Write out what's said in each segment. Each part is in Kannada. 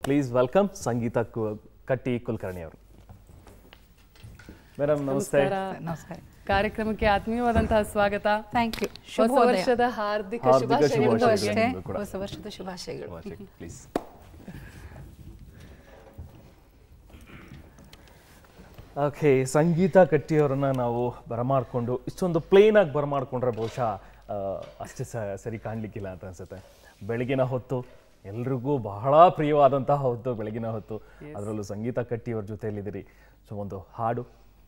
ಪ್ಲೀಸ್ ವೆಲ್ಕಮ್ ಸಂಗೀತ ಕು- ಕಟ್ಟಿ ಕುಲಕರ್ಣಿ ಅವರು ಮೇಡಮ್ ನಮಸ್ತೆ ನಮಸ್ಕಾರ ನಮಸ್ಕಾರ ಕಾರ್ಯಕ್ರಮಕ್ಕೆ ಆತ್ಮೀಯವಾದಂತಹ ಸ್ವಾಗತ ಥ್ಯಾಂಕ್ ಯು ಹೊಸ ಶುಭೋದಯ ವರ್ಷದ ಹಾರ್ದಿಕ ಹಾರ್ದಿಕ ಶುಭಾಶಯಗಳು ಶುಭಾಶಯಗಳು. ಅಷ್ಟೇ ನಿಮ್ಗೂ ಕೂಡ. ಹೊಸ ವರ್ಷದ ಶುಭಾಶಯಗಳು ಪ್ಲೀಸ್ ಓಕೆ ಸಂಗೀತ ಕಟ್ಟಿಯವರನ್ನ ನಾವು ಬರಮಾಡ್ಕೊಂಡು ಇಷ್ಟೊಂದು ಪ್ಲೇನ್ ಆಗಿ ಬರಮಾಡ್ಕೊಂಡ್ರೆ ಬಹುಶಃ ಆ, ಅಷ್ಟು ಸ ಸರಿ ಕಾಣ್ಲಿಕ್ಕಿಲ್ಲ ಅಂತ ಅನ್ಸುತ್ತೆ ಬೆಳಗಿನ ಹೊತ್ತು ಎಲ್ರಿಗೂ ಬಹಳ ಪ್ರಿಯವಾದಂತಹ ಹೊತ್ತು ಬೆಳಗಿನ ಹೊತ್ತು ಅದರಲ್ಲೂ ಸಂಗೀತ ಕಟ್ಟಿಯವ್ರ ಜೊತೆಯಲ್ಲಿದ್ದೀರಿ ಸೊ ಒಂದು ಹಾಡು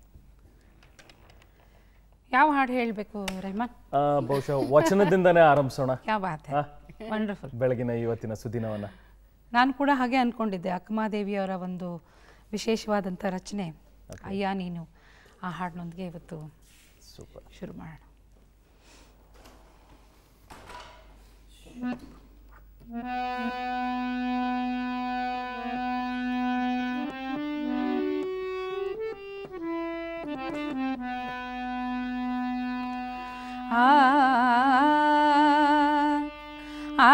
ಯಾವ ಹಾಡು ಹೇಳಬೇಕು ರೆಹಮಾನ್ ಆ, ಬಹುಶಃ ವಚನದಿಂದನೇ ಆರಂಭಿಸೋಣ ಯಾವ ಬಾತ್ ಹಾ? ವಂಡರ್ಫುಲ್ ಬೆಳಗಿನ ಇವತ್ತಿನ ಸುದಿನವನ್ನ ನಾನು ಕೂಡ ಹಾಗೆ ಅಂದ್ಕೊಂಡಿದ್ದೆ ಅಕ್ಕಮಾದೇವಿಯವರ ಒಂದು ವಿಶೇಷವಾದಂಥ ರಚನೆ ಅಯ್ಯ ನೀನು ಆ ಹಾಡಿನೊಂದಿಗೆ ಇವತ್ತು ಸೂಪರ್ ಶುರು ಮಾಡೋಣ ಆ ಆ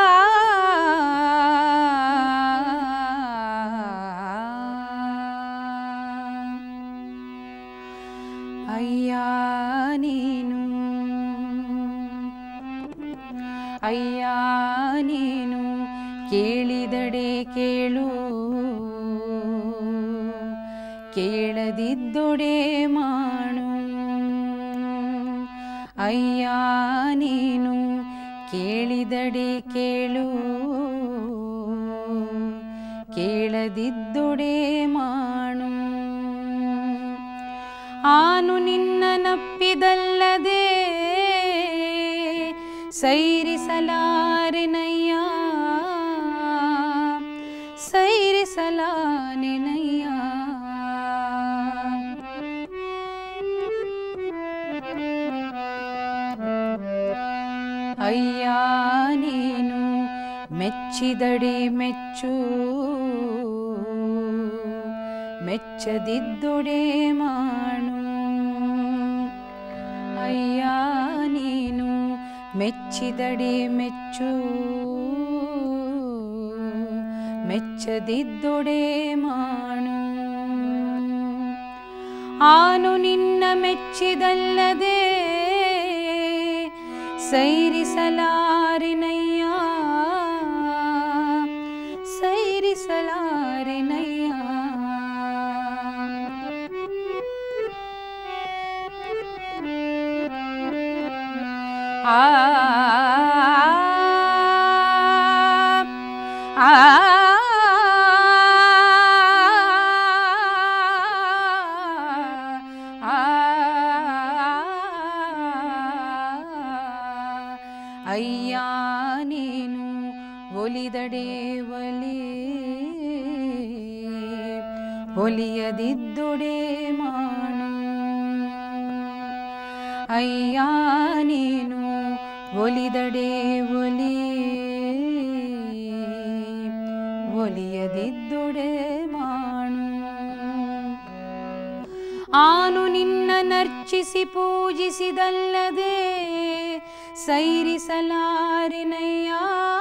ಅಯ್ಯ ನೀನು ಅಯ್ಯ ನೀನು ಕೇಳಿದಡೆ ಕೇಳು ಕೇಳದಿದ್ದೊಡೆ ಮಾಡು ಅಯ್ಯ ನೀನು ಕೇಳಿದಡೆ ಕೇಳು ಕೇಳದಿದ್ದೊಡೆ ಮಾಡು ಆನು ನಿನ್ನ ನಪ್ಪಿದಲ್ಲದೆ ಸೈರಿಸಲಾರೆನಯ್ಯ ಸೈರಿಸಲಾನೆನಯ್ಯ ಅಯ್ಯ ನೀನು ಮೆಚ್ಚಿದಡಿ ಮೆಚ್ಚು ಮೆಚ್ಚದಿದ್ದೊಡೆ ಮಾಡು ಅಯ್ಯ ನೀನು ಮೆಚ್ಚಿದಡೆ ಮೆಚ್ಚು ಮೆಚ್ಚದಿದ್ದೊಡೆ ಮಾಡು ಆನು ನಿನ್ನ ಮೆಚ್ಚಿದಲ್ಲದೆ ಸೈರಿಸಲಾರಿನಯ್ಯ ಸೈರಿಸಲಾರಿನಯ್ಯ ಆ ಆ ಅಯ್ಯ ನೀನು ಒಲಿದಡೆ ಒಲಿ ಒಲಿಯದಿದ್ದೊಡೆ ಮಾಡು ಅಯ್ಯ ನೀನು ಒಲಿದಡೆ ಒಲಿ ಒಲಿಯದಿದ್ದೊಡೆ ಮಾಡು ಆನು ನಿನ್ನ ನರ್ಚಿಸಿ ಪೂಜಿಸಿದಲ್ಲದೆ ಸೈರಿಸಲಾರಿನಯ್ಯ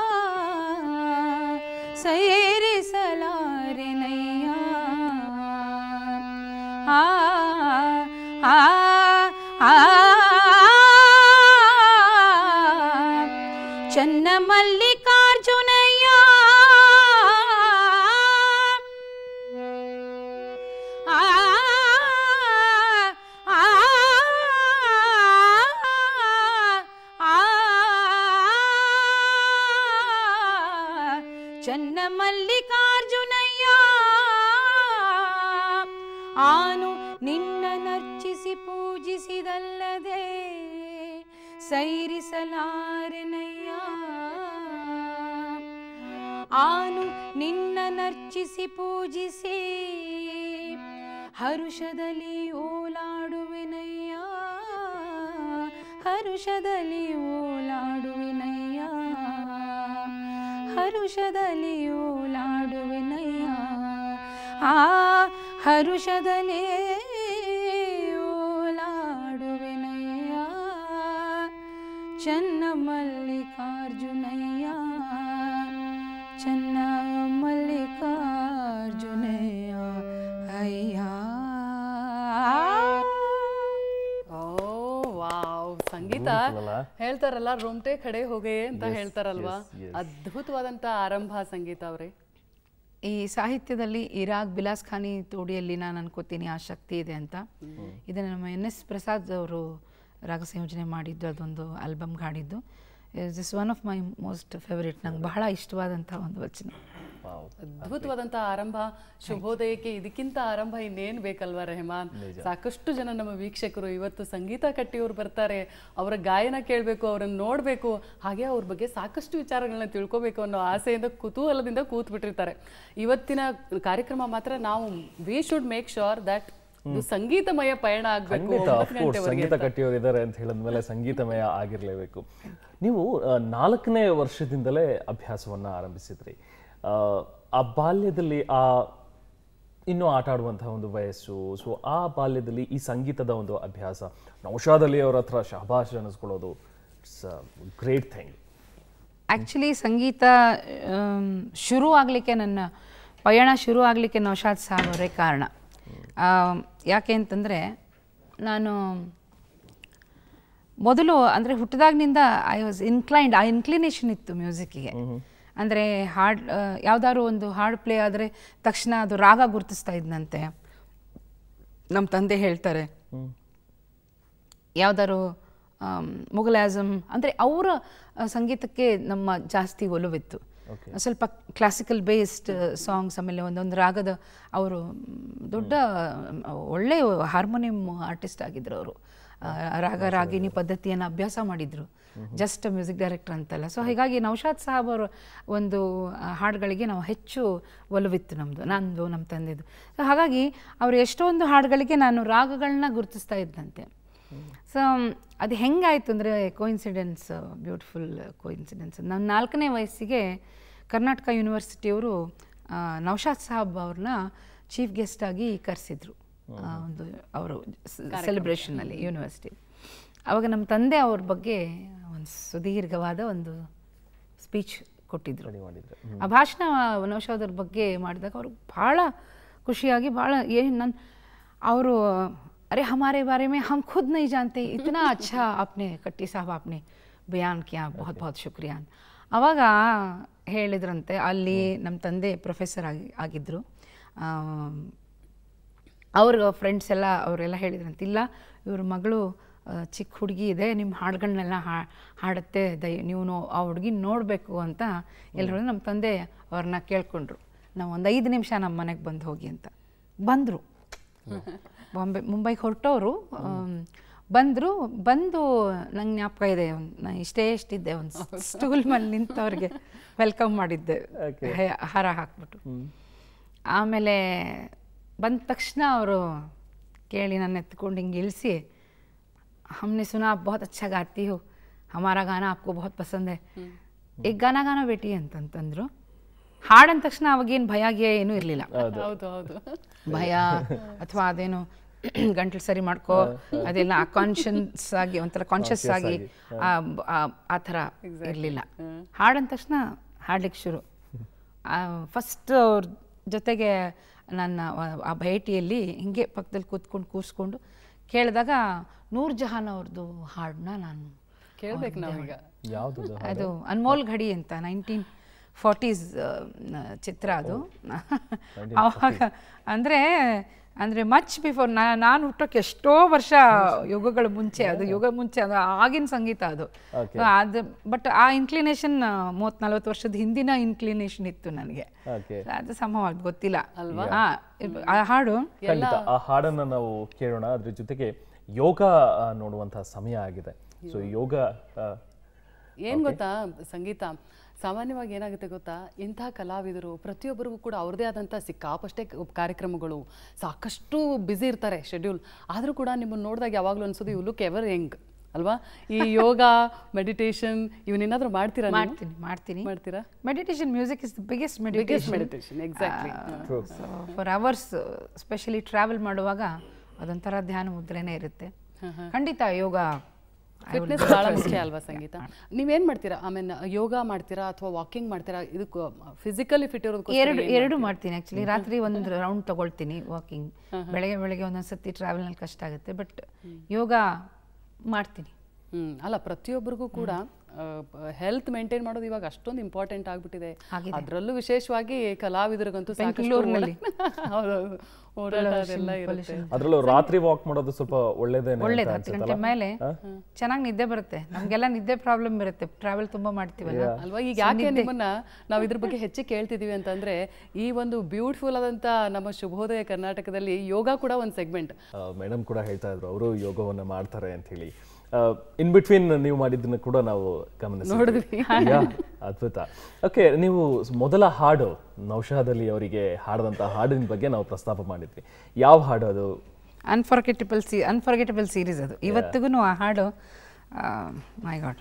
ಸೈರಿಸಲಾರಿನಯ್ಯ ಆ ಆ ಆ ಚನ್ನ ಮಲ್ಲಿಕಾರ್ಜುನಯ್ಯ ಆ ಆ ಚನ್ನ ಮಲ್ಲಿಕಾರ್ಜುನಯ್ಯ ಆನು ನಿನ್ನ ನರ್ಚಿಸಿ ಪೂಜಿಸಿದಲ್ಲದೆ ಸೈರಿಸಲಾರೆನಯ್ಯ ಆನು ನಿನ್ನ ನರ್ಚಿಸಿ ಪೂಜಿಸಿ ಹರುಷದಲ್ಲಿ ಓಲಾಡುವೆನಯ್ಯ ಹರುಷದಲ್ಲಿ ಓಲಾಡುವೆನಯ್ಯ ಹರುಷದಲ್ಲಿ ಓಲಾಡುವೆನಯ್ಯ ಆ ಹರುಷದಲ್ಲಿ ಓಲಾಡುವೆನಯ್ಯ ಚನ್ನ ಮಲ್ಲಿಕಾರ್ಜುನಯ್ಯ ಚನ್ನ ಮಲ್ಲಿಕಾರ್ಜುನಯ್ಯ ಅಲ್ಲ ಹೇಳ್ತಾರಲ್ಲ ರೋಮ್ಟೆ ಕಡೆ ಹೋಗೇ ಅಂತ ಹೇಳ್ತಾರಲ್ವಾ ಅದ್ಭುತವಾದಂತ ಆರಂಭ ಸಂಗೀತ ಅವ್ರೆ ಈ ಸಾಹಿತ್ಯದಲ್ಲಿ ಇರಾಗ್ ಬಿಲಾಸ್ ಖಾನಿ ತೋಡಿಯಲ್ಲಿ ನಾನು ಅನ್ಕೋತೀನಿ ಆ ಶಕ್ತಿ ಇದೆ ಅಂತ ಇದನ್ನು ನಮ್ಮ ಎನ್ ಎಸ್ ಪ್ರಸಾದ್ ಅವರು ರಾಗ ಸಂಯೋಜನೆ ಮಾಡಿದ್ದು ಅದೊಂದು ಆಲ್ಬಮ್ಗೆ ಹಾಡಿದ್ದು is one of my most favourite ನಂಗೆ ಬಹಳ ಇಷ್ಟವಾದಂಥ ಒಂದು ವಚನ ವಾವ್ ಅದ್ಭುತವಾದಂತ ಆರಂಭ ಶುಭೋದಯಕ್ಕೆ ಇದಕ್ಕಿಂತ ಆರಂಭ ಇನ್ನೇನ್ ಬೇಕಲ್ವಾ ರೆಹಮಾನ್ ಸಾಕಷ್ಟು ಜನ ನಮ್ಮ ವೀಕ್ಷಕರು ಇವತ್ತು ಸಂಗೀತ ಕಟ್ಟಿಯವರು ಬರ್ತಾರೆ ಅವರ ಗಾಯನ ಕೇಳಬೇಕು ಅವರನ್ನ ನೋಡಬೇಕು ಹಾಗೆ ಅವ್ರ ಬಗ್ಗೆ ಸಾಕಷ್ಟು ವಿಚಾರಗಳನ್ನ ತಿಳ್ಕೊಬೇಕು ಅನ್ನೋ ಆಸೆಯಿಂದ ಕುತೂಹಲದಿಂದ ಕೂತ್ ಬಿಟ್ಟಿರ್ತಾರೆ ಇವತ್ತಿನ ಕಾರ್ಯಕ್ರಮ ಮಾತ್ರ ನಾವು we should make sure that ಇದು ಸಂಗೀತಮಯ ಪಯಣ ಆಗ್ಬೇಕು ಖಂಡಿತ ಒಂಬತ್ತು ಅಫ್ಕೋರ್ಸ್ ಗಂಟೆವರೆಗೆ ಸಂಗೀತ ಕಟ್ಟಿಯವರು ಇದ್ದಾರೆ ಅಂತ ಹೇಳಿದ್ಮೇಲೆ ಸಂಗೀತಮಯ ಆಗಿರಲೇಬೇಕು ನೀವು ಆ, ನಾಲ್ಕನೇ ವರ್ಷದಿಂದಲೇ ಅಭ್ಯಾಸವನ್ನ ಆರಂಭಿಸಿದ್ರಿ ಆ, ಆ ಬಾಲ್ಯದಲ್ಲಿ ಆ ಇನ್ನೂ ಆಟ ಆಡುವಂತಹ ಒಂದು ವಯಸ್ಸು ಸೊ ಆ ಬಾಲ್ಯದಲ್ಲಿ ಈ ಸಂಗೀತದ ಒಂದು ಅಭ್ಯಾಸ ನೌಶಾದ್ ಅಲಿ ಅವ್ರ ಹತ್ರ ಶಹಬಾಷ್ ಅನ್ನಿಸ್ಕೊಳ್ಳೋದು ಇಟ್ಸ್ ಗ್ರೇಟ್ ಥಿಂಗ್ ಆ್ಯಕ್ಚುಲಿ ಸಂಗೀತ ಆಮ್, ಶುರು ಆಗಲಿಕ್ಕೆ ನನ್ನ ಪಯಣ ಶುರು ಆಗಲಿಕ್ಕೆ ನೌಶಾದ್ ಸಾಬ್ ಅವರೇ ಕಾರಣ ಆಮ್, ಯಾಕೆ ಅಂತಂದರೆ ನಾನು ಮೊದಲು ಅಂದರೆ ಹುಟ್ಟಿದಾಗಿನಿಂದ ಐ ವಾಸ್ ಇನ್ಕ್ಲೈನ್ಡ್ ಆ ಇನ್ಕ್ಲಿನೇಷನ್ ಇತ್ತು ಮ್ಯೂಸಿಕ್ಕಿಗೆ ಅಂದರೆ ಹಾಡ್ ಯಾವ್ದಾದ್ರು ಒಂದು ಹಾಡು ಪ್ಲೇ ಆದರೆ ತಕ್ಷಣ ಅದು ರಾಗ ಗುರುತಿಸ್ತಾ ಇದ್ನಂತೆ ನಮ್ಮ ತಂದೆ ಹೇಳ್ತಾರೆ ಯಾವ್ದಾದ್ರು ಮುಘಲ್ ಆಜಮ್ ಅಂದರೆ ಅವರ ಸಂಗೀತಕ್ಕೆ ನಮ್ಮ ಜಾಸ್ತಿ ಒಲವಿತ್ತು ಸ್ವಲ್ಪ ಕ್ಲಾಸಿಕಲ್ ಬೇಸ್ಡ್ ಸಾಂಗ್ಸ್ ಆಮೇಲೆ ಒಂದೊಂದು ರಾಗದ ಅವರು ದೊಡ್ಡ ಮ್, ಒಳ್ಳೆ ಹಾರ್ಮೋನಿಯಂ ಆರ್ಟಿಸ್ಟ್ ಆಗಿದ್ರು ಅವರು ರಾಗ ರಾಗಿಣಿ ಪದ್ಧತಿಯನ್ನು ಅಭ್ಯಾಸ ಮಾಡಿದ್ರು ಜಸ್ಟ್ ಮ್ಯೂಸಿಕ್ ಡೈರೆಕ್ಟರ್ ಅಂತಲ್ಲ ಸೊ ಹೀಗಾಗಿ ನೌಶಾದ್ ಸಾಹಬ್ ಅವರ ಒಂದು ಆ, ಹಾಡುಗಳಿಗೆ ನಾವು ಹೆಚ್ಚು ಒಲವಿತ್ತು ನಮ್ಮದು ನಂದು ನಮ್ಮ ತಂದೆದು ಸೊ ಹಾಗಾಗಿ ಅವರು ಎಷ್ಟೊಂದು ಹಾಡುಗಳಿಗೆ ನಾನು ರಾಗಗಳನ್ನ ಗುರುತಿಸ್ತಾ ಇದ್ದಂತೆ ಸೊ ಅದು ಹೆಂಗಾಯಿತು ಅಂದರೆ ಕೋಇನ್ಸಿಡೆನ್ಸ್ ಬ್ಯೂಟಿಫುಲ್ ಕೋಇನ್ಸಿಡೆನ್ಸ್ ನಾನು ನಾಲ್ಕನೇ ವಯಸ್ಸಿಗೆ ಕರ್ನಾಟಕ ಯೂನಿವರ್ಸಿಟಿಯವರು ಆ, ನೌಶಾದ್ ಸಾಹಬ್ ಅವ್ರನ್ನ ಚೀಫ್ ಗೆಸ್ಟ್ ಆಗಿ ಕರೆಸಿದ್ರು ಒಂದು ಅವರು ಸೆಲೆಬ್ರೇಷನಲ್ಲಿ ಯೂನಿವರ್ಸಿಟಿ ಆವಾಗ ನಮ್ಮ ತಂದೆ ಅವ್ರ ಬಗ್ಗೆ ಒಂದು ಸುದೀರ್ಘವಾದ ಒಂದು ಸ್ಪೀಚ್ ಕೊಟ್ಟಿದ್ರು ಮಾಡಿದ್ರೆ ಆ ಭಾಷಣ ನೌಶಾದ್ ಅವ್ರ ಬಗ್ಗೆ ಮಾಡಿದಾಗ ಅವರು ಭಾಳ ಖುಷಿಯಾಗಿ ಭಾಳ ಏನು ನನ್ನ ಅವರು अरे हमारे बारे में हम खुद नहीं जानते इतना अच्छा आपने कट्टी साहब आपने ಬಯಾನ್ ಕಿಯಾ ಬಹುತ್ ಬಹುತ್ ಶುಕ್ರಿಯಾ ಅಂತ ಅವಾಗ ಹೇಳಿದ್ರಂತೆ ಅಲ್ಲಿ ನಮ್ಮ ತಂದೆ ಪ್ರೊಫೆಸರ್ ಆಗಿ ಆಗಿದ್ದರು ಅವ್ರ ಫ್ರೆಂಡ್ಸ್ ಎಲ್ಲ ಅವರೆಲ್ಲ ಹೇಳಿದ್ರಂತೆ ಇಲ್ಲ ಇವ್ರ ಮಗಳು ಆ, ಚಿಕ್ಕ ಹುಡುಗಿ ಇದೆ ನಿಮ್ಮ ಹಾಡುಗಳನ್ನೆಲ್ಲ ಹಾ ಹಾಡುತ್ತೆ ದಯ ನೀವು ನೋ ಆ ಹುಡುಗಿ ನೋಡಬೇಕು ಅಂತ ಎಲ್ಲರೂ ನಮ್ಮ ತಂದೆ ಅವ್ರನ್ನ ಕೇಳ್ಕೊಂಡ್ರು ನಾವು ಒಂದು ಐದು ನಿಮಿಷ ನಮ್ಮ ಮನೆಗೆ ಬಂದು ಹೋಗಿ ಅಂತ ಬಂದರು ಬಾಂಬೆ ಮುಂಬೈಗೆ ಹೊರಟವರು ಬಂದರು ಬಂದು ನಂಗೆ ಜ್ಞಾಪಕ ಇದೆ ಒಂದ್- ನಾ ಇಷ್ಟೇ ಇಷ್ಟಿದ್ದೆ ಒಂದು ಸ್ಟೂಲ್ ಮೇಲೆ ನಿಂತವ್ರಿಗೆ ವೆಲ್ಕಮ್ ಮಾಡಿದ್ದೆ ಹೆ- ಹಾರ ಹಾಕ್ಬಿಟ್ಟು ಆಮೇಲೆ ಬಂದ ತಕ್ಷಣ ಅವರು ಕೇಳಿ ನನ್ನ ಎತ್ಕೊಂಡು ಹಿಂಗೆ ಇಳಿಸಿ हमने सुना आप बहुत अच्छा गाती हो हमारा गाना आपको बहुत पसंद है एक गाना गाना ಬೇಟಿ ಅಂತಂತಂದ್ರು ಹಾಡಂದ ತಕ್ಷಣ ಅವಾಗೇನು ಭಯ ಗಿಯ ಏನೂ ಇರಲಿಲ್ಲ ಹೌದು ಹೌದು ಭಯ ಅಥವಾ ಅದೇನು ಗಂಟ್ಲು ಸರಿ ಮಾಡ್ಕೋ ಅದೆಲ್ಲ ಕಾನ್ಷಿಯನ್ಸ್ ಆಗಿ ಒಂಥರ ಕಾನ್ಷಿಯಸ್ ಆಗಿ ಆ ಬ- ಆ- ಆ ಥರ ಇರಲಿಲ್ಲ ಹಾಡಂದ ತಕ್ಷಣ ಹಾಡ್ಲಿಕ್ಕೆ ಶುರು ಫಸ್ಟ್ ಅವ್ರ ಜೊತೆಗೆ ನನ್ನ ಆ- ಆ ಭೇಟಿಯಲ್ಲಿ ಹಿಂಗೆ ಪಕ್ಕದಲ್ಲಿ ಕೂತ್ಕೊಂಡು ಕೂರಿಸ್ಕೊಂಡು ಕೇಳಿದಾಗ ನೂರ್ ಜಹಾನ್ ಅವ್ರದ್ದು ಹಾಡನ್ನ ನಾನು ಕೇಳ್ಬೇಕು ನಾವೀಗ ಯಾವುದು ಅದು ಅನ್ಮೋಲ್ ಘಡಿ ಅಂತ ನೈನ್ಟೀನ್ ಫಾರ್ಟೀಸ್ ಚಿತ್ರ ಅದು ಆವಾಗ ಅಂದರೆ ಅಂದರೆ ಮಚ್ ಬಿಫೋರ್ ನಾನು ಹುಟ್ಟೋಕೆ ಎಷ್ಟೋ ವರ್ಷ ಯುಗಗಳ ಮುಂಚೆ ಅದು ಯುಗ ಮುಂಚೆ ಅದು ಆಗಿನ ಸಂಗೀತ ಅದು Okay. ಅದು ಬಟ್ ಆ ಇನ್ಕ್ಲಿನೇಷನ್ ಮೂವತ್ತು ನಲ್ವತ್ತು ವರ್ಷದ ಹಿಂದಿನ ಇನ್ಕ್ಲಿನೇಷನ್ ಇತ್ತು ನನಗೆ ಓಕೆ ಅದು ಸಮವಾಗಿ ಗೊತ್ತಿಲ್ಲ ಅಲ್ವಾ ಆ ಹಾಡು ಖಂಡಿತ ಆ ಹಾಡನ್ನ ನಾವು ಕೇಳೋಣ ಅದ್ರ ಜೊತೆಗೆ ಯೋಗ ಆ, ನೋಡುವಂತಹ ಸಮಯ ಆಗಿದೆ ಸೊ ಯೋಗ ಆ, ಏನ್ ಗೊತ್ತಾ ಸಂಗೀತ ಸಾಮಾನ್ಯವಾಗಿ ಏನಾಗುತ್ತೆ ಗೊತ್ತಾ ಇಂಥ ಕಲಾವಿದರು ಪ್ರತಿಯೊಬ್ಬರಿಗೂ ಕೂಡ ಅವ್ರದೇ ಆದಂಥ ಸಿಕ್ಕಾಪಷ್ಟೇ ಕ- ಕಾರ್ಯಕ್ರಮಗಳು ಸಾಕಷ್ಟು ಬ್ಯುಸಿ ಇರ್ತಾರೆ ಶೆಡ್ಯೂಲ್ ಆದರೂ ಕೂಡ ನಿಮ್ಮನ್ನು ನೋಡಿದಾಗ ಯಾವಾಗಲೂ ಅನ್ಸೋದು ಯು ಲುಕ್ ಎವರ್ ಯಂಗ್ ಅಲ್ವಾ ಈ ಯೋಗ ಮೆಡಿಟೇಷನ್ ಇವನ್ನೇನಾದ್ರೂ ಮಾಡ್ತೀರಾ ನೀವು? ಮಾಡ್ತೀನಿ ಮಾಡ್ತೀನಿ ಮಾಡ್ತೀರಾ meditation music is the biggest biggest meditation meditation exactly for hours specially travel ಮಾಡುವಾಗ ಅದೊಂಥರ ಧ್ಯಾನ ಮುದ್ರೆನೇ ಇರುತ್ತೆ ಖಂಡಿತ ಯೋಗ ಫಿಟ್ನೆಸ್ ಭಾಳ ಮುಖ್ಯ ಅಲ್ವಾ ಸಂಗೀತ ನೀವೇನ್ ಮಾಡ್ತೀರಾ ಆಮೇಲೆ ಯೋಗ ಮಾಡ್ತೀರಾ ಅಥವಾ ವಾಕಿಂಗ್ ಮಾಡ್ತೀರಾ ಇದಕ್ಕೆ ಫಿಸಿಕಲಿ ಫಿಟ್ ಇರೋದಕ್ಕೆ ಎರಡು ಎರಡು ಮಾಡ್ತೀನಿ ಆ್ಯಕ್ಚುಲಿ ರಾತ್ರಿ ಒಂದು ರೌಂಡ್ ತಗೊಳ್ತೀನಿ ವಾಕಿಂಗ್ ಬೆಳಗ್ಗೆ ಬೆಳಗ್ಗೆ ಒಂದೊಂದು ಸತಿ ಟ್ರಾವೆಲ್ನಲ್ಲಿ ಕಷ್ಟ ಆಗುತ್ತೆ ಬಟ್ ಯೋಗ ಮಾಡ್ತೀನಿ ಹ್ಮ್ ಅಲ್ಲ ಪ್ರತಿಯೊಬ್ಬರಿಗೂ ಕೂಡ ಹೆಲ್ತ್ ಮೇಂಟೈನ್ ಮಾಡೋದು ಇವಾಗ ಅಷ್ಟೊಂದು ಇಂಪಾರ್ಟೆಂಟ್ ಆಗ್ಬಿಟ್ಟಿದೆ ಅದರಲ್ಲೂ ವಿಶೇಷವಾಗಿ ಕಲಾವಿದರಿಗಂತೂ ಸಾಕಷ್ಟು ಬೆಂಗಳೂರಿನಲ್ಲಿ. ಓಡ- ಹೌದೌದು ಓಡಾಟ ಅದೆಲ್ಲ ಇರುತ್ತೆ ಅದ್ರಲ್ಲೂ ರಾತ್ರಿ ವಾಕ್ ಮಾಡೋದು ಸ್ವಲ್ಪ ಒಳ್ಳೇದೇನೆ ಒಳ್ಳೇದು ಅಂತ ಹತ್ತು ಗಂಟೆ ಅನ್ಸುತ್ತಲ್ಲ ಮೇಲೆ ಚೆನ್ನಾಗಿ ನಿದ್ದೆ ಬರುತ್ತೆ ನಮಗೆಲ್ಲ ನಿದ್ದೆ ಪ್ರಾಬ್ಲಮ್ ಇರುತ್ತೆ ಟ್ರಾವೆಲ್ ತುಂಬಾ ಮಾಡ್ತೀವಲ್ಲ ಅಲ್ವಾ ಈಗ ಯಾಕೆ ನಿಮ್ಮನ್ನ ನಾವು ಇದ್ರ ಬಗ್ಗೆ ಹೆಚ್ಚು ಕೇಳ್ತಿದೀವಿ ಅಂತಂದ್ರೆ ಈ ಒಂದು ಬ್ಯೂಟಿಫುಲ್ ಆದಂತ ನಮ್ಮ ಶುಭೋದಯ ಕರ್ನಾಟಕದಲ್ಲಿ ಯೋಗ ಕೂಡ ಒಂದು ಸೆಗ್ಮೆಂಟ್ ಮೇಡಮ್ ಕೂಡ ಹೇಳ್ತಾ ಇದ್ರು ಅವರು ಯೋಗವನ್ನ ಮಾಡ್ತಾರೆ ಅಂತ ಹೇಳಿ ಇನ್ ಬಿಟ್ವೀನ್ ನೀವು ಮಾಡಿದ್ದನ್ನ ಕೂಡ ನಾವು ಗಮನಿಸಿದ್ವಿ ಯಾ, ಅದ್ಭುತ ಓಕೆ ನೀವು ಮೊದಲ ಹಾಡು ನೌಶಾದ್ ಅಲಿ ಅವರಿಗೆ ಹಾಡದಂತ ಹಾಡಿನ ಬಗ್ಗೆ ನಾವು ಪ್ರಸ್ತಾಪ ಮಾಡಿದ್ವಿ ಯಾವ ಹಾಡು ಅದು ಅನ್ಫರ್ಗೆಟಬಲ್ ಸಿ ಅನ್ಫರ್ಗೆಟಬಲ್ ಸೀರೀಸ್ ಅದು ಇವತ್ತಿಗೂ ಆ ಹಾಡು ಮೈ ಗಾಡ್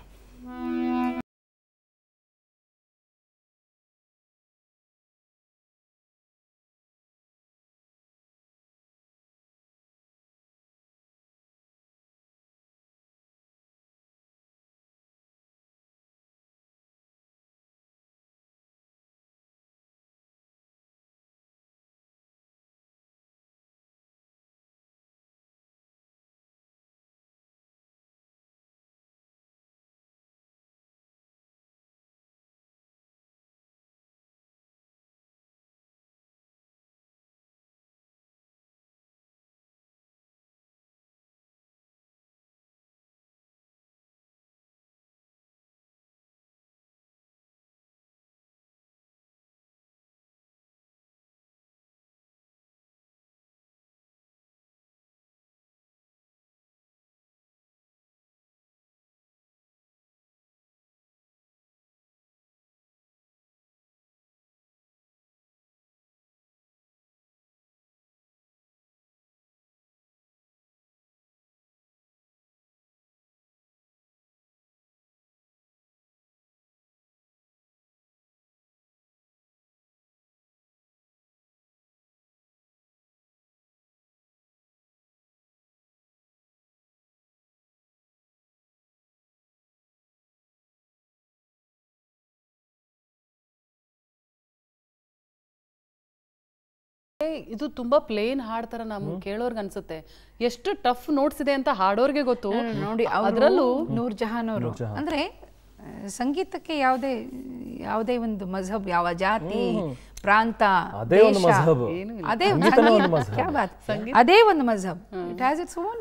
ಇದು ತುಂಬಾ ಪ್ಲೇನ್ ಹಾಡ್ತಾರ ನಮ್ ಕೇಳೋರ್ಗೆ ಅನ್ಸುತ್ತೆ ಎಷ್ಟು ಟಫ್ ನೋಟ್ಸ್ ಇದೆ ಅಂತ ಹಾಡೋರ್ಗೆ ಗೊತ್ತು ನೋಡಿ ಅದ್ರಲ್ಲೂ ನೂರ್ ಜಹಾನ್ ಅವರು ಅಂದ್ರೆ ಆ, ಸಂಗೀತಕ್ಕೆ ಯಾವುದೇ ಯಾವುದೇ ಒಂದು ಮಜಹಬ್ ಯಾವ ಜಾತಿ ಪ್ರಾಂತ ಅದೇ ಒಂದು ದೇಶ, ಮಜಹಬ್. ಅದೇ ಸಂಗೀತನೇ ಒಂದು ಸಂಗೀತ, ಮಜಹಬ್. ಕ್ಯಾ ಬಾತ್? ಅದೇ ಒಂದು ಮಜಹಬ್ it has its own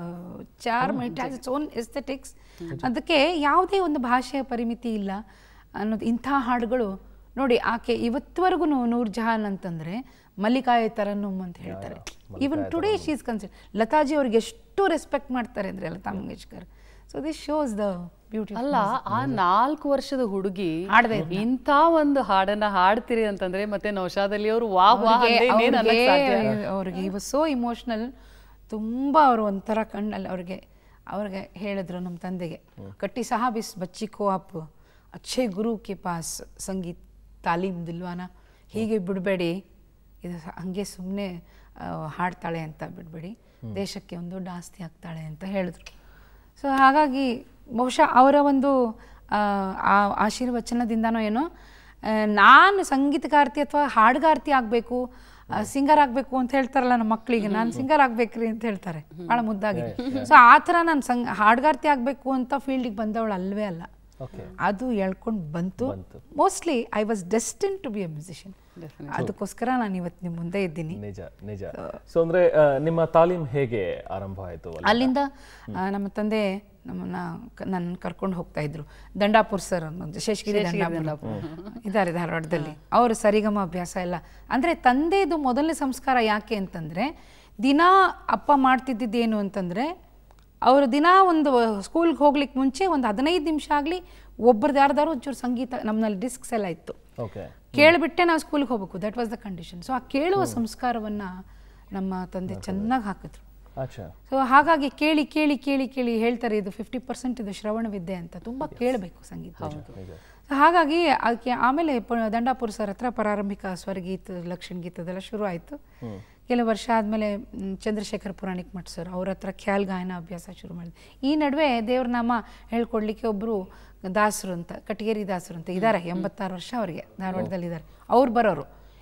charm it has its own aesthetics ಅದಕ್ಕೆ ಯಾವುದೇ ಒಂದು ಭಾಷೆಯ ಪರಿಮಿತಿ ಇಲ್ಲ ಅನ್ನೋದು ಇಂಥ ಹಾಡುಗಳು ನೋಡಿ ಆಕೆ ಇವತ್ತವರೆಗೂ ನೂರ್ ಜಹಾನ್ ಅಂತಂದ್ರೆ ಮಲ್ಲಿಕಾಯ ತರನ್ನುಮ್ ಅಂತ ಹೇಳ್ತಾರೆ even today she is consider ಲತಾಜಿ ಅವ್ರಿಗೆ ಎಷ್ಟು ರೆಸ್ಪೆಕ್ಟ್ ಮಾಡ್ತಾರೆ ಅಂದ್ರೆ Lata Mangeshkar so this shows the beauty ಅಲ್ಲ ಆ ನಾಲ್ಕು ವರ್ಷದ ಹುಡುಗಿ ಹಾಡ್ದೆ ಇಂಥ ಒಂದು ಹಾಡನ್ನ ಹಾಡ್ತೀರಿ ಅಂತಂದ್ರೆ ಮತ್ತೆ ನೌಶಾದಲ್ಲಿ ಅವರು ವಾ ವಾ ಅವ್ರಿಗೆ- ಅಂದ್ರೆ ಇನ್ನೇನ್ ಅನ್ನಕ್ ಸಾಧ್ಯ? ಅವ್ರಿಗೆ- ಅವ್ರಿಗೆ ಇವ ಸೋ ಇಮೋಷ್ನಲ್ ತುಂಬ ಅವರು ಒಂಥರ ಕಣ್ಣಲ್ಲಿ ಅವ್ರಿಗೆ ಅವ್ರಿಗೆ ಹೇಳಿದ್ರು ನಮ್ಮ ತಂದೆಗೆ ಕಟ್ಟಿ ಸಾಹಬಿಸ್ ಬಚ್ಚಿ ಕೋ ಆಪ್ ಅಚ್ಚೆ ಗುರು ಕೆ ಪಾಸ್ ಸಂಗೀತ್ ತಾಲೀಮ್ ದಿಲ್ವಾನ ಹೀಗೆ ಬಿಡಬೇಡಿ ಇದು ಸ- ಹಂಗೆ ಸುಮ್ಮನೆ ಹಾಡ್ತಾಳೆ ಅಂತ ಬಿಡಬೇಡಿ ದೇಶಕ್ಕೆ ಒಂದು ದೊಡ್ಡ ಆಸ್ತಿ ಆಗ್ತಾಳೆ ಅಂತ ಹೇಳಿದ್ರು ಸೊ ಹಾಗಾಗಿ ಬಹುಶಃ ಅವರ ಒಂದು ಆ, ಆ ಆಶೀರ್ವಚನದಿಂದನೋ ಏನೋ ಆ, ನಾನು ಸಂಗೀತಗಾರ್ತಿ ಅಥವಾ ಹಾಡುಗಾರ್ತಿ ಆಗಬೇಕು ಸಿಂಗರ್ ಆಗಬೇಕು ಅಂತ ಹೇಳ್ತಾರಲ್ಲ ನಮ್ಮ ಮಕ್ಕಳಿಗೆ ನಾನು ಸಿಂಗರ್ ಆಗ್ಬೇಕ್ರಿ ಅಂತ ಹೇಳ್ತಾರೆ ಭಾಳ ಮುದ್ದಾಗಿ ಸೊ ಆ ಥರ ನಾನು ಸಂಗ್ ಹಾಡುಗಾರ್ತಿ ಆಗಬೇಕು ಅಂತ ಫೀಲ್ಡಿಗೆ ಬಂದವಳು ಅಲ್ವೇ ಅಲ್ಲ ಓಕೆ ಅದು ಎಳ್ಕೊಂಡು ಬಂತು mostly I was destined to be a musician ಅದಕ್ಕೋಸ್ಕರ ನಾನು ಇವತ್ತು ನಿಮ್ಮ ಮುಂದೆ ಇದ್ದೀನಿ ನಿಜ ನಿಜ ಸೊ ಅಂದ್ರೆ ಆ, ನಿಮ್ಮ ತಾಲೀಮ್ ಹೇಗೆ ಆರಂಭ ಆಯ್ತು ಅಲ್ಲಿ? ಅಲ್ಲಿಂದ ಆ, ನಮ್ಮ ತಂದೆ ನಮ್ಮನ್ನ ಕ- ನನ್ನ ಕರ್ಕೊಂಡು ಹೋಗ್ತಾ ಇದ್ರು ದಂಡಾಪುರ್ ಸರ್ ಅನ್ನೋದು ಶೇಷಗಿರಿ ದಂಡಾಪುರ ಇದ್ದಾರೆ ಧಾರವಾಡದಲ್ಲಿ ಅವರು ಸರಿಗಮ ಅಭ್ಯಾಸ ಎಲ್ಲ ಅಂದ್ರೆ ತಂದೆದು ಮೊದಲನೇ ಸಂಸ್ಕಾರ ಯಾಕೆ ಅಂತಂದ್ರೆ ದಿನಾ ಅಪ್ಪ ಮಾಡ್ತಿದ್ದಿದ್ದೇನು ಅಂತಂದ್ರೆ ಅವರು ದಿನಾ ಒಂದು ಸ್ಕೂಲ್ಗೆ ಹೋಗ್ಲಿಕ್ಕೆ ಮುಂಚೆ ಒಂದು ಹದಿನೈದು ನಿಮಿಷ ಆಗಲಿ ಒಬ್ರದ್ದು ಯಾರ್ದಾರು ಒಂಚೂರು ಸಂಗೀತ ನಮ್ಮಲ್ಲಿ ಡಿಸ್ಕ್ಸ್ ಎಲ್ಲ ಇತ್ತು ಓಕೆ ಕೇಳಿಬಿಟ್ಟೆ ನಾವು ಸ್ಕೂಲ್ಗೆ ಹೋಗ್ಬೇಕು that was the condition so ಆ ಕೇಳುವ ಸಂಸ್ಕಾರವನ್ನ ನಮ್ಮ ತಂದೆ ಚೆನ್ನಾಗಿ ಹಾಕಿದ್ರು ಅಚ್ಚಾ ಸೊ ಹಾಗಾಗಿ ಕೇಳಿ ಕೇಳಿ ಕೇಳಿ ಕೇಳಿ ಹೇಳ್ತಾರೆ ಇದು ಫಿಫ್ಟಿ ಪರ್ಸೆಂಟ್ ಇದು ಶ್ರವಣವಿದ್ಯೆ ಅಂತ ತುಂಬ ಕೇಳಬೇಕು ಸಂಗೀತ So ಹಾಗಾಗಿ ಅದಕ್ಕೆ ಆಮೇಲೆ ಪ- ದಂಡಾಪುರ ಸರ್ ಹತ್ರ ಪ್ರಾರಂಭಿಕ ಸ್ವರಗೀತ ಲಕ್ಷಣ ಗೀತದೆಲ್ಲ ಶುರು ಆಯಿತು ಕೆಲವು ವರ್ಷ ಆದಮೇಲೆ ಚಂದ್ರಶೇಖರ್ ಪುರಾಣಿಕ್ ಮಠ್ ಸರ್ ಅವ್ರ ಹತ್ರ ಖ್ಯಾಲ್ ಗಾಯನ ಅಭ್ಯಾಸ ಶುರು ಮಾಡಿದೆ ಈ ನಡುವೆ ದೇವ್ರ ನಾಮ ಹೇಳ್ಕೊಡ್ಲಿಕ್ಕೆ ಒಬ್ಬರು ದಾಸರು ಅಂತ ಕಟಗೇರಿ ದಾಸರು ಅಂತ ಇದ್ದಾರೆ ಎಂಬತ್ತಾರು ವರ್ಷ ಅವರಿಗೆ ಧಾರವಾಡದಲ್ಲಿ ಇದ್ದಾರೆ ಅವ್ರು ಬರೋರು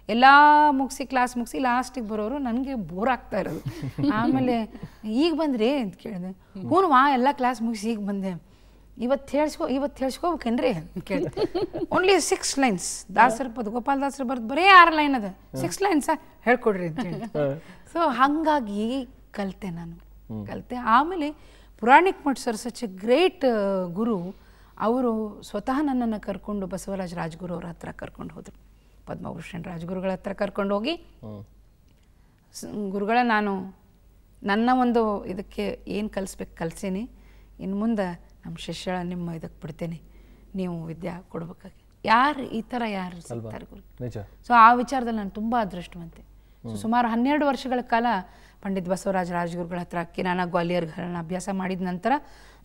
ಎಲ್ಲ ಮುಗಿಸಿ ಕ್ಲಾಸ್ ಮುಗಿಸಿ ಲಾಸ್ಟಿಗೆ ಬರೋರು ನನಗೆ ಬೋರ್ ಆಗ್ತಾ ಇರೋದು ಆಮೇಲೆ ಈಗ ಬಂದ್ರಿ ಅಂತ ಕೇಳಿದೆ ಹ್ಞೂ ಮಾ ಎಲ್ಲ ಕ್ಲಾಸ್ ಮುಗಿಸಿ ಈಗ ಬಂದೆ ಇವತ್ತು ಹೇಳ್ಸ್ಕೊ ಇವತ್ತು ಹೇಳ್ಸ್ಕೋಬೇಕೇನ್ರಿ ಅಂತ ಕೇಳಿದೆ ಓನ್ಲಿ ಸಿಕ್ಸ್ ಲೈನ್ಸ್ ದಾಸರ ಪದ ಗೋಪಾಲ್ ದಾಸರು ಬರ್ದು ಬರೀ ಆರು ಲೈನ್ ಅದ ಸಿಕ್ಸ್ ಲೈನ್ಸ್ ಹೇಳ್ಕೊಡ್ರಿ ಅಂತ ಹೇಳಿ ಸೊ ಹಾಗಾಗಿ ಕಲಿತೆ ನಾನು ಕಲಿತೆ ಆಮೇಲೆ Puranik Math sir such a great guru ಅವರು ಸ್ವತಃ ನನ್ನನ್ನು ಕರ್ಕೊಂಡು ಬಸವರಾಜ್ ರಾಜ್ಗುರು ಅವ್ರ ಹತ್ರ ಕರ್ಕೊಂಡು ಹೋದರು ಪದ್ಮಭೂಷಣ್ ರಾಜ್ಗುರುಗಳ ಹತ್ರ ಕರ್ಕೊಂಡು ಹೋಗಿ ಸ್- ಗುರುಗಳ ನಾನು ನನ್ನ ಒಂದು ಇದಕ್ಕೆ ಏನು ಕಲಿಸ್ಬೇಕು ಕಲ್ಸೀನಿ ಇನ್ನು ಮುಂದೆ ನಮ್ಮ ಶಿಷ್ಯ ನಿಮ್ಮ ಇದಕ್ಕೆ ಬಿಡ್ತೇನೆ ನೀವು ವಿದ್ಯಾ ಕೊಡ್ಬೇಕಾಗಿ ಯಾರು ಈ ಥರ ಯಾರು ಸಿಗ್ತಾರೆ ಗುರು ನಿಜ ಸೊ ಆ ವಿಚಾರದಲ್ಲಿ ನಾನು ತುಂಬ ಅದೃಷ್ಟವಂತೆ ಸೊ ಸುಮಾರು ಹನ್ನೆರಡು ವರ್ಷಗಳ ಕಾಲ ಪಂಡಿತ್ ಬಸವರಾಜ ರಾಜಗುರುಗಳ ಹತ್ರ ಕಿರಾನ ಗ್ವಾಲಿಯರ್ ಘರಾನ ಅಭ್ಯಾಸ ಮಾಡಿದ ನಂತರ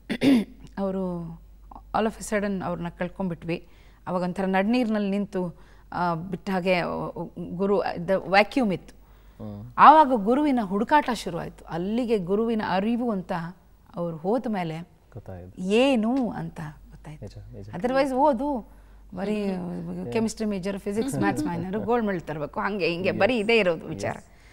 ಅವರು ಆಲ್ ಆಫ್ ಎ ಸಡನ್ ಅವ್ರನ್ನ ಕಳ್ಕೊಂಡ್ಬಿಟ್ವಿ ಅವಾಗ ಒಂಥರ ನಡ್ನೀರಿನಲ್ಲಿ ನಿಂತು ಆ, ಬಿಟ್ಟ ಹಾಗೆ ಅ, ಗುರು ದ ವ್ಯಾಕ್ಯೂಮ್ ಇತ್ತು ಆವಾಗ ಗುರುವಿನ ಹುಡುಕಾಟ ಶುರುವಾಯಿತು ಅಲ್ಲಿಗೆ ಗುರುವಿನ ಅರಿವು ಅಂತ ಅವ್ರು ಹೋದ ಮೇಲೆ ಗೊತ್ತಾಯ್ತು ಏನು ಅಂತ ಗೊತ್ತಾಯ್ತು ನಿಜ ನಿಜ ಅದರ್ವೈಸ್ ಓದು ಬರೀ chemistry major physics maths minor gold medal ತರಬೇಕು ಹಾಗೆ ಹಿಂಗೆ ಬರೀ ಇದೇ ಇರೋದು ವಿಚಾರ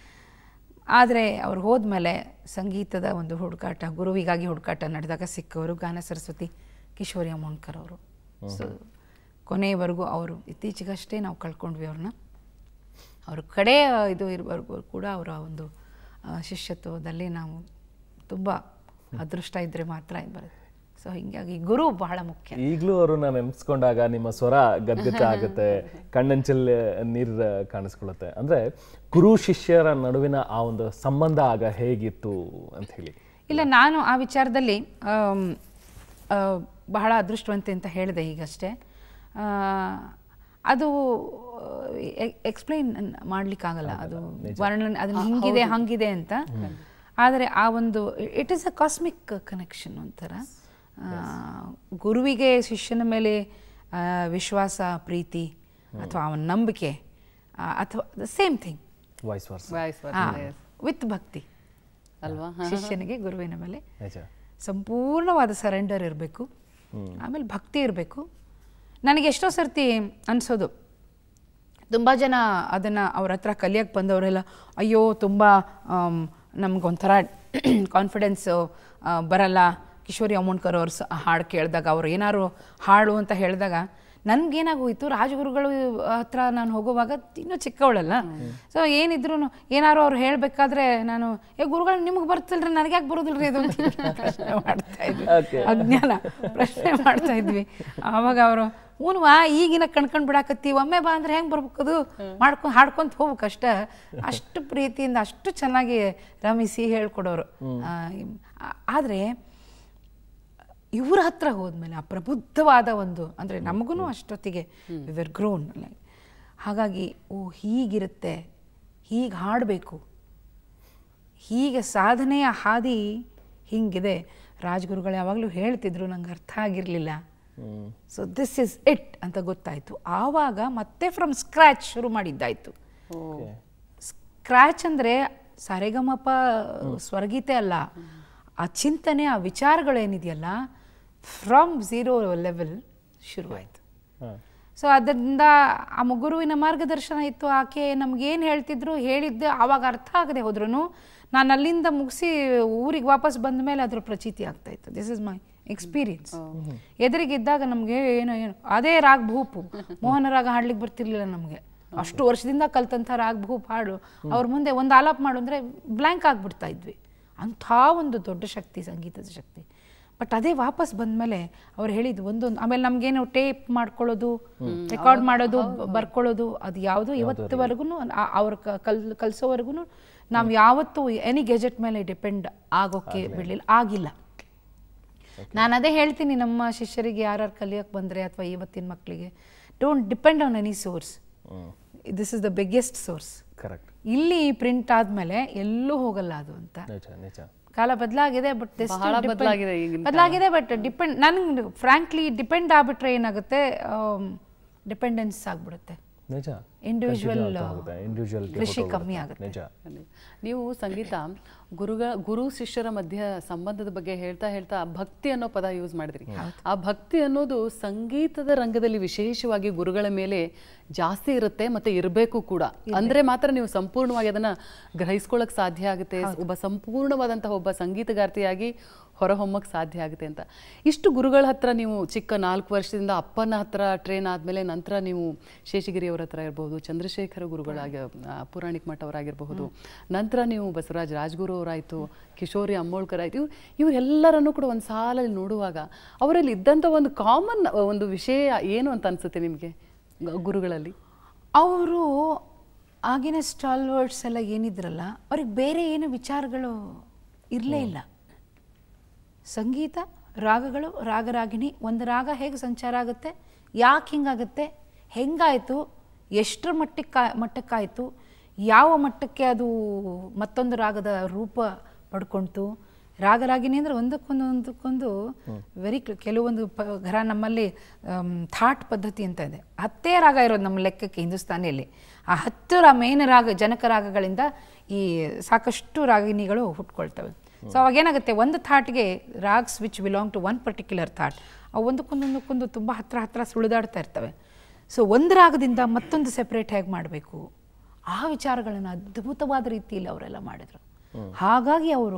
ಆದರೆ ಅವ್ರು ಹೋದ್ಮೇಲೆ ಸಂಗೀತದ ಒಂದು ಹುಡುಕಾಟ ಗುರುವಿಗಾಗಿ ಹುಡುಕಾಟ ನಡೆದಾಗ ಸಿಕ್ಕವರು ಗಾನ ಸರಸ್ವತಿ ಕಿಶೋರಿ ಅಮೋಣ್ಕರ್ ಅವರು ಸೊ ಕೊನೆಯವರೆಗೂ ಅವರು ಇತ್ತೀಚೆಗಷ್ಟೇ ನಾವು ಕಳ್ಕೊಂಡ್ವಿ ಅವ್ರನ್ನ ಅವ್ರ ಕಡೆ ಇದು ಇರುವವರೆಗೂ ಕೂಡ ಅವರ ಒಂದು ಆ, ಶಿಷ್ಯತ್ವದಲ್ಲಿ ನಾವು ತುಂಬ ಅದೃಷ್ಟ ಇದ್ದರೆ ಮಾತ್ರ ಇದು ಬರುತ್ತೆ ಸೊ ಹೀಗಾಗಿ ಗುರು ಬಹಳ ಮುಖ್ಯ ಈಗಲೂ ಅವ್ರನ್ನ ನೆನೆಸ್ಕೊಂಡಾಗ ನಿಮ್ಮ ಸ್ವರ ಗದ್ಗತ ಆಗುತ್ತೆ ಕಣ್ಣಂಚಲ್ಲಿ ನೀರು ಕಾಣಿಸ್ಕೊಳ್ಳುತ್ತೆ ಅಂದ್ರೆ ಗುರು ಶಿಷ್ಯರ ನಡುವಿನ ಆ ಒಂದು ಸಂಬಂಧ ಆಗ ಹೇಗಿತ್ತು ಅಂತ ಹೇಳಿ ಇಲ್ಲ ನಾನು ಆ ವಿಚಾರದಲ್ಲಿ ಆಮ್, ಆ, ಬಹಳ ಅದೃಷ್ಟವಂತೆ ಅಂತ ಹೇಳಿದೆ ಈಗಷ್ಟೇ ಆ, ಅದು ಎಕ್ಸ್ಪ್ಲೈನ್ ಮಾಡ್ಲಿಕ್ಕಾಗಲ್ಲ ಅದು ವರ್ಣನೆ ಅದನ್ನ ಹಿಂಗಿದೆ ಹಂಗಿದೆ ಅಂತ ಆದರೆ ಆ ಒಂದು it is a cosmic connection ಒಂಥರ ಆ, ಗುರುವಿಗೆ ಶಿಷ್ಯನ ಮೇಲೆ ಆ, ವಿಶ್ವಾಸ ಪ್ರೀತಿ ಅಥವಾ ಅವನ ನಂಬಿಕೆ ಆ, ಅಥವಾ same thing vice versa vice versa, yes. With bhakti ಅಲ್ವಾ ಶಿಷ್ಯನಿಗೆ ಗುರುವಿನ ಮೇಲೆ ನಿಜ ಸಂಪೂರ್ಣವಾದ ಸರೆಂಡರ್ ಇರಬೇಕು ಆಮೇಲೆ ಭಕ್ತಿ ಇರಬೇಕು ನನಗೆ ಎಷ್ಟೋ ಸರ್ತಿ ಅನಿಸೋದು ತುಂಬ ಜನ ಅದನ್ನು ಅವ್ರ ಹತ್ರ ಕಲಿಯಕ್ಕೆ ಬಂದವರೆಲ್ಲ ಅಯ್ಯೋ ತುಂಬ ನಮಗೊಂಥರ ಕಾನ್ಫಿಡೆನ್ಸ್ ಬರಲ್ಲ ಕಿಶೋರಿ ಅಮೋಣ್ಕರ್ ಅವ್ರ ಸ ಹಾಡು ಕೇಳಿದಾಗ ಅವ್ರು ಏನಾದ್ರು ಹಾಡು ಅಂತ ಹೇಳಿದಾಗ ನನಗೇನಾಗೋಯ್ತು ರಾಜಗುರುಗಳು ಹತ್ರ ನಾನು ಹೋಗುವಾಗ ಇನ್ನೂ ಚಿಕ್ಕವಳಲ್ಲ ಸೊ ಏನಿದ್ರು ಏನಾದ್ರು ಅವ್ರು ಹೇಳಬೇಕಾದ್ರೆ ನಾನು ಏ ಗುರುಗಳು ನಿಮಗೆ ಬರ್ತಲ್ರಿ ನನಗೆ ಯಾಕೆ ಬರೋದಿಲ್ರಿ ಇದು ಅಂತ ಪ್ರಶ್ನೆ ಮಾಡ್ತಾ ಇದ್ವಿ ಅಜ್ಞಾನ ಪ್ರಶ್ನೆ ಮಾಡ್ತಾ ಇದ್ವಿ ಆವಾಗ ಅವರು ಹ್ಞೂನ್ವಾ ಈಗಿನ ಕಣ್ಕೊಂಡ್ ಬಿಡಾಕತ್ತಿ ಒಮ್ಮೆ ಬಾ ಅಂದ್ರೆ ಹೆಂಗೆ ಬರ್ಬೇಕದು ಮಾಡ್ಕೊಂಡು ಹಾಡ್ಕೊಂತ ಹೋಗ್ಬೇಕು ಅಷ್ಟ ಅಷ್ಟು ಪ್ರೀತಿಯಿಂದ ಅಷ್ಟು ಚೆನ್ನಾಗಿ ರಮಿಸಿ ಹೇಳ್ಕೊಡೋರು ಆ, ಆ- ಆದ್ರೆ ಇವ್ರ ಹತ್ರ ಹೋದ್ಮೇಲೆ ಆ ಪ್ರಬುದ್ಧವಾದ ಒಂದು ಅಂದರೆ ನಮಗೂ ಅಷ್ಟೊತ್ತಿಗೆ ವಿವರ್ ಗ್ರೋನ್ ಹಾಗಾಗಿ ಓ ಹೀಗಿರುತ್ತೆ ಹೀಗೆ ಹಾಡಬೇಕು ಹೀಗೆ ಸಾಧನೆಯ ಹಾದಿ ಹಿಂಗಿದೆ ರಾಜಗುರುಗಳು ಯಾವಾಗಲೂ ಹೇಳ್ತಿದ್ರು ನಂಗೆ ಅರ್ಥ ಆಗಿರಲಿಲ್ಲ ಸೊ ದಿಸ್ ಇಸ್ ಇಟ್ ಅಂತ ಗೊತ್ತಾಯಿತು ಆವಾಗ ಮತ್ತೆ ಫ್ರಮ್ ಸ್ಕ್ರ್ಯಾಚ್ ಶುರು ಮಾಡಿದ್ದಾಯಿತು ಸ್ಕ್ರ್ಯಾಚ್ ಅಂದರೆ ಸರೆಗಮಪ ಸ್ವರ್ಗೀತೆ ಅಲ್ಲ ಆ ಚಿಂತನೆ ಆ ವಿಚಾರಗಳೇನಿದೆಯಲ್ಲ ಫ್ರಮ್ ಝೀರೋ ಲೆವೆಲ್ ಶುರುವಾಯಿತು ಸೊ ಅದರಿಂದ ಆ ಗುರುವಿನ ಮಾರ್ಗದರ್ಶನ ಇತ್ತು ಆಕೆ ನಮ್ಗೇನು ಹೇಳ್ತಿದ್ರು ಹೇಳಿದ್ದೆ ಆವಾಗ ಅರ್ಥ ಆಗದೆ ಹೋದ್ರು ನಾನು ಅಲ್ಲಿಂದ ಮುಗಿಸಿ ಊರಿಗೆ ವಾಪಸ್ ಬಂದ ಮೇಲೆ ಅದ್ರ ಪ್ರಚೀತಿ ಆಗ್ತಾ ಇತ್ತು ದಿಸ್ ಇಸ್ ಮೈ ಎಕ್ಸ್ಪೀರಿಯನ್ಸ್ ಎದುರಿಗಿದ್ದಾಗ ನಮಗೆ ಏನೋ ಏನು ಅದೇ ರಾಗ್ ಭೂಪು ಮೋಹನ ರಾಗ ಹಾಡ್ಲಿಕ್ಕೆ ಬರ್ತಿರ್ಲಿಲ್ಲ ನಮಗೆ ಅಷ್ಟು ವರ್ಷದಿಂದ ಕಲ್ತಂಥ ರಾಗ್ ಭೂಪ್ ಹಾಡು ಅವ್ರ ಮುಂದೆ ಒಂದು ಆಲಾಪ್ ಮಾಡು ಅಂದರೆ ಬ್ಲ್ಯಾಂಕ್ ಆಗಿಬಿಡ್ತಾ ಇದ್ವಿ ಅಂಥ ಒಂದು ದೊಡ್ಡ ಶಕ್ತಿ ಸಂಗೀತದ ಶಕ್ತಿ ಬಟ್ ಅದೇ ವಾಪಸ್ ಬಂದಮೇಲೆ ಅವ್ರು ಹೇಳಿದ್ದು ಒಂದೊಂದು ಆಮೇಲೆ ನಮಗೇನು ಟೇಪ್ ಮಾಡ್ಕೊಳ್ಳೋದು ರೆಕಾರ್ಡ್ ಮಾಡೋದು ಬ- ಬರ್ಕೊಳ್ಳೋದು ಅದು ಯಾವುದು ಇವತ್ತುವರೆಗೂ ಅವ್ರ ಕ- ಕಲ್ ಕಲಿಸೋವರೆಗೂ ನಾವು ಯಾವತ್ತೂ ಎನಿ ಗೆಜೆಟ್ ಮೇಲೆ ಡಿಪೆಂಡ್ ಆಗೋಕ್ಕೆ ಬಿಡಲಿಲ್ಲ ಆಗಿಲ್ಲ ನಾನು ಅದೇ ಹೇಳ್ತೀನಿ ನಮ್ಮ ಶಿಷ್ಯರಿಗೆ ಯಾರ್ಯಾರು ಕಲಿಯೋಕೆ ಬಂದರೆ ಅಥವಾ ಇವತ್ತಿನ ಮಕ್ಕಳಿಗೆ don't depend on any source this is the biggest source correct ಇಲ್ಲಿ ಪ್ರಿಂಟ್ ಆದಮೇಲೆ ಎಲ್ಲೂ ಹೋಗಲ್ಲ ಅದು ಅಂತ ನಿಜ ನಿಜ ಕಾಲ ಬದಲಾಗಿದೆ ಬಟ್ ಬಹಳ ಬದ್ಲಾಗಿದೆ ಈಗಿನ ಬದಲಾಗಿದೆ ಬಟ್ ಡಿಪೆಂಡ್ ನನ್ಗೆ ಫ್ರಾಂಕ್ಲಿ ಡಿಪೆಂಡ್ ಆಗ್ಬಿಟ್ರೆ ಏನಾಗುತ್ತೆ ಡಿಪೆಂಡೆನ್ಸ್ ಆಗ್ಬಿಡುತ್ತೆ ನಿಜ Individual, ಇಂಡಿವಿಜುವಲ್ ಕೃಷಿ ಕಮ್ಮಿ ಆಗುತ್ತೆ. ನಿಜ ನೀವು ಸಂಗೀತ ಗುರುಗಳ ಗುರು ಶಿಷ್ಯರ ಮಧ್ಯ ಸಂಬಂಧದ ಬಗ್ಗೆ ಹೇಳ್ತಾ ಹೇಳ್ತಾ ಭಕ್ತಿ ಅನ್ನೋ ಪದ ಯೂಸ್ ಮಾಡಿದ್ರಿ ಆ ಭಕ್ತಿ ಅನ್ನೋದು ಸಂಗೀತದ ರಂಗದಲ್ಲಿ ವಿಶೇಷವಾಗಿ ಗುರುಗಳ ಮೇಲೆ ಜಾಸ್ತಿ ಇರುತ್ತೆ ಮತ್ತೆ ಇರಬೇಕು ಕೂಡ ಅಂದ್ರೆ ಮಾತ್ರ ನೀವು ಸಂಪೂರ್ಣವಾಗಿ ಅದನ್ನ ಗ್ರಹಿಸ್ಕೊಳ್ಳಕ್ ಸಾಧ್ಯ ಆಗುತ್ತೆ ಒಬ್ಬ ಸಂಪೂರ್ಣವಾದಂತಹ ಒಬ್ಬ ಸಂಗೀತಗಾರ್ತಿಯಾಗಿ ಹೊರಹೊಮ್ಮಕ್ಕೆ ಸಾಧ್ಯ ಆಗುತ್ತೆ ಅಂತ ಇಷ್ಟು ಗುರುಗಳ ಹತ್ರ ನೀವು ಚಿಕ್ಕ ನಾಲ್ಕು ವರ್ಷದಿಂದ ಅಪ್ಪನ ಹತ್ರ ಟ್ರೈನ್ ಆದಮೇಲೆ ನಂತರ ನೀವು ಶೇಷಗಿರಿಯವರ ಹತ್ರ ಇರಬಹುದು ಚಂದ್ರಶೇಖರ ಗುರುಗಳಾಗಿ ಆ, ಪುರಾಣಿಕ್ ಮಠ ಅವರಾಗಿರಬಹುದು ನಂತರ ನೀವು ಬಸವರಾಜ್ ರಾಜ್ಗುರು ಅವರಾಯಿತು ಕಿಶೋರಿ ಅಮ್ಮೋಳ್ಕರ್ ಆಯಿತು ಇವ್ ಇವರೆಲ್ಲರನ್ನೂ ಕೂಡ ಒಂದು ಸಾಲಲ್ಲಿ ನೋಡುವಾಗ ಅವರಲ್ಲಿ ಇದ್ದಂಥ ಒಂದು ಕಾಮನ್ ಒಂದು ವಿಷಯ ಏನು ಅಂತ ಅನ್ಸುತ್ತೆ ನಿಮಗೆ ಗುರುಗಳಲ್ಲಿ ಅವರು ಆಗಿನ ಸ್ಟಾಲ್ವರ್ಡ್ಸ್ ಎಲ್ಲ ಏನಿದ್ರಲ್ಲ ಅವ್ರಿಗೆ ಬೇರೆ ಏನು ವಿಚಾರಗಳು ಇರಲೇ ಇಲ್ಲ ಸಂಗೀತ ರಾಗಗಳು ರಾಗರಾಗಿಣಿ ಒಂದು ರಾಗ ಹೇಗೆ ಸಂಚಾರ ಆಗುತ್ತೆ ಯಾಕೆ ಹಿಂಗಾಗುತ್ತೆ ಹೆಂಗಾಯಿತು ಎಷ್ಟರ ಮಟ್ಟಕ್ಕೆ ಮಟ್ಟಕ್ಕಾಯಿತು ಯಾವ ಮಟ್ಟಕ್ಕೆ ಅದು ಮತ್ತೊಂದು ರಾಗದ ರೂಪ ಪಡ್ಕೊಳ್ತು ರಾಗರಾಗಿಣಿ ಅಂದರೆ ಒಂದಕ್ಕೊಂದು ಒಂದಕ್ಕೊಂದು ವೆರಿ ಕೆಲವೊಂದು ಪ ಘರ ನಮ್ಮಲ್ಲಿ ಆಮ್, ಥಾಟ್ ಪದ್ಧತಿ ಅಂತ ಇದೆ ಹತ್ತೇ ರಾಗ ಇರೋದು ನಮ್ಮ ಲೆಕ್ಕಕ್ಕೆ ಹಿಂದೂಸ್ತಾನಿಯಲ್ಲಿ ಆ ಹತ್ತು ರಾ ಮೇನ್ ರಾಗ ಜನಕ ರಾಗಗಳಿಂದ ಈ ಸಾಕಷ್ಟು ರಾಗಿಣಿಗಳು ಹುಟ್ಕೊಳ್ತವೆ ಸೊ ಅವಾಗ ಏನಾಗುತ್ತೆ ಒಂದು ಥಾಟ್ಗೆ ragas which belong to one particular thaat ಅವು ಒಂದಕ್ಕೊಂದೊಂದಕ್ಕೊಂದು ತುಂಬ ಹತ್ರ ಹತ್ರ ಸುಳಿದಾಡ್ತಾ ಇರ್ತವೆ ಸೊ ಒಂದು ರಾಗದಿಂದ ಮತ್ತೊಂದು ಸೆಪ್ರೇಟ್ ಹೇಗೆ ಮಾಡಬೇಕು ಆ ವಿಚಾರಗಳನ್ನು ಅದ್ಭುತವಾದ ರೀತಿಯಲ್ಲಿ ಅವರೆಲ್ಲ ಮಾಡಿದರು ಹಾಗಾಗಿ ಅವರು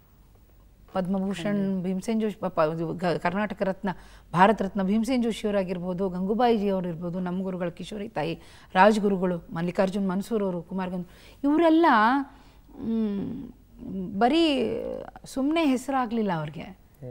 ಪದ್ಮಭೂಷಣ್ ಭೀಮಸೇನ್ ಜೋಶಿ ಪಾಪ ಇದು ಗ- ಕರ್ನಾಟಕ ರತ್ನ ಭಾರತ ರತ್ನ ಭೀಮಸೇನ್ ಜೋಶಿಯವರಾಗಿರ್ಬೋದು ಗಂಗೂಬಾಯಿಜಿ ಅವರು ಇರ್ಬೋದು ನಮ್ಮ ಗುರುಗಳು ಕಿಶೋರಿ ತಾಯಿ ರಾಜ್ಗುರುಗಳು ಮಲ್ಲಿಕಾರ್ಜುನ್ ಮನ್ಸೂರ್ ಅವರು ಕುಮಾರ್ ಗಂಗ್ ಇವರೆಲ್ಲ ಮ್, ಬರೀ ಸುಮ್ಮನೆ ಹೆಸರಾಗಲಿಲ್ಲ ಅವ್ರಿಗೆ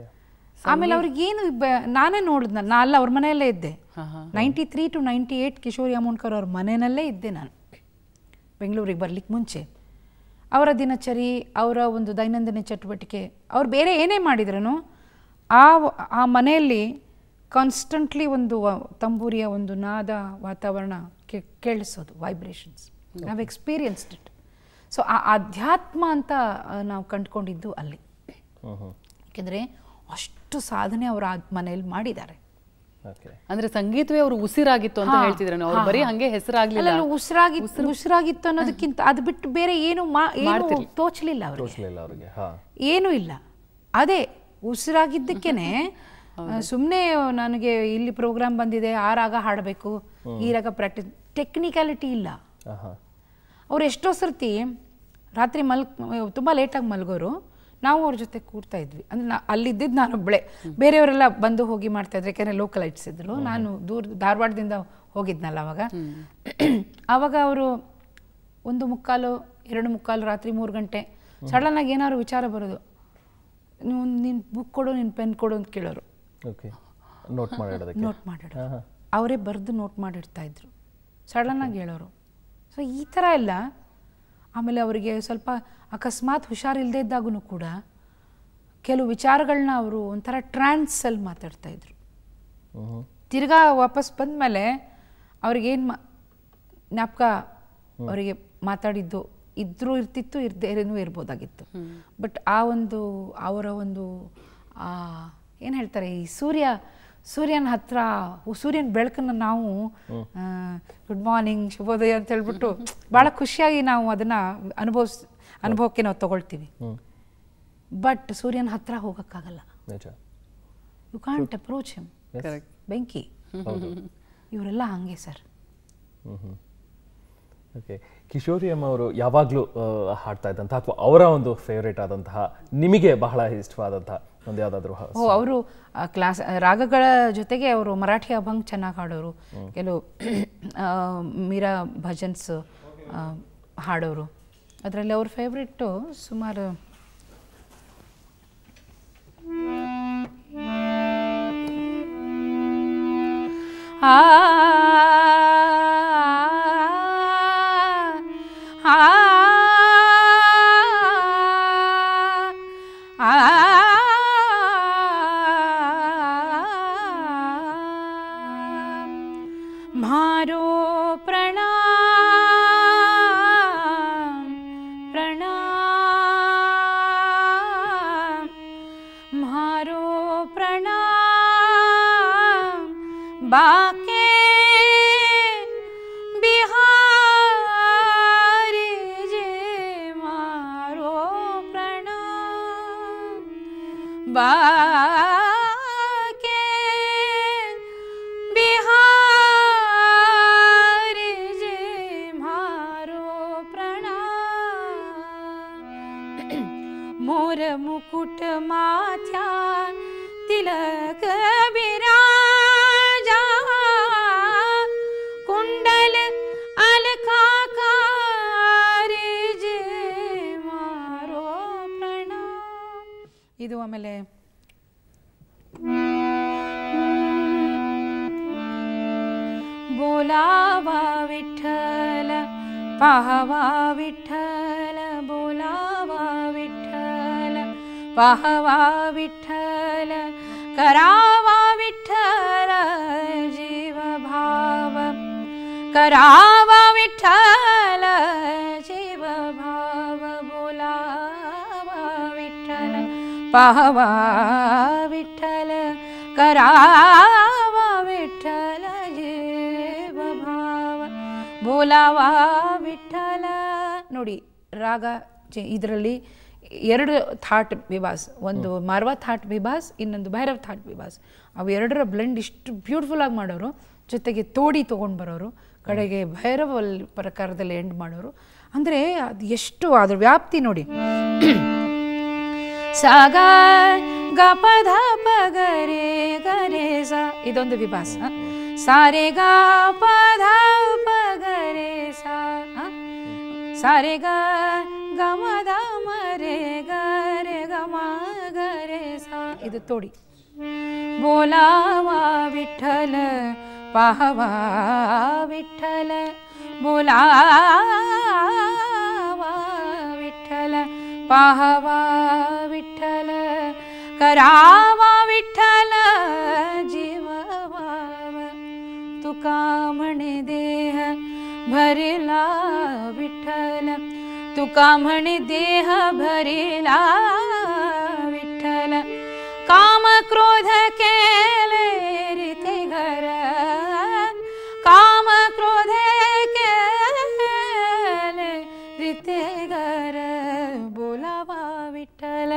ಆಮೇಲೆ ಅವ್ರಿಗೆ ಏನು ಬ- ನಾನೇ ನೋಡಿದ್ನ ನಾ ಅಲ್ಲ ಅವ್ರ ಮನೆಯಲ್ಲೇ ಇದ್ದೆ ninety three to ninety eight Kishori Amonkar ಅವ್ರ ಮನೆಯಲ್ಲೇ ಇದ್ದೆ ನಾನು ಬೆಂಗಳೂರಿಗೆ ಬರ್ಲಿಕ್ಕೆ ಮುಂಚೆ ಅವರ ದಿನಚರಿ ಅವರ ಒಂದು ದೈನಂದಿನ ಚಟುವಟಿಕೆ ಅವ್ರು ಬೇರೆ ಏನೇ ಮಾಡಿದ್ರೂ ಆ ಆ ಮನೆಯಲ್ಲಿ ಕಾನ್ಸ್ಟಂಟ್ಲಿ ಒಂದು ವ- ತಂಬೂರಿಯ ಒಂದು ನಾದ ವಾತಾವರಣ ಕೇ- ಕೇಳಿಸೋದು ವೈಬ್ರೇಷನ್ಸ್ ನಾವು ಎಕ್ಸ್ಪೀರಿಯನ್ಸ್ಡ್ ಇಟ್ ಸೊ ಆ ಅಧ್ಯಾತ್ಮ ಅಂತ ಆ, ನಾವು ಕಂಡುಕೊಂಡಿದ್ದು ಅಲ್ಲಿ ಹ್ಮ್ ಹ್ಮ್ ಯಾಕೆಂದರೆ ಅಷ್ಟು ಸಾಧನೆ ಅವರು ಆ ಮನೆಯಲ್ಲಿ ಮಾಡಿದ್ದಾರೆ ಓಕೆ ಅಂದ್ರೆ ಸಂಗೀತವೇ ಅವರು ಉಸಿರಾಗಿತ್ತು ಅಂತ ಹೇಳ್ತಿದ್ರು ಅವ್ರು ಬರೀ ಹಂಗೆ ಹೆಸರಾಗ್ಲಿಲ್ಲ ಅಲ್ಲ ಉಸಿರಾಗಿ ಉಸಿರಾಗಿತ್ತು ಅನ್ನೋದಕ್ಕಿಂತ ಅದು ಬಿಟ್ಟು ಬೇರೆ ಏನು ಮಾ ಏನು ತೋಚಲಿಲ್ಲ ಅವ್ರಿಗೆ ತೋರಿಸ್ಲಿಲ್ಲ ಅವ್ರಿಗೆ ಹಾ ಏನೂ ಇಲ್ಲ ಅದೇ ಉಸಿರಾಗಿದ್ದಕ್ಕೇನೆ ಸುಮ್ಮನೆ ನನಗೆ ಇಲ್ಲಿ ಪ್ರೋಗ್ರಾಮ್ ಬಂದಿದೆ ಆ ರಾಗ ಹಾಡಬೇಕು ಈ ರಾಗ ಪ್ರಾಕ್ಟೀಸ್ ಟೆಕ್ನಿಕ್ಯಾಲಿಟಿ ಇಲ್ಲ ಆಹಾ ಅವ್ರು ಎಷ್ಟೋ ಸರ್ತಿ ರಾತ್ರಿ ಮಲ್ ತುಂಬ ಲೇಟಾಗಿ ಮಲ್ಗೋರು ನಾವು ಅವ್ರ ಜೊತೆ ಕೂರ್ತಾ ಇದ್ವಿ ಅಂದ್ರೆ ನಾ ಅಲ್ಲಿದ್ದಿದ್ದು ನಾನು ಒಬ್ಬಳೆ ಬೇರೆಯವರೆಲ್ಲ ಬಂದು ಹೋಗಿ ಮಾಡ್ತಾ ಇದ್ರು ಯಾಕೆಂದರೆ ಲೋಕಲೈಟ್ಸ್ ಇದ್ರು ನಾನು ದೂರ ಧಾರವಾಡದಿಂದ ಹೋಗಿದ್ನಲ್ಲ ಅವಾಗ ಆವಾಗ ಅವರು ಒಂದು ಮುಕ್ಕಾಲು ಎರಡು ಮುಕ್ಕಾಲು ರಾತ್ರಿ ಮೂರು ಗಂಟೆ ಸಡನ್ನಾಗಿ ಏನಾದ್ರು ವಿಚಾರ ಬರೋದು ನೀವು ನಿನ್ನ ಬುಕ್ ಕೊಡು ನಿನ್ನ ಪೆನ್ ಕೊಡು ಅಂತ ಕೇಳೋರು ಓಕೆ ನೋಟ್ ಮಾಡಿಡೋದಕ್ಕೆ ನೋಟ್ ಮಾಡಿಡೋರು ಅವರೇ ಬರೆದು ನೋಟ್ ಮಾಡಿಡ್ತಾ ಇದ್ರು ಸಡನ್ನಾಗಿ ಹೇಳೋರು ಸೊ ಈ ಥರ ಎಲ್ಲ ಆಮೇಲೆ ಅವರಿಗೆ ಸ್ವಲ್ಪ ಅಕಸ್ಮಾತ್ ಹುಷಾರಿಲ್ಲದೆ ಇದ್ದಾಗೂ ಕೂಡ ಕೆಲವು ವಿಚಾರಗಳನ್ನ ಅವರು ಒಂಥರ ಟ್ರಾನ್ಸಲ್ಲಿ ಮಾತಾಡ್ತಾ ಇದ್ರು ಹ್ಮ್ ತಿರ್ಗಾ ವಾಪಸ್ ಬಂದಮೇಲೆ ಅವ್ರಿಗೇನು ಮಾ ಜ್ಞಾಪಕ ಅವರಿಗೆ ಮಾತಾಡಿದ್ದು ಇದ್ರೂ ಇರ್ತಿತ್ತು ಇರ್ದೇನೂ ಇರ್ಬೋದಾಗಿತ್ತು ಬಟ್ ಆ ಒಂದು ಅವರ ಒಂದು ಏನು ಹೇಳ್ತಾರೆ ಈ ಸೂರ್ಯ ಸೂರ್ಯನ ಹತ್ರ ಸೂರ್ಯನ ಬೆಳಕನ್ನು ನಾವು ಗುಡ್ ಮಾರ್ನಿಂಗ್ ಶುಭೋದಯ ಅಂತ ಹೇಳ್ಬಿಟ್ಟು ಭಾಳ ಖುಷಿಯಾಗಿ ನಾವು ಅದನ್ನು ಅನುಭವಿಸ್ ಅನುಭವಕ್ಕೆ ನಾವು ತಗೊಳ್ತೀವಿ ಹ್ಮ್ ಬಟ್ ಸೂರ್ಯನ ಹತ್ರ ಹೋಗೋಕ್ಕಾಗಲ್ಲ ನಿಜ you can't approach him correct ಬೆಂಕಿ ಹೌದು ಇವರೆಲ್ಲ ಹಾಗೆ sir hmm hmm okay Kishori ಅಮ್ಮ ಅವರು ಯಾವಾಗಲೂ ಹಾಡ್ತಾ ಇದ್ದಂತಹ ಅಥವಾ ಅವರ ಒಂದು ಫೇವ್ರೇಟ್ ಆದಂತಹ ನಿಮಗೆ ಬಹಳ ಇಷ್ಟವಾದಂತಹ ಒಂದು ಯಾವುದಾದ್ರೂ ಓ ಅವರು ಕ್ಲಾಸ್ ರಾಗಗಳ ಜೊತೆಗೆ ಅವರು ಮರಾಠಿ ಅಭಂಗ್ ಚೆನ್ನಾಗಿ ಹಾಡೋರು ಕೆಲವು ಆ, ಮೀರಾ ಭಜನ್ಸ್ ಆ, ಹಾಡೋರು ಅದರಲ್ಲಿ ಅವ್ರ ಫೇವ್ರೆಟ್ಟು ಸುಮಾರು ಆ ಆ ಆ मारो प्रणाम प्रणाम मारो प्रणाम बाके मुकुट माथ्या तिलक बिराजा कुंडल अलकाकार जे मारो प्रणा ಇದು ಆಮೇಲೆ बोलावा विठ्ठल पाहवा विठ्ठल बोलावा विठ्ठल पाहवा विठ्ठल करावा विठ्ठल जीव भाव करावा विठ्ठल जीव भाव बोलावा विठ्ठल पाहवा विठ्ठल करावा विठ्ठल जीव ಭಾವ ಬೋಲಾವಾ ವಿಠಲ ನೋಡಿ ರಾಗ ಇದರಲ್ಲಿ ಎರಡು ಥಾಟ್ ವಿಭಾಸ್ ಒಂದು ಮಾರ್ವಾ ಥಾಟ್ ವಿಭಾಸ್ ಇನ್ನೊಂದು ಭೈರವ್ ಥಾಟ್ ವಿಭಾಸ್ ಅವು ಎರಡರ ಬ್ಲೆಂಡ್ ಇಷ್ಟು ಬ್ಯೂಟಿಫುಲ್ ಆಗಿ ಮಾಡೋರು ಜೊತೆಗೆ ತೋಡಿ ತೊಗೊಂಡು ಬರೋರು ಕಡೆಗೆ ಭೈರವ ಪ್ರಕಾರದಲ್ಲಿ ಎಂಡ್ ಮಾಡೋರು ಅಂದರೆ ಅದು ಎಷ್ಟು ಅದ್ರ ವ್ಯಾಪ್ತಿ ನೋಡಿ ಸಾಗ ಗ ಪಧ ಪ ಗರೆ ಗರೆ ಸ ಇದೊಂದು ವಿಭಾಸ ಸಾರೆ ಗ ಪಧ ಪ ಗರೆ ಸ ಹ? ಸಾರೆ ಗ ಗ ಮ ದ ಮ ರೇ ಗ ರೇ ಗ ಮ ಗ ರೇ ಸ ಇದು ತೋಡಿ बोलावा विठ्ठल पाहवा विठ्ठल बोलावा विठ्ठल पाहवा विठ्ठल करावा विठ्ठल जीव भाव तुका म्हणे देह भरिला विठ्ठल तुका म्हणे देह भरिला विठ्ठल काम क्रोध केले रिते घर काम क्रोध केले रिते घर बोलावा ವಿಠಲ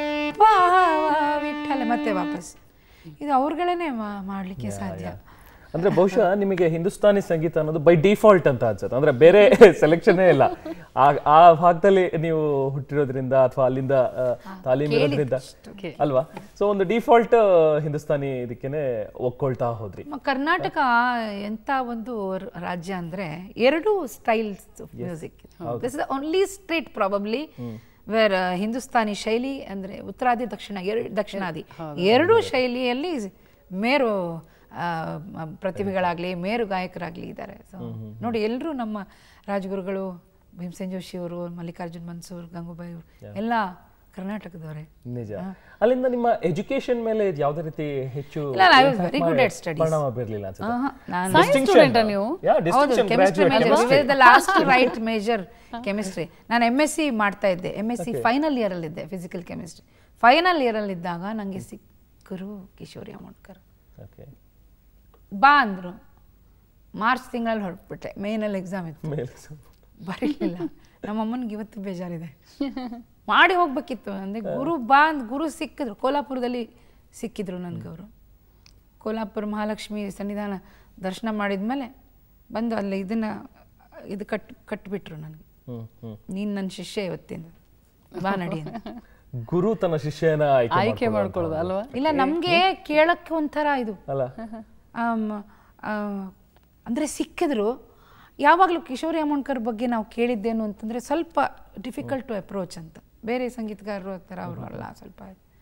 ಪಾವ ವಿಠಲ ಮತ್ತೆ ವಾಪಸ್ ಇದು ಅವ್ರುಗಳೇ ಮಾಡಲಿಕ್ಕೆ ಸಾಧ್ಯ ಅಂದ್ರೆ ಬಹುಶಃ ನಿಮಗೆ ಹಿಂದೂಸ್ತಾನಿ ಸಂಗೀತ ಅನ್ನೋದು ಬೈ ಡಿಫಾಲ್ಟ್ ಅಂತ ಅನ್ಸುತ್ತೆ ಅಂದ್ರೆ ಬೇರೆ ಸೆಲೆಕ್ಷನ್ ಇಲ್ಲ ಆ ಆ ಭಾಗದಲ್ಲಿ ನೀವು ಹುಟ್ಟಿರೋದ್ರಿಂದ ಅಥವಾ ಅಲ್ಲಿಂದ ಆ, ತಾಲೀಮ್ ಇರೋದ್ರಿಂದ ಅಲ್ವಾ ಸೊ ಒಂದು ಡಿಫಾಲ್ಟ್ ಹಿಂದೂಸ್ತಾನಿ ಇದಕ್ಕೇನೆ ಒಕ್ಕೊಳ್ತಾ ಹೋದ್ರಿ ನಮ್ಮ ಕರ್ನಾಟಕ ಎಂಥ ಒಂದು ರ- ರಾಜ್ಯ ಅಂದರೆ ಎರಡು styles music this is only street probably where Hindustani ಶೈಲಿ ಅಂದರೆ ಉತ್ತರಾದಿ ದಕ್ಷಿಣ ಎರಡು ದಕ್ಷಿಣಾದಿ ಎರಡೂ ಶೈಲಿಯಲ್ಲಿ ಮೇರು ಆ, ಮ- ಪ್ರತಿಭೆಗಳಾಗಲಿ ಮೇರು ಗಾಯಕರಾಗಲಿ ಇದ್ದಾರೆ ಸೊ ನೋಡಿ ಎಲ್ಲರೂ ನಮ್ಮ ರಾಜಗುರುಗಳು ಭೀಮಸೇನ್ ಜೋಶಿ ಅವರು ಮಲ್ಲಿಕಾರ್ಜುನ್ ಮನ್ಸೂರ್ ಗಂಗೂಬಾಯಿ ಅವರು ಎಲ್ಲ ಕರ್ನಾಟಕದವರೇ ನಿಜ ಅಲ್ಲಿಂದ ನಿಮ್ಮ ಎಜುಕೇಶನ್ ಮೇಲೆ ಇದು ಯಾವ್ದೇ ರೀತಿ ಹೆಚ್ಚು ಇಲ್ಲ, I was impact very good ಮಾಡಿ at studies. ಪರಿಣಾಮ ಬೀರ್ಲಿಲ್ಲ ಅನ್ಸುತ್ತೆ ಆಹಾ, ನಾನು Science student ಆ ನೀವು? Yeah, ಹೌದು distinction, chemistry graduate major chemistry. The last right major chemistry ನಾನು ಎಮ್ ಎಸ್ ಸಿ ಮಾಡ್ತಾ ಇದ್ದೆ ಎಮ್ ಎಸ್ ಸಿ ಫೈನಲ್ ಇಯರಲ್ಲಿದ್ದೆ ಫಿಸಿಕಲ್ ಕೆಮಿಸ್ಟ್ರಿ ಫೈನಲ್ ಇಯರಲ್ಲಿದ್ದಾಗ ನನಗೆ ಸಿಕ್ಕರು ಕಿಶೋರಿ ಅಮೋಡ್ಕರ್ Okay. ಬಾ ಅಂದರು ಮಾರ್ಚ್ ತಿಂಗಳಲ್ಲಿ ಹೊರಟ್ಬಿಟ್ಟೆ ಮೇನಲ್ಲಿ ಎಕ್ಸಾಮ್ ಇತ್ತು ಮೇಲೆ ಬರೀಲಿಲ್ಲ ನಮ್ಮ ಅಮ್ಮನಿಗೆ ಇವತ್ತು ಬೇಜಾರಿದೆ ಮಾಡಿ ಹೋಗ್ಬೇಕಿತ್ತು ಅಂದರೆ ಗುರು ಬಾ ಅಂದ್ ಗುರು ಸಿಕ್ಕಿದ್ರು ಕೋಲಾಪುರದಲ್ಲಿ ಸಿಕ್ಕಿದ್ರು ನನಗೆ ಅವರು ಕೋಲಾಪುರ ಮಹಾಲಕ್ಷ್ಮಿ ಸನ್ನಿಧಾನ ದರ್ಶನ ಮಾಡಿದ್ಮೇಲೆ ಬಂದು ಅಲ್ಲಿ ಇದನ್ನು ಇದು ಕಟ್ ಕಟ್ಬಿಟ್ರು ನನಗೆ ಹ್ಮ್ ಹ್ಮ್ ನೀನು ನನ್ನ ಶಿಷ್ಯ ಇವತ್ತಿಂದ ಬಾ ನಡಿ ಅಂತ ಗುರು ತನ್ನ ಶಿಷ್ಯನ ಆಯ್ಕೆ ಆಯ್ಕೆ ಮಾಡ್ಕೊಳ್ಳೋ ಮಾಡ್ಕೊಳ್ಳೋದು ಅಲ್ವಾ ಇಲ್ಲ ನಮಗೆ ಕೇಳಕ್ಕೆ ಒಂಥರ ಇದು ಅಲ್ಲ ಆಮ್, ಆ, ಅಂದ್ರೆ ಸಿಕ್ಕಿದ್ರು ಯಾವಾಗಲೂ ಕಿಶೋರಿ ಅಮೋಣ್ಕರ್ ಬಗ್ಗೆ ನಾವು ಕೇಳಿದ್ದೇನು ಅಂತಂದರೆ ಸ್ವಲ್ಪ ಡಿಫಿಕಲ್ಟ್ ಟು ಅಪ್ರೋಚ್ ಅಂತ ಬೇರೆ ಸಂಗೀತಗಾರರು ಥರ ಅವರು ಅಲ್ಲ ಸ್ವಲ್ಪ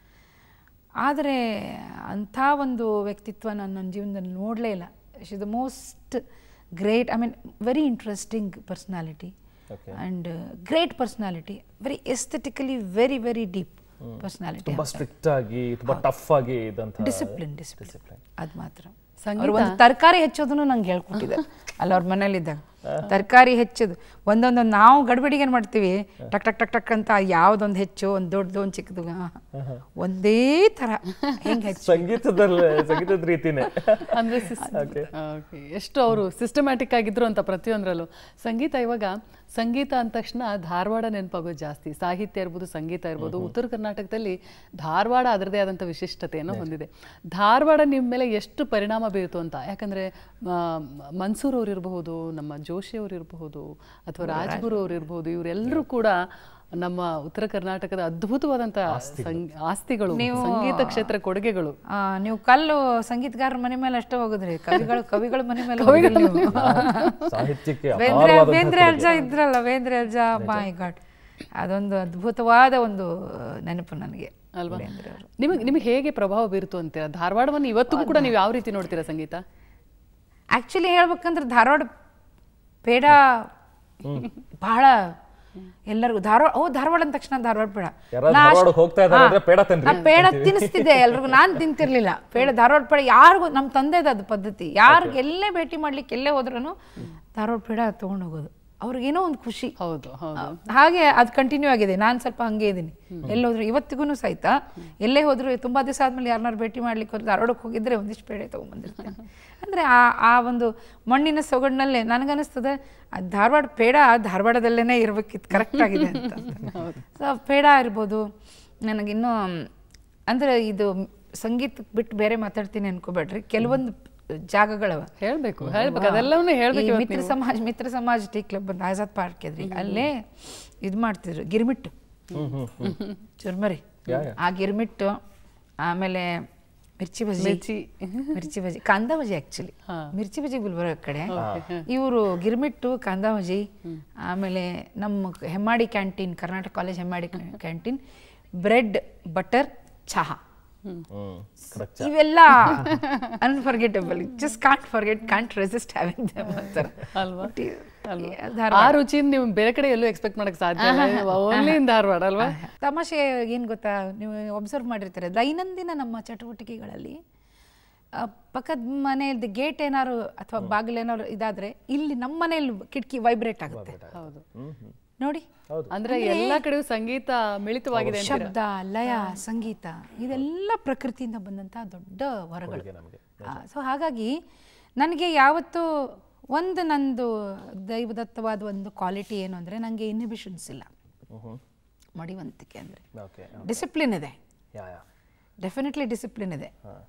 ಆದರೆ ಅಂಥ ಒಂದು ವ್ಯಕ್ತಿತ್ವ ನಾನು ನನ್ನ ಜೀವನದಲ್ಲಿ ನೋಡಲೇ ಇಲ್ಲ she the most great I mean very interesting personality Okay. And great personality very aesthetically very very deep personality ತುಂಬಾ ಸ್ಟ್ರಿಕ್ಟ್ ಆಗಿ ತುಂಬಾ ಟಫ್ ಆಗಿ ಇದ್ದಂತ ಡಿಸಿಪ್ಲಿನ್ ಡಿಸಿಪ್ಲಿನ್ ಅದು ಮಾತ್ರ ಸಂಗೀತ? ಅವ್ರು ಒಂದು ತರಕಾರಿ ಹೆಚ್ಚೋದನ್ನು ನಂಗೆ ಹೇಳ್ಕೊಟ್ಟಿದೆ ಅಲ್ಲಿ ಅವ್ರ ಮನೇಲಿದ್ದಾಗ ತರಕಾರಿ ಹೆಚ್ಚೋದು ಒಂದೊಂದು ನಾವು ಗಡ್ಬಡಿಗೆ ಏನ್ ಮಾಡ್ತೀವಿ ಟಕ್ ಟಕ್ ಟಕ್ ಟಕ್ ಅಂತ ಯಾವ್ದೊಂದು ಹೆಚ್ಚು ಒಂದು ದೊಡ್ಡದು ಒಂದು ಚಿಕ್ಕದು ಆ, ಒಂದೇ ಥರ ಹೆಂಗೆ ಹೆಚ್ಚು ಸಂಗೀತದಲ್ಲಿ ಸಂಗೀತದ ರೀತಿನೇ ಅಂದ್ರೆ ಸಿಸ್- Okay. ಎಷ್ಟು ಅವರು ಸಿಸ್ಟಮ್ಯಾಟಿಕ್ ಆಗಿದ್ರು ಅಂತ ಪ್ರತಿಯೊಂದರಲ್ಲೂ ಸಂಗೀತ ಇವಾಗ ಸಂಗೀತ ಅಂದ ತಕ್ಷಣ ಧಾರವಾಡ ನೆನಪಾಗೋದು ಜಾಸ್ತಿ ಸಾಹಿತ್ಯ ಇರ್ಬೋದು ಸಂಗೀತ ಇರ್ಬೋದು ಉತ್ತರ ಕರ್ನಾಟಕದಲ್ಲಿ ಧಾರವಾಡ ಅದರದೇ ಆದಂಥ ವಿಶಿಷ್ಟತೆಯನ್ನು ಹೊಂದಿದೆ ಧಾರವಾಡ ನಿಮ್ಮ ಮೇಲೆ ಎಷ್ಟು ಪರಿಣಾಮ ಬೀರುತ್ತು ಅಂತ ಯಾಕಂದ್ರೆ ಆ, ಮನ್ಸೂರ್ ಅವ್ರು ಇರಬಹುದು ನಮ್ಮ ಜೋಶಿ ಅವರು ಇರಬಹುದು ಅಥವಾ ರಾಜ್ಗುರು ಅವರು ಇರಬಹುದು ಇವರೆಲ್ಲರೂ ಕೂಡ ನಮ್ಮ ಉತ್ತರ ಕರ್ನಾಟಕದ ಅದ್ಭುತವಾದಂತಹ ಸಂಗ್- ಆಸ್ತಿಗಳು ಸಂಗೀತ ಕ್ಷೇತ್ರ ಕೊಡುಗೆಗಳು ಆ, ನೀವು ಕಲ್ಲು ಸಂಗೀತಗಾರರ ಮನೆ ಮೇಲೆ ಅಷ್ಟೇ ಹೋಗುದ್ರಿ ಕವಿಗಳು ಕವಿಗಳ ಮನೆ ಮೇಲೆ ಹೋಗಿಲ್ಲ ನೀವು. ಸಾಹಿತ್ಯಕ್ಕೆ ಬೇಂದ್ರೆ ಅಪಾರವಾದಂತಹ ಬೇಂದ್ರೆ ಅಜ್ಜ ಇದ್ರಲ್ಲ ಬೇಂದ್ರೆ ಅಜ್ಜ ಮೈ ಗಾಡ್ ಅದೊಂದು ಅದ್ಭುತವಾದ ಒಂದು ನೆನಪು ನನಗೆ ಅಲ್ವಾ ಬೇಂದ್ರೆ ಅವರು ನಿಮಗೆ ನಿಮಗೆ ಹೇಗೆ ಪ್ರಭಾವ ಬೀರ್ತು ಅಂತೀರಾ ಧಾರವಾಡವನ್ನು ಇವತ್ತಿಗೂ ಕೂಡ ನೀವು ಯಾವ ರೀತಿ ನೋಡ್ತೀರಾ ಸಂಗೀತ ಆ್ಯಕ್ಚುಲಿ ಹೇಳ್ಬೇಕಂದ್ರೆ ಧಾರವಾಡ ಪೇಡ ಬಹಳ ಎಲ್ಲರಿಗೂ ಧಾರವಾಡ ಓ ಧಾರವಾಡ ಅಂದ ತಕ್ಷಣ ಧಾರವಾಡ ಪೇಡ ಯಾರಾದ್ರೂ ನಾ ಅಷ್ಟ್- ಧಾರವಾಡಕ್ಕೆ ಹೋಗ್ತಾ ಇದಾರೆ ಹಾ. ಅಂದ್ರೆ ಪೇಡ ತಿನ್ರಿ ನಾ ಪೇಡ ತಿನ್ನಿಸ್ತಿದ್ದೆ ಎಲ್ರಿಗೂ ನಾನು ತಿಂತಿರ್ಲಿಲ್ಲ ಪೇಡ ಧಾರವಾಡ ಪೇಡ ಯಾರಿಗೂ ನಮ್ಮ ತಂದೆದು ಅದು ಪದ್ಧತಿ ಯಾರಿಗೆ ಎಲ್ಲೇ ಭೇಟಿ ಮಾಡ್ಲಿಕ್ಕೆ ಎಲ್ಲೇ ಹೋದ್ರೂ ಧಾರವಾಡ ಪೇಡ ತೊಗೊಂಡು ಹೋಗೋದು ಅವ್ರಿಗೇನೋ ಒಂದು ಖುಷಿ ಹೌದು ಹೌದು ಹಾಗೆ ಅದು ಕಂಟಿನ್ಯೂ ಆಗಿದೆ ನಾನು ಸ್ವಲ್ಪ ಹಂಗೆ ಇದ್ದೀನಿ ಎಲ್ಲೋದ್ರು ಇವತ್ತಿಗೂ ಸಹಿತ ಎಲ್ಲೇ ಹೋದ್ರು ತುಂಬಾ ದಿವಸ ಆದ್ಮೇಲೆ ಯಾರನ್ನಾರು ಭೇಟಿ ಮಾಡ್ಲಿಕ್ಕೆ ಹೋದ್ರೆ ಧಾರವಾಡಕ್ಕೆ ಹೋಗಿದ್ರೆ ಒಂದಿಷ್ಟು ಬೇಳೆ ತೊಗೊಂಬಂದಿರ್ತೇನೆ ಅಂದ್ರೆ ಆ ಆ ಒಂದು ಮಣ್ಣಿನ ಸೊಗಡಿನಲ್ಲೇ ನನಗನ್ನಿಸ್ತದೆ ಆ ಧಾರವಾಡ ಪೇಡ ಧಾರವಾಡದಲ್ಲೇನೆ ಇರ್ಬೇಕಿತ್ತು ಕರೆಕ್ಟ್ ಆಗಿದೆ ಅಂತ ಸೊ ಪೇಡ ಇರ್ಬೋದು ನನಗಿನ್ನೂ ಅಂದ್ರೆ ಇದು ಸಂಗೀತ ಬಿಟ್ಟು ಬೇರೆ ಮಾತಾಡ್ತೀನಿ ಅನ್ಕೋಬೇಡ್ರಿ ಕೆಲವೊಂದು ಜಾಗಗಳವ ಹೇಳ್ಬೇಕು ಹೇಳ್ಬೇಕು ಅದೆಲ್ಲವನ್ನೂ ಈ ಹೇಳ್ಬೇಕು ಇವತ್ತು ಮಿತ್ರ ಸಮಾಜ್ ಮಿತ್ರ ಸಮಾಜ್ ಟೀ ಕ್ಲಬ್ ಅಂತ ಆಜಾದ್ ಪಾರ್ಕ್ ಇದ್ರಿ ಅಲ್ಲೇ ಇದು ಮಾಡ್ತಿದ್ರು ಗಿರ್ಮಿಟ್ಟು ಚುರ್ಮರಿ ಆ ಗಿರ್ಮಿಟ್ಟು ಆಮೇಲೆ ಮಿರ್ಚಿ ಬಜ್ಜಿ ಮಿರ್ಚಿ. ಮಿರ್ಚಿ ಬಜ್ಜಿ ಕಾಂದ ಬಜ್ಜಿ ಆಕ್ಚುಲಿ ಮಿರ್ಚಿ ಬಜ್ಜಿ ಗುಲ್ಬರ್ಗ ಕಡೆ ಇವರು ಗಿರ್ಮಿಟ್ಟು ಕಾಂದ ಬಜ್ಜಿ ಆಮೇಲೆ ನಮ್ಮ Hemmadi canteen Karnataka college Hemmadi canteen bread butter ಚಹಾ ಹ್ಮ್ correct. ಇವೆಲ್ಲ unforgettable just can't forget can't resist having them ಅಂತಾರೆ ಅಲ್ವಾ? ಅಲ್ವಾ ಆ ರುಚಿನ ನೀವು ಬೇರೆ ಕಡೆ ಎಲ್ಲೂ ಎಕ್ಸ್ಪೆಕ್ಟ್ ಮಾಡಕ್ ಸಾಧ್ಯ ಇಲ್ಲ ಓನ್ಲಿ ಇನ್ ಧಾರವಾಡ ಅಲ್ವಾ ತಮಾಷೆ ಏನು ಗೊತ್ತಾ ನೀವು ಒಬ್ಸರ್ವ್ ಮಾಡಿರ್ತಾರೆ ದೈನಂದಿನ ನಮ್ಮ ಚಟುವಟಿಕೆಗಳಲ್ಲಿ ಆ, ಪಕ್ಕದ ಮನೆಯದ್ದು ಗೇಟ್ ಏನಾದ್ರು ಅಥವಾ ಬಾಗಿಲು ಏನಾದ್ರು ಇದಾದ್ರೆ ಇಲ್ಲಿ ನಮ್ಮ ಮನೆಯಲ್ಲಿ ಕಿಟಕಿ ವೈಬ್ರೇಟ್ ಆಗುತ್ತೆ ಹೌದು ನೋಡಿ ಅಂದ್ರೆ ಎಲ್ಲಾ ಕಡೆಯೂ ಸಂಗೀತ ಮಿಳಿತವಾಗಿದೆ ಅಂತೀರಾ? ಶಬ್ದ ಲಯ ಸಂಗೀತ ಇದೆಲ್ಲ ಪ್ರಕೃತಿಯಿಂದ ಬಂದಂತಹ ದೊಡ್ಡ ವರಗಳು ಸೊ ಹಾಗಾಗಿ ನನಗೆ ಯಾವತ್ತೂ ಒಂದು ನಂದು ದೈವದತ್ತವಾದ ಒಂದು ಕ್ವಾಲಿಟಿ ಏನು ಅಂದರೆ ನನಗೆ ಇನ್ಹಿಬಿಷನ್ಸ್ ಇಲ್ಲ ಮಡಿವಂತಿಕೆ ಅಂದರೆ ಓಕೆ ಡಿಸಿಪ್ಲಿನ್ ಇದೆ ಯಾ ಯಾ ಡೆಫಿನೆಟ್ಲಿ ಡಿಸಿಪ್ಲಿನ್ ಇದೆ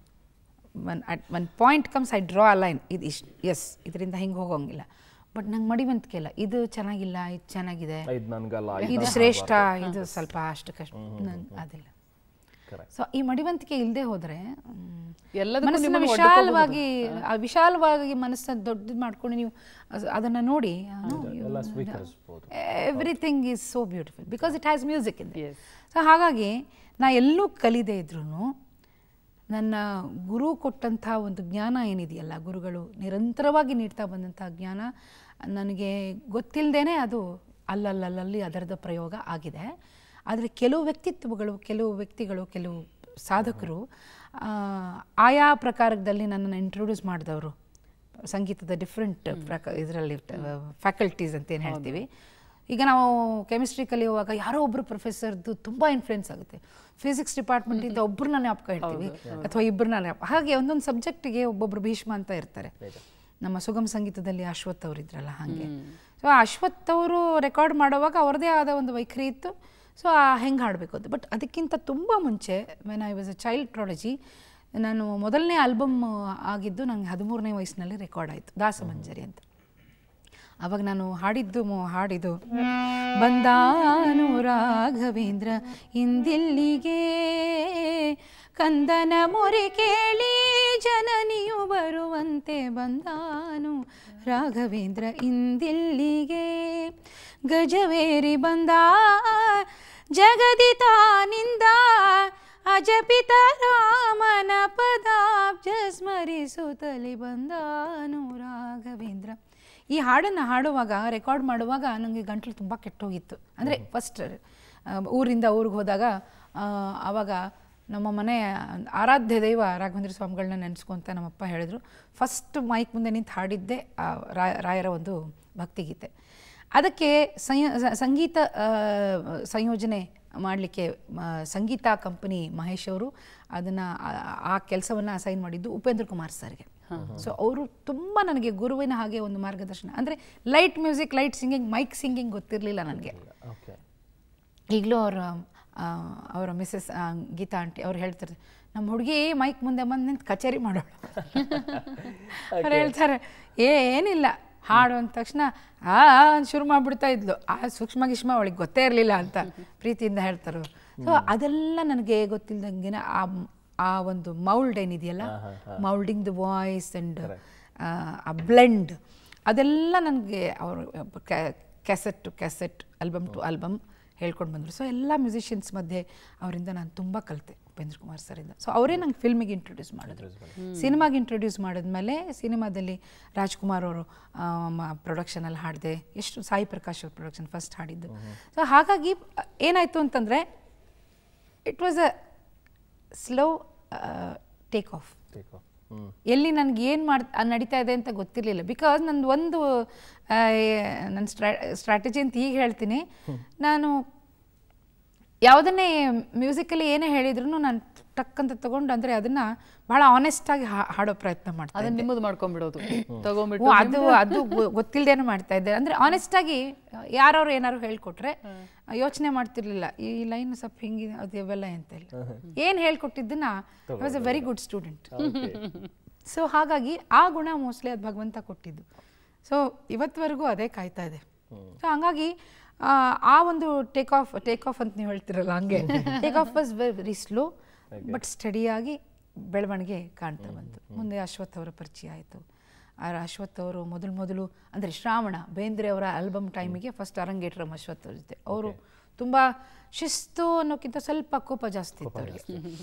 one at one point comes I draw a line ಇದು ಇಷ್ಟು ಎಸ್ ಇದರಿಂದ ಹಿಂಗೆ ಹೋಗೋಂಗಿಲ್ಲ ಬಟ್ ನಂಗೆ ಮಡಿವಂತಿಕೆ ಇಲ್ಲ ಇದು ಚೆನ್ನಾಗಿಲ್ಲ ಇದು ಚೆನ್ನಾಗಿದೆ ಇದು ನನ್ಗಲ್ಲ ಇದು ಶ್ರೇಷ್ಠ ಇದು ಸ್ವಲ್ಪ ಅಷ್ಟು ಕಷ್ಟ ನನ್- ಅದಿಲ್ಲ Correct. ಸೊ ಈ ಮಡಿವಂತಿಕೆ ಇಲ್ಲದೆ ಹೋದ್ರೆ ಎಲ್ಲದಕ್ಕೂ ಮನಸ್ಸನ್ನ ನಿಮ್ಮನ್ನ ವಿಶಾಲವಾಗಿ ಆ ವಿಶಾಲವಾಗಿ ಮನಸ್ಸನ್ನ ದೊಡ್ಡದು ಮಾಡ್ಕೊಂಡು ನೀವು ಅದ್- ಅದನ್ನ ನೋಡಿ ಎಲ್ಲ ಸ್ವೀಕರಿಸ್ಬೋದು everything is so beautiful because it has music in Yes. So ಹಾಗಾಗಿ ನಾ ಎಲ್ಲೂ ಕಲಿದೇ ಇದ್ರೂ ನನ್ನ ಗುರು ಕೊಟ್ಟಂಥ ಒಂದು ಜ್ಞಾನ ಏನಿದೆಯಲ್ಲ ಗುರುಗಳು ನಿರಂತರವಾಗಿ ನೀಡ್ತಾ ಬಂದಂಥ ಜ್ಞಾನ ನನಗೆ ಗೊತ್ತಿಲ್ಲದೇನೆ ಅದು ಅಲ್ಲಲ್ಲಲ್ಲಿ ಅದರದ ಪ್ರಯೋಗ ಆಗಿದೆ ಆದರೆ ಕೆಲವು ವ್ಯಕ್ತಿತ್ವಗಳು ಕೆಲವು ವ್ಯಕ್ತಿಗಳು ಕೆಲವು ಸಾಧಕರು ಆ, ಆಯಾ ಪ್ರಕಾರದಲ್ಲಿ ನನ್ನನ್ನು ಇಂಟ್ರೊಡ್ಯೂಸ್ ಮಾಡಿದವರು ಸಂಗೀತದ ಡಿಫ್ರೆಂಟ್ ಪ್ರಕ ಇದರಲ್ಲಿ ಫ್ಯಾಕಲ್ಟೀಸ್ ಅಂತ ಏನು ಹೇಳ್ತೀವಿ ಈಗ ನಾವು ಕೆಮಿಸ್ಟ್ರಿ ಕಲಿಯುವಾಗ ಯಾರೋ ಒಬ್ಬರು ಪ್ರೊಫೆಸರ್ದು ತುಂಬ ಇನ್ಫ್ಲುಯೆನ್ಸ್ ಆಗುತ್ತೆ ಫಿಸಿಕ್ಸ್ ಡಿಪಾರ್ಟ್ಮೆಂಟಿಂದ ಒಬ್ಬರನ್ನ ಜ್ಞಾಪಕ ಇಡ್ತೀವಿ ಅಥವಾ ಇಬ್ಬರನ್ನ ಜ್ಞಾಪಕ ಹಾಗೆ ಒಂದೊಂದು ಸಬ್ಜೆಕ್ಟಿಗೆ ಒಬ್ಬೊಬ್ರು ಭೀಷ್ಮ ಅಂತ ಇರ್ತಾರೆ ನಮ್ಮ ಸುಗಮ ಸಂಗೀತದಲ್ಲಿ ಅಶ್ವಥ್ ಅವರು ಇದ್ರಲ್ಲ ಹಾಗೆ ಸೊ ಅಶ್ವಥ್ ಅವರು ರೆಕಾರ್ಡ್ ಮಾಡುವಾಗ ಅವ್ರದ್ದೇ ಆದ ಒಂದು ವೈಖರಿ ಇತ್ತು ಸೊ ಹೆಂಗೆ ಹಾಡಬೇಕು ಅಂತ ಬಟ್ ಅದಕ್ಕಿಂತ ತುಂಬ ಮುಂಚೆ when I was a child prodigy ನಾನು ಮೊದಲನೇ ಆಲ್ಬಮ್ ಆಗಿದ್ದು ನಂಗೆ ಹದಿಮೂರನೇ ವಯಸ್ಸಿನಲ್ಲಿ ರೆಕಾರ್ಡ್ ಆಯಿತು ದಾಸಮಂಜರಿ ಅಂತ ಅವಾಗ ನಾನು ಹಾಡಿದ್ದು ಮೊ- ಹಾಡಿದ್ದು ಬಂದಾನು ರಾಘವೇಂದ್ರ ಇಂದಿಲ್ಲಿಗೆ ಕಂದನ ಮೊರೆ ಕೇಳಿ ಜನನಿಯು ಬರುವಂತೆ ಬಂದಾನು ರಾಘವೇಂದ್ರ ಇಂದಿಲ್ಲಿಗೆ ಗಜವೇರಿ ಬಂದ ಜಗದಿತಾನಿಂದ ಅಜಪಿತ ರಾಮನ ಪದಾಬ್ಜ ಸ್ಮರಿಸುತ್ತಲಿ ಬಂದಾನು ರಾಘವೇಂದ್ರ ಈ ಹಾಡನ್ನು ಹಾಡುವಾಗ ರೆಕಾರ್ಡ್ ಮಾಡುವಾಗ ನನಗೆ ಗಂಟಲು ತುಂಬ ಕೆಟ್ಟೋಗಿತ್ತು ಅಂದರೆ ಫಸ್ಟ್ ಊರಿಂದ ಊರಿಗೆ ಹೋದಾಗ ಆ, ಆವಾಗ ನಮ್ಮ ಮನೆಯ ಆರಾಧ್ಯ ದೈವ ರಾಘವೇಂದ್ರ ಸ್ವಾಮಿಗಳನ್ನ ನೆನೆಸ್ಕೊಂತ ನಮ್ಮಪ್ಪ ಹೇಳಿದ್ರು ಫಸ್ಟ್ ಮೈಕ್ ಮುಂದೆ ನಿಂತು ಹಾಡಿದ್ದೆ ಆ ರಾಯ- ರಾಯರ ಒಂದು ಭಕ್ತಿಗೀತೆ ಅದಕ್ಕೆ ಸಂಯ ಸ- ಸಂಗೀತ ಆ, ಸಂಯೋಜನೆ ಮಾಡಲಿಕ್ಕೆ ಸಂಗೀತ ಕಂಪನಿ ಮಹೇಶ್ ಅವರು ಅದನ್ನು ಆ ಕೆಲಸವನ್ನು ಅಸೈನ್ ಮಾಡಿದ್ದು ಉಪೇಂದ್ರ ಕುಮಾರ್ ಸರ್ಗೆ ಸೊ ಅವರು ತುಂಬ ನನಗೆ ಗುರುವಿನ ಹಾಗೆ ಒಂದು ಮಾರ್ಗದರ್ಶನ ಅಂದರೆ light music light singing mic singing ಗೊತ್ತಿರಲಿಲ್ಲ ನನಗೆ ಓಕೆ ಈಗಲೂ ಅವರ ಅವರ ಮಿಸ್ಸಸ್ ಗೀತಾ ಆಂಟಿ ಅವ್ರು ಹೇಳ್ತಾರೆ ನಮ್ಮ ಹುಡುಗಿ ಮೈಕ್ ಮುಂದೆ ಬಂದು ನಿಂತು ಕಚೇರಿ ಮಾಡೋಳು ಅವ್ರು ಹೇಳ್ತಾರೆ ಏನಿಲ್ಲ ಹಾಡು ಅಂದ ತಕ್ಷಣ ಆ ಆ ಅಂತ ಶುರು ಮಾಡಿಬಿಡ್ತಾ ಇದ್ಲು ಆ ಸೂಕ್ಷ್ಮ ಗಿಷ್ಮ ಅವಳಿಗೆ ಗೊತ್ತೇ ಇರಲಿಲ್ಲ ಅಂತ ಪ್ರೀತಿಯಿಂದ ಹೇಳ್ತಾರೆ ಸೊ ಅದೆಲ್ಲ ನನಗೆ ಗೊತ್ತಿಲ್ದಂಗೆನ ಆ ಆ ಒಂದು ಮೌಲ್ಡ್ ಏನಿದೆಯಲ್ಲ ಮೌಲ್ಡಿಂಗ್ ದ ವಾಯ್ಸ್ ಆ್ಯಂಡ್ ಆ ಬ್ಲೆಂಡ್ ಅದೆಲ್ಲ ನನಗೆ ಅವರು cassette to cassette album to album ಹೇಳ್ಕೊಂಡು ಬಂದರು ಸೊ ಎಲ್ಲ ಮ್ಯೂಸಿಷಿಯನ್ಸ್ ಮಧ್ಯೆ ಅವರಿಂದ ನಾನು ತುಂಬ ಕಲಿತೆ ಉಪೇಂದ್ರ ಕುಮಾರ್ ಸರಿಂದ ಸೊ ಅವರೇ ನಂಗೆ ಫಿಲ್ಮಿಗೆ ಇಂಟ್ರೊಡ್ಯೂಸ್ ಮಾಡಿದ್ರು ಸಿನಿಮಾಗೆ ಇಂಟ್ರೊಡ್ಯೂಸ್ ಮಾಡಿದ್ಮೇಲೆ ಸಿನಿಮಾದಲ್ಲಿ ರಾಜ್ಕುಮಾರ್ ಅವರು ಪ್ರೊಡಕ್ಷನಲ್ಲಿ ಹಾಡಿದೆ ಎಷ್ಟು ಸಾಯಿ ಪ್ರಕಾಶ್ ಅವ್ರ ಪ್ರೊಡಕ್ಷನ್ ಫಸ್ಟ್ ಹಾಡಿದ್ದು ಸೊ ಹಾಗಾಗಿ ಏನಾಯಿತು ಅಂತಂದರೆ it was a slow take off Take off. Hmm ಎಲ್ಲಿ ನನಗೆ ಏನು ಮಾಡ್ ಆ ನಡೀತಾ ಇದೆ ಅಂತ ಗೊತ್ತಿರಲಿಲ್ಲ ಬಿಕಾಸ್ ನಂದು ಒಂದು ನನ್ನ ಸ್ಟ್ರಾ ಸ್ಟ್ರಾಟಜಿ ಅಂತ ಈಗ ಹೇಳ್ತೀನಿ ನಾನು ಯಾವುದನ್ನೇ ಮ್ಯೂಸಿಕಲ್ಲಿ ಏನೇ ಹೇಳಿದ್ರು ನಾನು ಟಕ್ ಅಂತ ತಗೊಂಡು ಅಂದರೆ ಅದನ್ನು ಭಾಳ ಆನೆಸ್ಟಾಗಿ ಹಾಡೋ ಪ್ರಯತ್ನ ಮಾಡ್ತೀನಿ ಅದನ್ನ ನಿಮ್ಮದು ಮಾಡ್ಕೊಂಡ್ಬಿಡೋದು ತಗೊಂಡ್ಬಿಟ್ಟು ಓ, ಅದು ಅದು ಗೊ- ಗೊತ್ತಿಲ್ದೇನೆ ಮಾಡ್ತಾ ಇದ್ದೆ ಅಂದ್ರೆ ಆನೆಸ್ಟ್ ಆಗಿ ಯಾರವ್ರು ಏನಾರು ಹೇಳ್ಕೊಟ್ರೆ ಯೋಚನೆ ಮಾಡ್ತಿರ್ಲಿಲ್ಲ ಈ ಲೈನ್ ಸ್ವಲ್ಪ ಹಿಂಗೆ ಅದು ಇವೆಲ್ಲ ಅಂತ ಇಲ್ಲ ಏನು ಹೇಳ್ಕೊಟ್ಟಿದ್ದನ್ನ was a very good student so ಹಾಗಾಗಿ ಆ ಗುಣ ಮೋಸ್ಟ್ಲಿ ಅದು ಭಗವಂತ ಕೊಟ್ಟಿದ್ದು ಸೊ ಇವತ್ತವರೆಗೂ ಅದೇ ಕಾಯ್ತಾ ಇದೆ ಸೊ ಹಂಗಾಗಿ ಆ, ಆ ಒಂದು ಟೇಕ್ ಆಫ್ ಟೇಕ್ ಆಫ್ ಅಂತ ನೀವು ಹೇಳ್ತಿರಲ್ಲ ಹಂಗೆ take off was very slow but ಸ್ಟಡಿಯಾಗಿ ಬೆಳವಣಿಗೆ ಕಾಣ್ತಾ ಬಂತು ಮುಂದೆ ಅಶ್ವಥ್ ಅವರ ಪರಿಚಯ ಆಯಿತು ಆ ಅಶ್ವಥ್ ಅವರು ಮೊದಲು ಮೊದಲು ಅಂದರೆ ಶ್ರಾವಣ ಬೇಂದ್ರೆ ಅವರ ಆಲ್ಬಮ್ ಟೈಮಿಗೆ ಫಸ್ಟ್ ಅರಂಗೇಟ್ರಮ್ ಅಶ್ವಥ್ ಅವ್ರ ಜೊತೆ ಅವರು ತುಂಬ ಶಿಸ್ತು ಅನ್ನೋಕ್ಕಿಂತ ಸ್ವಲ್ಪ ಕೋಪ ಜಾಸ್ತಿ ಇತ್ತು ಅವರಿಗೆ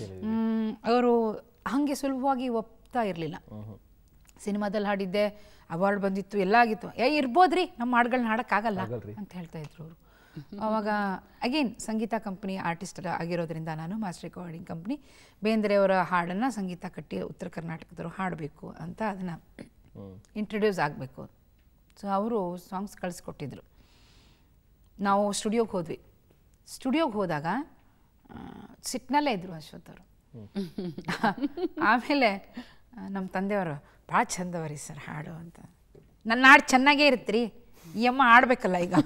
ಅವರು ಹಾಗೆ ಸುಲಭವಾಗಿ ಒಪ್ತಾ ಇರಲಿಲ್ಲ ಸಿನಿಮಾದಲ್ಲಿ ಹಾಡಿದ್ದೆ ಅವಾರ್ಡ್ ಬಂದಿತ್ತು ಎಲ್ಲ ಆಗಿತ್ತು ಏ ಇರ್ಬೋದ್ರಿ ನಮ್ಮ ಹಾಡುಗಳನ್ನ ಹಾಡೋಕ್ಕಾಗಲ್ಲ ಅಂತ ಹೇಳ್ತಾ ಇದ್ರು ಅವರು ಅವಾಗ ಅಗೇನ್ ಸಂಗೀತ ಕಂಪ್ನಿ ಆರ್ಟಿಸ್ಟ್ ಆಗಿರೋದ್ರಿಂದ ನಾನು ಮಾಸ್ಟರ್ ರೆಕಾರ್ಡಿಂಗ್ ಕಂಪ್ನಿ ಬೇಂದ್ರೆ ಅವರ ಹಾಡನ್ನು ಸಂಗೀತ ಕಟ್ಟಿ ಉತ್ತರ ಕರ್ನಾಟಕದವರು ಹಾಡಬೇಕು ಅಂತ ಅದನ್ನು ಇಂಟ್ರೊಡ್ಯೂಸ್ ಆಗಬೇಕು ಸೊ ಅವರು ಸಾಂಗ್ಸ್ ಕಳಿಸ್ಕೊಟ್ಟಿದ್ರು ನಾವು ಸ್ಟುಡಿಯೋಗೆ ಹೋದ್ವಿ ಸ್ಟುಡಿಯೋಗೆ ಹೋದಾಗ ಆ, ಸಿಟ್ನಲ್ಲೇ ಇದ್ರು ಅಶ್ವಥ್ ಅವರು ಆಮೇಲೆ ನಮ್ಮ ತಂದೆಯವರು ಭಾಳ ಚಂದವರಿ ಸರ್ ಹಾಡು ಅಂತ ನನ್ನ ಹಾಡು ಚೆನ್ನಾಗೇ ಇರುತ್ತೀರಿ ಈ ಅಮ್ಮ ಆಡ್ಬೇಕಲ್ಲ ಈಗ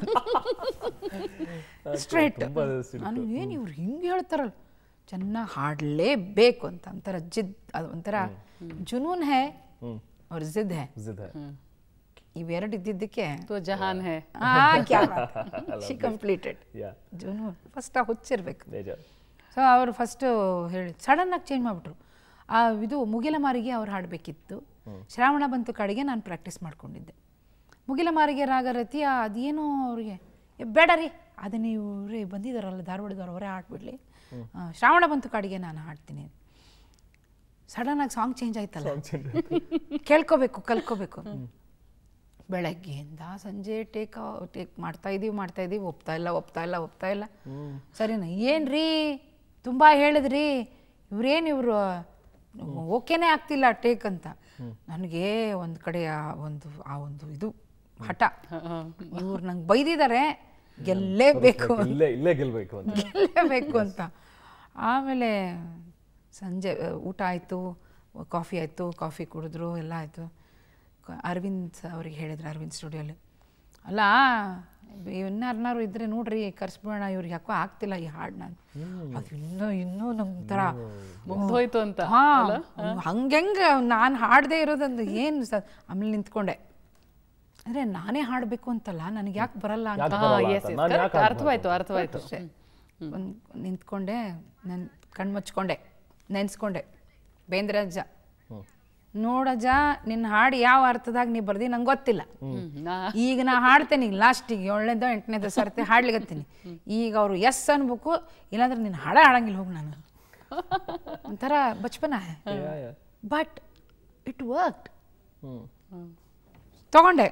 ಸ್ಟ್ರೈಟ್ ತುಂಬಾ ಸಿಟ್ಟು. ನಾನು ಏನು ಇವ್ರು ಹಿಂಗೆ ಹೇಳ್ತಾರಲ್ಲ ಚೆನ್ನಾಗಿ ಹಾಡಲೇಬೇಕು ಅಂತ ಒಂಥರ ಜಿದ್ ಅದು ಒಂಥರ ಜುನೂನ್ ಹೇ ಅವ್ರ ಜಿದ್ ಹೇ ಜಿದ್ ಹೈ. ಇವೆರಡು ಇದ್ದಿದ್ದಕ್ಕೆ ತೋ ಜಹಾನ್ ಹೇ ಆ, ಕ್ಯಾ ಶಿ ಕಂಪ್ಲೀಟೆಡ್ Yeah, ಜುನೂನ್ ಫಸ್ಟ್ ಆ ಹುಚ್ಚಿರ್ಬೇಕು ನಿಜ ಸೊ ಅವರು ಫಸ್ಟು ಹೇಳಿ ಸಡನ್ನಾಗಿ ಚೇಂಜ್ ಮಾಡಿಬಿಟ್ರು ಆ ಇದು ಮುಗಿಲ ಮಾರಿಗೆ ಅವ್ರು ಹಾಡಬೇಕಿತ್ತು ಶ್ರಾವಣ ಬಂತು ಕಡೆಗೆ ನಾನು ಪ್ರಾಕ್ಟೀಸ್ ಮಾಡ್ಕೊಂಡಿದ್ದೆ ಮುಗಿಲ ಮಾರಿಗೆ ರಾಗರತಿ ಆ ಅದೇನೋ ಅವ್ರಿಗೆ "ಏ, ಬೇಡ ರೀ ಅದನ್ನ ಇವ್ರೇ ಬಂದಿದ್ದಾರಲ್ಲ ಧಾರವಾಡದವ್ರು ಅವರೇ ಹಾಡ್ಬಿಡ್ಲಿ ಆ, ಶ್ರಾವಣ ಬಂತು ಕಡೆಗೆ ನಾನು ಹಾಡ್ತೀನಿ ಸಡನ್ನಾಗಿ ಸಾಂಗ್ ಚೇಂಜ್ ಆಯ್ತಲ್ಲ ಕೇಳ್ಕೋಬೇಕು ಕಲ್ಕೋಬೇಕು ಬೆಳಗ್ಗೆಯಿಂದ ಸಂಜೆ ಟೇಕ್ ಟೇಕ್ ಮಾಡ್ತಾ ಇದೀವಿ ಮಾಡ್ತಾ ಇದೀವಿ ಒಪ್ತಾ ಇಲ್ಲ ಒಪ್ತಾ ಇಲ್ಲ ಒಪ್ತಾ ಇಲ್ಲ ಸರಿನಾ ಏನ್ರಿ ತುಂಬ ಹೇಳಿದ್ರಿ ಇವ್ರೇನು ಇವರು ಓಕೆನೇ ಆಗ್ತಿಲ್ಲ ಟೇಕ್ ಅಂತ ನನಗೆ ಒಂದು ಕಡೆ ಆ ಒಂದು ಆ ಒಂದು ಇದು ಹಠ ಇವ್ರು ನಂಗೆ ಬೈದಿದ್ದಾರೆ ಗೆಲ್ಲೇಬೇಕು ಇಲ್ಲೇ ಇಲ್ಲೇ ಗೆಲ್ಬೇಕು ಅಂತ ಗೆಲ್ಲೇಬೇಕು ಅಂತ ಆಮೇಲೆ ಸಂಜೆ ಆ, ಊಟ ಆಯಿತು ಕಾಫಿ ಆಯಿತು ಕಾಫಿ ಕುಡಿದ್ರು ಎಲ್ಲ ಆಯಿತು ಅರವಿಂದ್ ಅವ್ರಿಗೆ ಹೇಳಿದ್ರು ಅರವಿಂದ್ ಸ್ಟುಡಿಯೋಲಿ ಅಲ್ಲ ಇನ್ನಾರನಾರು ಇದ್ರೆ ನೋಡ್ರಿ ಕರ್ಸ್ಬಿಡೋಣ ಇವ್ರಿಗೆ ಯಾಕೋ ಆಗ್ತಿಲ್ಲ ಈ ಹಾಡನ್ನ ಅದು ಇನ್ನೂ ಇನ್ನೂ ನಮ್ಮ ಥರ ಮುಗ್ದೋಯ್ತು ಅಂತ ಹಾ ಹಂಗೆಂಗೆ ನಾನು ಹಾಡದೇ ಇರೋದಂದು ಏನು ಸ ಆಮೇಲೆ ನಿಂತ್ಕೊಂಡೆ ಅಂದರೆ ನಾನೇ ಹಾಡಬೇಕು ಅಂತಲ್ಲ ನನಗೆ ಯಾಕೆ ಬರಲ್ಲ ಅಂತ ಯಾಕ್ ಹಾ ಬರಲ್ಲ ಎಸ್ ಅಂತ? ನಾನ್ ಯಾಕ್ ಹಾಡ್ಬಾರ್ದು? ಅರ್ಥವಾಯ್ತು ಅರ್ಥವಾಯ್ತು ಅಷ್ಟೇ ಒಂದು ನಿಂತ್ಕೊಂಡೆ ನನ್ನ ಕಣ್ಣು ಮುಚ್ಕೊಂಡೆ ನೆನೆಸ್ಕೊಂಡೆ ಬೇಂದ್ರಜ್ಜ ನೋಡಜ್ಜ ನಿನ್ನ ಹಾಡು ಯಾವ ಅರ್ಥದಾಗ ನೀ ಬರ್ದಿ ನಂಗೆ ಗೊತ್ತಿಲ್ಲ ಹ್ಮ್, ನಾ- ಈಗ ನಾ ಹಾಡ್ತೇನೆ ಲಾಸ್ಟಿಗೆ ಏಳನೇದೋ ಎಂಟನೇದೋ ಸರ್ತಿ ಹಾಡ್ಲಿಕತ್ತೀನಿ ಈಗ ಅವರು ಎಸ್ ಅನ್ಬೇಕು ಇಲ್ಲಾಂದ್ರೆ ನಿನ್ನ ಹಾಡ ಹಾಡಂಗಿಲ್ಲ ಹೋಗಿ ನಾನು ಒಂಥರ ಬಚ್ಪನ Yeah, yeah. But it work hmm ತಗೊಂಡೆ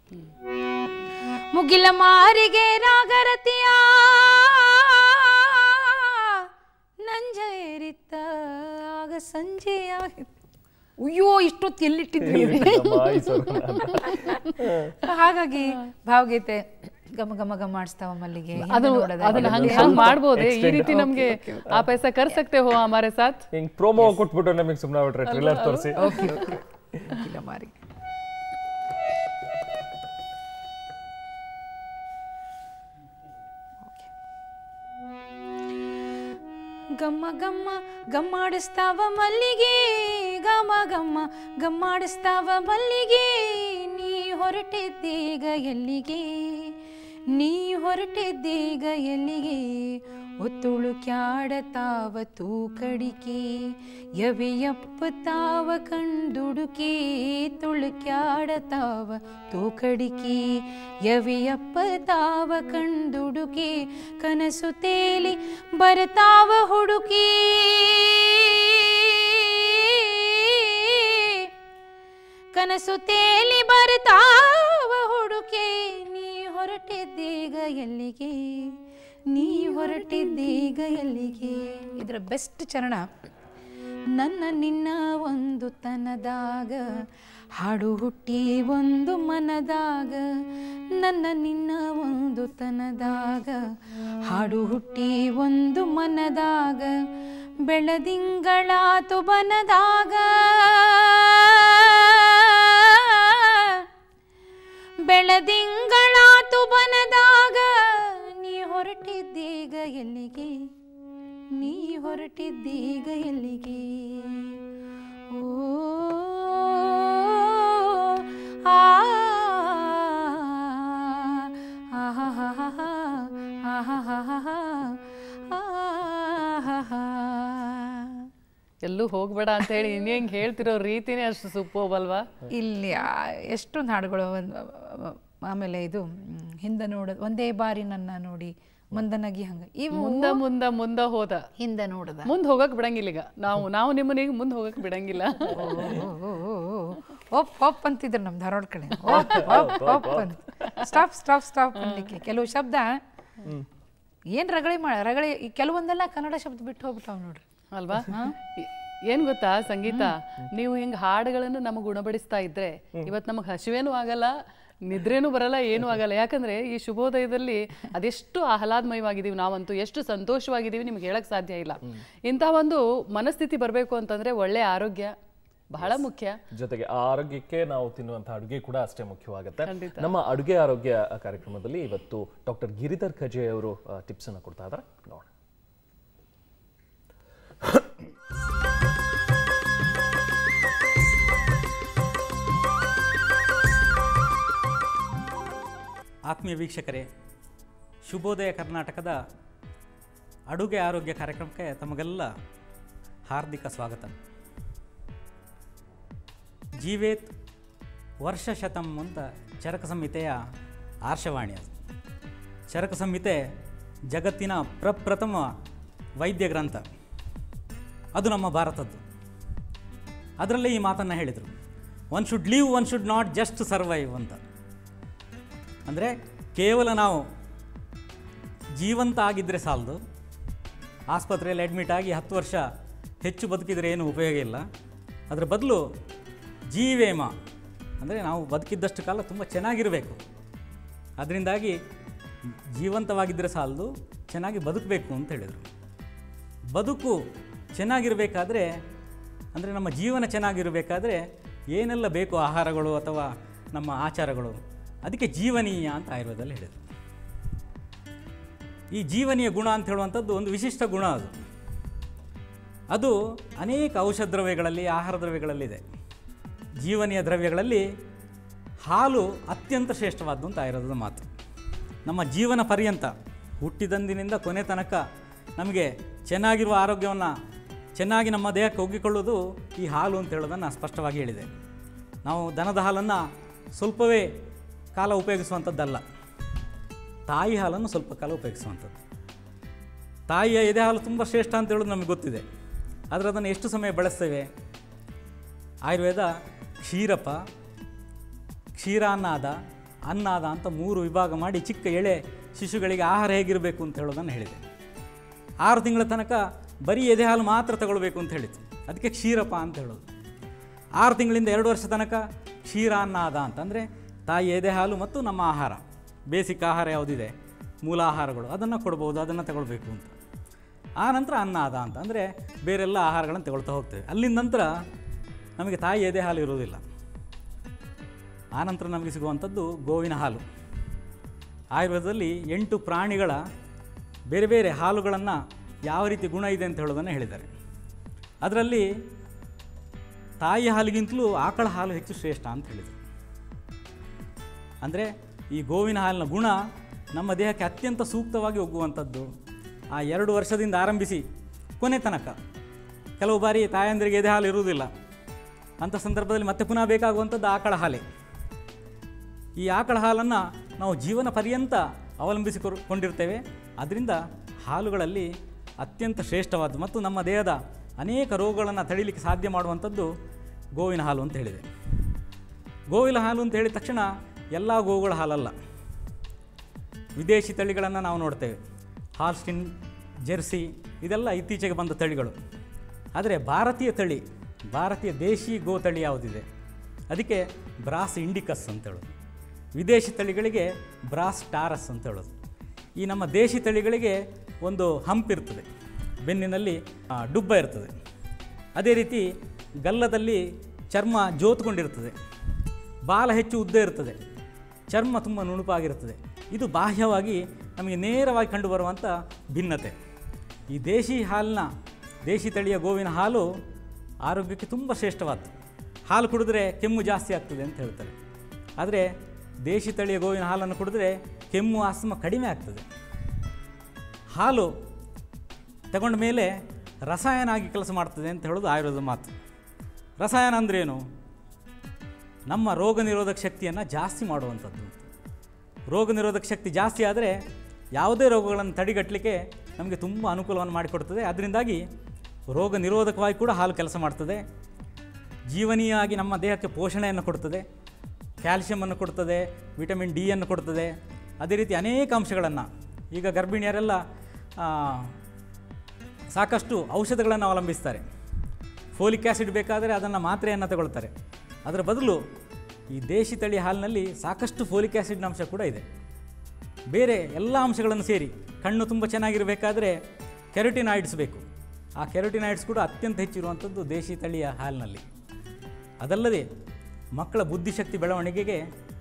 ಮುಗಿಲ ಮಾರಿಗೆ ರಾಗರತಿಯ ನಂಜೇರಿತ್ತ ಆಗ ಸಂಜೆಯ ಅಯ್ಯೋ ಇಷ್ಟೊತ್ತು ಎಲ್ಲಿಟ್ಟಿದ್ವಿ ನಮ್ಮ ಆಯ್ಸರು ಅಂತ. ಹಾಗಾಗಿ ಭಾವಗೀತೆ ಗಮ ಗಮ ಗಮ ಮಾಡಿಸ್ತಾವ ಮಲ್ಲಿಗೆ ಹಿಂದೆ ಅದು ನೋಡದ ಅದನ್ನ ಹಂಗ್ ಸ್ವಲ್ಪ ಹಂಗ್ ಮಾಡ್ಬೋದು ಈ extend. ರೀತಿ ನಮ್ಗೆ ಆ ಪೈಸಾ ಕರ್ ಸಕ್ತೆ ಹೋ ಹಮಾರೆ ಸಾಥ್ ಹಿಂಗ್ ಪ್ರೋಮೋ ಕೊಟ್ಬಿಟ್ಟು ನಮಗೆ ಸುಮ್ಮನೆ ಬಿಟ್ರೆ ಟ್ರಿಲ್ಲರ್ ತೋರಿಸಿ ಓಕೆ ಓಕೆ ಮುಗಿಲ ಮಾರಿಗೆ ಗಮ್ಮ ಗಮ್ಮ ಗಮ್ಮಾಡಿಸ್ತಾವ ಮಲ್ಲಿಗೆ ಗಮ ಗಮ್ಮ ಗಮ್ಮಾಡಿಸ್ತಾವ ಮಲ್ಲಿಗೆ ನೀ ಹೊರಟಿದ್ದೀಗ ಎಲ್ಲಿಗೆ ನೀ ಹೊರಟಿದ್ದೀಗ ಎಲ್ಲಿಗೆ ಒತ್ತುಳು ಕ್ಯಾಡತಾವ ತೂಕಡಿಕೆ ಯವಿಯಪ್ಪ ತಾವ ಕಂಡುಡುಕೆ ತುಳು ಕ್ಯಾಡತಾವ ತೂಕಡಿಕೆ ಯವಿಯಪ್ಪ ತಾವ ಕಂಡುಡುಕೆ ಕನಸು ತೇಲಿ ಬರ್ತಾವ ಹುಡುಕಿ ಕನಸು ತೇಲಿ ಬರ್ತಾವ ಹುಡುಕೆ ನೀ ಹೊರಟಿದ್ದೀಗ ಎಲ್ಲಿಗೆ ನೀ ಹೊರಟಿದ್ದೀಗ ಎಲ್ಲಿಗೆ ಇದರ ಬೆಸ್ಟ್ ಚರಣ ನನ್ನ ನಿನ್ನ ಒಂದು ತನದಾಗ ಹಾಡು ಹುಟ್ಟಿ ಒಂದು ಮನದಾಗ ನನ್ನ ನಿನ್ನ ಒಂದು ತನದಾಗ ಹಾಡು ಹುಟ್ಟಿ ಒಂದು ಮನದಾಗ ಬೆಳದಿಂಗಳಾತು ಬನದಾಗ ಬೆಳದಿಂಗಳಾತು ಬನದಾಗ ನೀ ಹೊರಟಿದ್ದೀಗ ಎಲ್ಲಿಗೆ ನೀ ಹೊರಟಿದ್ದೀಗ ಎಲ್ಲಿಗೆ ಓ ಆ ಆಹಾಹಾಹಾ, ಆಹಾಹಾಹಾ, ಆಹಾಹಾ. ಎಲ್ಲೂ ಹೋಗ್ಬೇಡ ಅಂತ ಹೇಳಿ ಇನ್ನು ಹೆಂಗೆ ಹೇಳ್ತಿರೋ ರೀತಿನೇ ಅಷ್ಟು ಸೂಪೋಬಲ್ವಾ ಇಲ್ಲಿ ಆ- ಎಷ್ಟೊಂದು ಹಾಡುಗಳು ಒಂದ್- ಆಮೇಲೆ ಇದು ಮ್, ಹಿಂದೆ ನೋಡ ಒಂದೇ ಬಾರಿ ನನ್ನ ನೋಡಿ ಮಂದನಗಿ ಹಂಗ ಇವು ಮುಂದ ಮುಂದ ಮುಂದ ಹೋದ ಹಿಂದೆ ನೋಡದ ಮುಂದ್ ಹೋಗಕ್ ಬಿಡಂಗಿಲ್ಲ ಈಗ ನಾವು ನಾವು ನಿಮ್ಮನ್ನ ಈಗ ಮುಂದ್ ಹೋಗಕ್ ಬಿಡಂಗಿಲ್ಲ ಒಪ್ ಒಪ್ ಅಂತಿದ್ರು ನಮ್ಮ ಧಾರವಾಡ ಕಡೆ ಒಪ್ ಒಪ್ ಒಪ್ ಅಂತ ಸ್ಟಾಪ್ ಸ್ಟಾಪ್ ಸ್ಟಾಪ್ ಅನ್ಲಿಕ್ಕೆ ಕೆಲವು ಶಬ್ದ ಏನ್ ರಗಳೆ ಮಾಡ ರಗಳೆ ಈ ಕೆಲವೊಂದೆಲ್ಲ ಕನ್ನಡ ಶಬ್ದ ಬಿಟ್ಟು ಹೋಗ್ಬಿಟ್ಟಾವ್ ನೋಡ್ರಿ ಅಲ್ವಾ ಏ- ಏನ್ ಗೊತ್ತಾ ಸಂಗೀತ ನೀವು ಹಿಂಗ್ ಹಾಡುಗಳನ್ನು ನಮಗೆ ಉಣಬಡಿಸ್ತಾ ಇದ್ರೆ ಇವತ್ ನಮಗ್ ಹಸಿವೇನೂ ಆಗಲ್ಲ ನಿದ್ರೇನೂ ಬರಲ್ಲ ಏನೂ ಆಗಲ್ಲ ಯಾಕಂದ್ರೆ ಈ ಶುಭೋದಯದಲ್ಲಿ ಅದೆಷ್ಟು ಆಹ್ಲಾದಮಯವಾಗಿದ್ದೀವಿ ನಾವಂತೂ ಎಷ್ಟು ಸಂತೋಷವಾಗಿದ್ದೀವಿ ನಿಮ್ಗೆ ಹೇಳಕ್ ಸಾಧ್ಯ ಇಲ್ಲ ಇಂತಹ ಒಂದು ಮನಸ್ಥಿತಿ ಬರಬೇಕು ಅಂತಂದ್ರೆ ಒಳ್ಳೆ ಆರೋಗ್ಯ ಬಹಳ ಮುಖ್ಯ ಜೊತೆಗೆ ಆ ಆರೋಗ್ಯಕ್ಕೆ ನಾವು ತಿನ್ನುವಂಥ ಅಡುಗೆ ಕೂಡ ಅಷ್ಟೇ ಮುಖ್ಯವಾಗುತ್ತೆ ಖಂಡಿತ. ನಮ್ಮ ಅಡುಗೆ ಆರೋಗ್ಯ ಕಾರ್ಯಕ್ರಮದಲ್ಲಿ ಇವತ್ತು ಡಾಕ್ಟರ್ ಗಿರಿಧರ್ ಖಜೆ ಅವರು ಟಿಪ್ಸ್ ಅನ್ನು ಕೊಡ್ತಾ ಇದ್ದಾರೆ ನೋಡೋಣ ಆತ್ಮೀಯ ವೀಕ್ಷಕರೇ ಶುಭೋದಯ ಕರ್ನಾಟಕದ ಅಡುಗೆ ಆರೋಗ್ಯ ಕಾರ್ಯಕ್ರಮಕ್ಕೆ ತಮಗೆಲ್ಲ ಹಾರ್ದಿಕ ಸ್ವಾಗತ ಜೀವೇತ್ ವರ್ಷ ಶತಂ ಅಂತ ಚರಕ ಸಂಹಿತೆಯ ಆರ್ಷವಾಣಿ ಅದು ಚರಕ ಸಂಹಿತೆ ಜಗತ್ತಿನ ಪ್ರಪ್ರಥಮ ವೈದ್ಯ ಗ್ರಂಥ ಅದು ನಮ್ಮ ಭಾರತದ್ದು ಅದರಲ್ಲೇ ಈ ಮಾತನ್ನು ಹೇಳಿದರು one should live one should not just survive ಅಂತ ಅಂದರೆ ಕೇವಲ ನಾವು ಜೀವಂತ ಆಗಿದ್ದರೆ ಸಾಲದು ಆಸ್ಪತ್ರೆಯಲ್ಲಿ ಅಡ್ಮಿಟ್ ಆಗಿ ಹತ್ತು ವರ್ಷ ಹೆಚ್ಚು ಬದುಕಿದರೆ ಏನು ಉಪಯೋಗ ಇಲ್ಲ ಅದರ ಬದಲು ಜೀವೇಮ ಅಂದರೆ ನಾವು ಬದುಕಿದ್ದಷ್ಟು ಕಾಲ ತುಂಬ ಚೆನ್ನಾಗಿರಬೇಕು ಅದರಿಂದಾಗಿ ಜೀವಂತವಾಗಿದ್ದರೆ ಸಾಲದು ಚೆನ್ನಾಗಿ ಬದುಕಬೇಕು ಅಂತ ಹೇಳಿದರು ಬದುಕು ಚೆನ್ನಾಗಿರಬೇಕಾದ್ರೆ ಅಂದರೆ ನಮ್ಮ ಜೀವನ ಚೆನ್ನಾಗಿರಬೇಕಾದ್ರೆ ಏನೆಲ್ಲ ಬೇಕು ಆಹಾರಗಳು ಅಥವಾ ನಮ್ಮ ಆಚಾರಗಳು ಅದಕ್ಕೆ ಜೀವನೀಯ ಅಂತ ಆಯುರ್ವೇದದಲ್ಲಿ ಹೇಳಿದರು ಈ ಜೀವನೀಯ ಗುಣ ಅಂತ ಹೇಳುವಂಥದ್ದು ಒಂದು ವಿಶಿಷ್ಟ ಗುಣ ಅದು ಅದು ಅನೇಕ ಔಷಧ ದ್ರವ್ಯಗಳಲ್ಲಿ ಆಹಾರ ದ್ರವ್ಯಗಳಲ್ಲಿದೆ ಜೀವನೀಯ ದ್ರವ್ಯಗಳಲ್ಲಿ ಹಾಲು ಅತ್ಯಂತ ಶ್ರೇಷ್ಠವಾದ್ದು ಅಂತ ಆಯುರ್ವೇದದ ಮಾತು ನಮ್ಮ ಜೀವನ ಪರ್ಯಂತ ಹುಟ್ಟಿದಂದಿನಿಂದ ಕೊನೆ ತನಕ ನಮಗೆ ಚೆನ್ನಾಗಿರುವ ಆರೋಗ್ಯವನ್ನು ಚೆನ್ನಾಗಿ ನಮ್ಮ ದೇಹಕ್ಕೆ ಒಗ್ಗಿಕೊಳ್ಳೋದು ಈ ಹಾಲು ಅಂತ ಹೇಳೋದನ್ನು ಸ್ಪಷ್ಟವಾಗಿ ಹೇಳಿದೆ ನಾವು ದನದ ಹಾಲನ್ನು ಸ್ವಲ್ಪವೇ ಕಾಲ ಉಪಯೋಗಿಸುವಂಥದ್ದಲ್ಲ ತಾಯಿ ಹಾಲನ್ನು ಸ್ವಲ್ಪ ಕಾಲ ಉಪಯೋಗಿಸುವಂಥದ್ದು ತಾಯಿಯ ಎದೆ ಹಾಲು ತುಂಬ ಶ್ರೇಷ್ಠ ಅಂತ ಹೇಳೋದು ನಮಗೆ ಗೊತ್ತಿದೆ ಆದರೆ ಅದನ್ನು ಎಷ್ಟು ಸಮಯ ಬಳಸ್ತೇವೆ ಆಯುರ್ವೇದ ಕ್ಷೀರಪ ಕ್ಷೀರಾನ್ನಾದ ಅನ್ನಾದ ಅಂತ ಮೂರು ವಿಭಾಗ ಮಾಡಿ ಚಿಕ್ಕ ಎಳೆ ಶಿಶುಗಳಿಗೆ ಆಹಾರ ಹೇಗಿರಬೇಕು ಅಂತ ಹೇಳೋದನ್ನು ಹೇಳಿದೆ ಆರು ತಿಂಗಳ ತನಕ ಬರೀ ಎದೆ ಹಾಲು ಮಾತ್ರ ತಗೊಳ್ಬೇಕು ಅಂತ ಹೇಳಿತು ಅದಕ್ಕೆ ಕ್ಷೀರಪ ಅಂತ ಹೇಳೋದು ಆರು ತಿಂಗಳಿಂದ ಎರಡು ವರ್ಷ ತನಕ ಕ್ಷೀರಾನ್ನಾದ ಅಂತಂದರೆ ತಾಯಿ ಎದೆ ಹಾಲು ಮತ್ತು ನಮ್ಮ ಆಹಾರ ಬೇಸಿಕ್ ಆಹಾರ ಯಾವುದಿದೆ ಮೂಲ ಆಹಾರಗಳು ಅದನ್ನು ಕೊಡ್ಬೋದು ಅದನ್ನು ತಗೊಳ್ಬೇಕು ಅಂತ ಆ ನಂತರ ಅನ್ನಾದ ಅಂತ ಅಂದರೆ ಬೇರೆಲ್ಲ ಆಹಾರಗಳನ್ನು ತಗೊಳ್ತಾ ಹೋಗ್ತೇವೆ ಅಲ್ಲಿಂದ ನಂತರ ನಮಗೆ ತಾಯಿ ಎದೆ ಹಾಲು ಇರೋದಿಲ್ಲ ಆ ನಂತರ ನಮಗೆ ಸಿಗುವಂಥದ್ದು ಗೋವಿನ ಹಾಲು ಆಯುರ್ವೇದದಲ್ಲಿ ಎಂಟು ಪ್ರಾಣಿಗಳ ಬೇರೆ ಬೇರೆ ಹಾಲುಗಳನ್ನು ಯಾವ ರೀತಿ ಗುಣ ಇದೆ ಅಂತ ಹೇಳೋದನ್ನು ಹೇಳಿದ್ದಾರೆ ಅದರಲ್ಲಿ ತಾಯಿ ಹಾಲಿಗಿಂತಲೂ ಆಕಳ ಹಾಲು ಹೆಚ್ಚು ಶ್ರೇಷ್ಠ ಅಂತ ಹೇಳಿದರು ಅಂದರೆ ಈ ಗೋವಿನ ಹಾಲಿನ ಗುಣ ನಮ್ಮ ದೇಹಕ್ಕೆ ಅತ್ಯಂತ ಸೂಕ್ತವಾಗಿ ಒಗ್ಗುವಂಥದ್ದು ಆ ಎರಡು ವರ್ಷದಿಂದ ಆರಂಭಿಸಿ ಕೊನೆ ತನಕ ಕೆಲವು ಬಾರಿ ತಾಯಂದಿರಿಗೆ ಎದೆ ಹಾಲು ಇರುವುದಿಲ್ಲ ಅಂಥ ಸಂದರ್ಭದಲ್ಲಿ ಮತ್ತೆ ಪುನಃ ಬೇಕಾಗುವಂಥದ್ದು ಆಕಳ ಹಾಲೆ ಈ ಆಕಳ ಹಾಲನ್ನು ನಾವು ಜೀವನ ಪರ್ಯಂತ ಅವಲಂಬಿಸಿಕೊಂಡಿರ್ತೇವೆ ಅದರಿಂದ ಹಾಲುಗಳಲ್ಲಿ ಅತ್ಯಂತ ಶ್ರೇಷ್ಠವಾದ್ದು ಮತ್ತು ನಮ್ಮ ದೇಹದ ಅನೇಕ ರೋಗಗಳನ್ನು ತಡೀಲಿಕ್ಕೆ ಸಾಧ್ಯ ಮಾಡುವಂಥದ್ದು ಗೋವಿನ ಹಾಲು ಅಂತ ಹೇಳಿದೆ ಗೋವಿನ ಹಾಲು ಅಂತ ಹೇಳಿದ ತಕ್ಷಣ ಎಲ್ಲ ಗೋವುಗಳ ಹಾಲಲ್ಲ ವಿದೇಶಿ ತಳಿಗಳನ್ನು ನಾವು ನೋಡ್ತೇವೆ ಹಾಲ್ಸ್ಟಿನ್ ಜೆರ್ಸಿ ಇದೆಲ್ಲ ಇತ್ತೀಚೆಗೆ ಬಂದ ತಳಿಗಳು ಆದರೆ ಭಾರತೀಯ ತಳಿ ಭಾರತೀಯ ದೇಶಿ ಗೋ ತಳಿ ಯಾವುದಿದೆ ಅದಕ್ಕೆ ಬ್ರಾಸ್ ಇಂಡಿಕಸ್ ಅಂತ ಹೇಳೋದು ವಿದೇಶಿ ತಳಿಗಳಿಗೆ ಬ್ರಾಸ್ ಟಾರಸ್ ಅಂತ ಹೇಳೋದು ಈ ನಮ್ಮ ದೇಶಿ ತಳಿಗಳಿಗೆ ಒಂದು ಹಂಪ್ ಇರ್ತದೆ ಬೆನ್ನಿನಲ್ಲಿ ಆ, ಡುಬ್ಬ ಇರ್ತದೆ ಅದೇ ರೀತಿ ಗಲ್ಲದಲ್ಲಿ ಚರ್ಮ ಜೋತ್ಕೊಂಡಿರ್ತದೆ ಬಾಲ ಹೆಚ್ಚು ಉದ್ದ ಇರ್ತದೆ ಚರ್ಮ ತುಂಬ ನುಣುಪಾಗಿರ್ತದೆ ಇದು ಬಾಹ್ಯವಾಗಿ ನಮಗೆ ನೇರವಾಗಿ ಕಂಡುಬರುವಂಥ ಭಿನ್ನತೆ ಈ ದೇಶಿ ಹಾಲಿನ ದೇಶಿ ತಳಿಯ ಗೋವಿನ ಹಾಲು ಆರೋಗ್ಯಕ್ಕೆ ತುಂಬ ಶ್ರೇಷ್ಠವಾದ್ದು ಹಾಲು ಕುಡಿದ್ರೆ ಕೆಮ್ಮು ಜಾಸ್ತಿ ಆಗ್ತದೆ ಅಂತ ಹೇಳ್ತಾರೆ ಆದರೆ ದೇಶಿ ತಳಿಯ ಗೋವಿನ ಹಾಲನ್ನು ಕುಡಿದ್ರೆ ಕೆಮ್ಮು ಆಸ್ತಮ ಕಡಿಮೆ ಆಗ್ತದೆ ಹಾಲು ತಗೊಂಡ ಮೇಲೆ ರಸಾಯನ ಆಗಿ ಕೆಲಸ ಮಾಡ್ತದೆ ಅಂತ ಹೇಳೋದು ಆಯುರ್ವೇದ ಮಾತು ರಸಾಯನ ಅಂದ್ರೇನು ನಮ್ಮ ರೋಗ ನಿರೋಧಕ ಶಕ್ತಿಯನ್ನು ಜಾಸ್ತಿ ಮಾಡುವಂಥದ್ದು ರೋಗ ನಿರೋಧಕ ಶಕ್ತಿ ಜಾಸ್ತಿ ಆದರೆ ಯಾವುದೇ ರೋಗಗಳನ್ನು ತಡೆಗಟ್ಟಲಿಕ್ಕೆ ನಮಗೆ ತುಂಬ ಅನುಕೂಲವನ್ನು ಮಾಡಿಕೊಡ್ತದೆ ಅದರಿಂದಾಗಿ ರೋಗ ನಿರೋಧಕವಾಗಿ ಕೂಡ ಹಾಲು ಕೆಲಸ ಮಾಡ್ತದೆ ಜೀವನೀಯವಾಗಿ ನಮ್ಮ ದೇಹಕ್ಕೆ ಪೋಷಣೆಯನ್ನು ಕೊಡ್ತದೆ ಕ್ಯಾಲ್ಶಿಯಮನ್ನು ಕೊಡ್ತದೆ ವಿಟಮಿನ್ ಡಿ ಅನ್ನು ಕೊಡ್ತದೆ ಅದೇ ರೀತಿ ಅನೇಕ ಅಂಶಗಳನ್ನು ಈಗ ಗರ್ಭಿಣಿಯರೆಲ್ಲ ಆ, ಸಾಕಷ್ಟು ಔಷಧಗಳನ್ನು ಅವಲಂಬಿಸ್ತಾರೆ ಫೋಲಿಕ್ ಆ್ಯಸಿಡ್ ಬೇಕಾದರೆ ಅದನ್ನು ಮಾತ್ರೆಯನ್ನು ತಗೊಳ್ತಾರೆ ಅದರ ಬದಲು ಈ ದೇಶಿ ತಳಿ ಹಾಲಿನಲ್ಲಿ ಸಾಕಷ್ಟು ಫೋಲಿಕ್ ಆ್ಯಸಿಡ್ನ ಅಂಶ ಕೂಡ ಇದೆ ಬೇರೆ ಎಲ್ಲ ಅಂಶಗಳನ್ನು ಸೇರಿ ಕಣ್ಣು ತುಂಬ ಚೆನ್ನಾಗಿರಬೇಕಾದ್ರೆ ಕೆರಟಿನಾಯ್ಡ್ಸ್ ಬೇಕು ಆ ಕೆರಟಿನಾಯ್ಡ್ಸ್ ಕೂಡ ಅತ್ಯಂತ ಹೆಚ್ಚಿರುವಂಥದ್ದು ದೇಶಿ ತಳಿಯ ಹಾಲಿನಲ್ಲಿ ಅದಲ್ಲದೆ ಮಕ್ಕಳ ಬುದ್ಧಿಶಕ್ತಿ ಬೆಳವಣಿಗೆಗೆ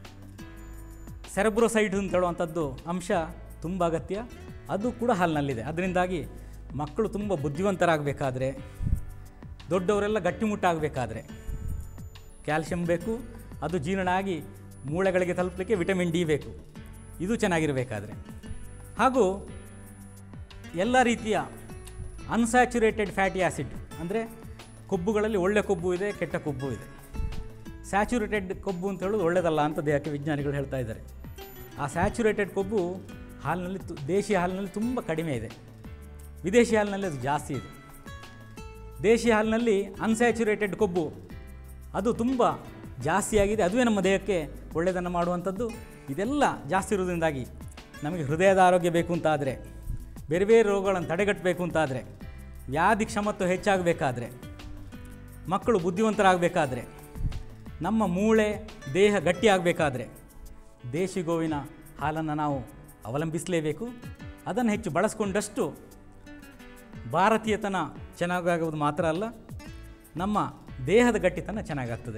ಸೆರೆಬ್ರೋಸೈಡ್ ಅಂತ ಹೇಳುವಂಥದ್ದು ಅಂಶ ತುಂಬ ಅಗತ್ಯ ಅದು ಕೂಡ ಹಾಲಿನಲ್ಲಿದೆ ಅದರಿಂದಾಗಿ ಮಕ್ಕಳು ತುಂಬ ಬುದ್ಧಿವಂತರಾಗಬೇಕಾದ್ರೆ ದೊಡ್ಡವರೆಲ್ಲ ಗಟ್ಟಿಮುಟ್ಟಾಗಬೇಕಾದ್ರೆ ಕ್ಯಾಲ್ಶಿಯಂ ಬೇಕು ಅದು ಜೀರ್ಣ ಆಗಿ ಮೂಳೆಗಳಿಗೆ ತಲುಪಲಿಕ್ಕೆ ವಿಟಮಿನ್ ಡಿ ಬೇಕು ಇದು ಚೆನ್ನಾಗಿರಬೇಕಾದ್ರೆ ಹಾಗೂ ಎಲ್ಲ ರೀತಿಯ ಅನ್ಸ್ಯಾಚುರೇಟೆಡ್ ಫ್ಯಾಟಿ ಆ್ಯಸಿಡ್ ಅಂದರೆ ಕೊಬ್ಬುಗಳಲ್ಲಿ ಒಳ್ಳೆ ಕೊಬ್ಬು ಇದೆ ಕೆಟ್ಟ ಕೊಬ್ಬು ಇದೆ ಸ್ಯಾಚುರೇಟೆಡ್ ಕೊಬ್ಬು ಅಂತ ಹೇಳೋದು ಒಳ್ಳೆಯದಲ್ಲ ಅಂತ ದೇಹಕ್ಕೆ ವಿಜ್ಞಾನಿಗಳು ಹೇಳ್ತಾ ಇದ್ದಾರೆ ಆ ಸ್ಯಾಚುರೇಟೆಡ್ ಕೊಬ್ಬು ಹಾಲಿನಲ್ಲಿ ತು ದೇಶಿ ಹಾಲಿನಲ್ಲಿ ತುಂಬ ಕಡಿಮೆ ಇದೆ ವಿದೇಶಿ ಹಾಲಿನಲ್ಲಿ ಅದು ಜಾಸ್ತಿ ಇದೆ ದೇಶಿ ಹಾಲಿನಲ್ಲಿ ಅನ್ಸ್ಯಾಚುರೇಟೆಡ್ ಕೊಬ್ಬು ಅದು ತುಂಬ ಜಾಸ್ತಿಯಾಗಿದೆ ಅದುವೇ ನಮ್ಮ ದೇಹಕ್ಕೆ ಒಳ್ಳೆಯದನ್ನು ಮಾಡುವಂಥದ್ದು ಇದೆಲ್ಲ ಜಾಸ್ತಿ ಇರೋದ್ರಿಂದಾಗಿ ನಮಗೆ ಹೃದಯದ ಆರೋಗ್ಯ ಬೇಕು ಅಂತಾದರೆ ಬೇರೆ ಬೇರೆ ರೋಗಗಳನ್ನು ತಡೆಗಟ್ಟಬೇಕು ಅಂತಾದರೆ ವ್ಯಾಧಿ ಕ್ಷಮತ್ವ ಹೆಚ್ಚಾಗಬೇಕಾದ್ರೆ ಮಕ್ಕಳು ಬುದ್ಧಿವಂತರಾಗಬೇಕಾದ್ರೆ ನಮ್ಮ ಮೂಳೆ ದೇಹ ಗಟ್ಟಿಯಾಗಬೇಕಾದ್ರೆ ದೇಶಿ ಗೋವಿನ ಹಾಲನ್ನು ನಾವು ಅವಲಂಬಿಸಲೇಬೇಕು ಅದನ್ನು ಹೆಚ್ಚು ಬಳಸ್ಕೊಂಡಷ್ಟು ಭಾರತೀಯತನ ಚೆನ್ನಾಗಾಗುವುದು ಮಾತ್ರ ಅಲ್ಲ ನಮ್ಮ ದೇಹದ ಗಟ್ಟಿತನ ಚೆನ್ನಾಗಾಗ್ತದೆ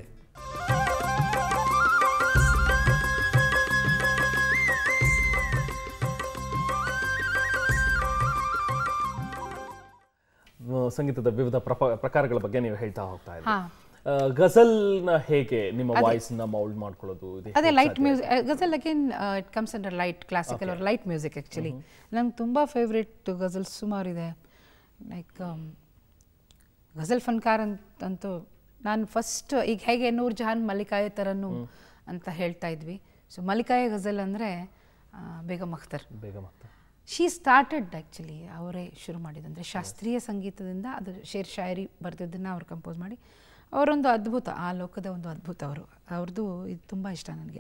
ಆ, ಸಂಗೀತದ ವಿವಿಧ ಪ್ರಪ- ಪ್ರಕಾರಗಳ ಬಗ್ಗೆ ನೀವು ಹೇಳ್ತಾ ಹೋಗ್ತಾ ಇದ್ದೀರಿ ಹಾ. ಆ, ಗಜಲ್ನ ಹೇಗೆ ನಿಮ್ಮ ವಾಯ್ಸ್ ನ ಮೌಲ್ಡ್ ಮಾಡ್ಕೊಳ್ಳೋದು ಇದೆ ಅದೇ light music ghazal again it comes under light classical or light music actually ನಂಗೆ ತುಂಬ ಫೇವ್ರೆಟ್ ಗಜಲ್ ಸುಮಾರಿದೆ ಲೈಕ್ ಗಜಲ್ ಫನ್ಕಾರ್ ಅಂತ ಅಂತೂ ನಾನು ಫಸ್ಟ್ ಈಗ ಹೇಗೆ ನೂರ್ ಜಹಾನ್ ಮಲ್ಲಿಕಾಯ ಥರನು ಅಂತ ಹೇಳ್ತಾ ಇದ್ವಿ ಸೊ ಮಲ್ಲಿಕಾಯ ಗಜಲ್ ಅಂದರೆ ಬೇಗಮ್ ಅಖ್ತರ್ ಬೇಗ ಮತ್ತೆ ಶೀ ಸ್ಟಾರ್ಟೆಡ್ ಆ್ಯಕ್ಚುಲಿ ಅವರೇ ಶುರು ಮಾಡಿದಂದರೆ ಶಾಸ್ತ್ರೀಯ ಸಂಗೀತದಿಂದ ಅದು ಶೇರ್ ಶಾಯರಿ ಬರೆದಿದ್ದನ್ನು ಅವ್ರು ಕಂಪೋಸ್ ಮಾಡಿ ಅವರೊಂದು ಅದ್ಭುತ ಆ ಲೋಕದ ಒಂದು ಅದ್ಭುತ ಅವರು ಅವ್ರದ್ದು ಇದು ತುಂಬ ಇಷ್ಟ ನನಗೆ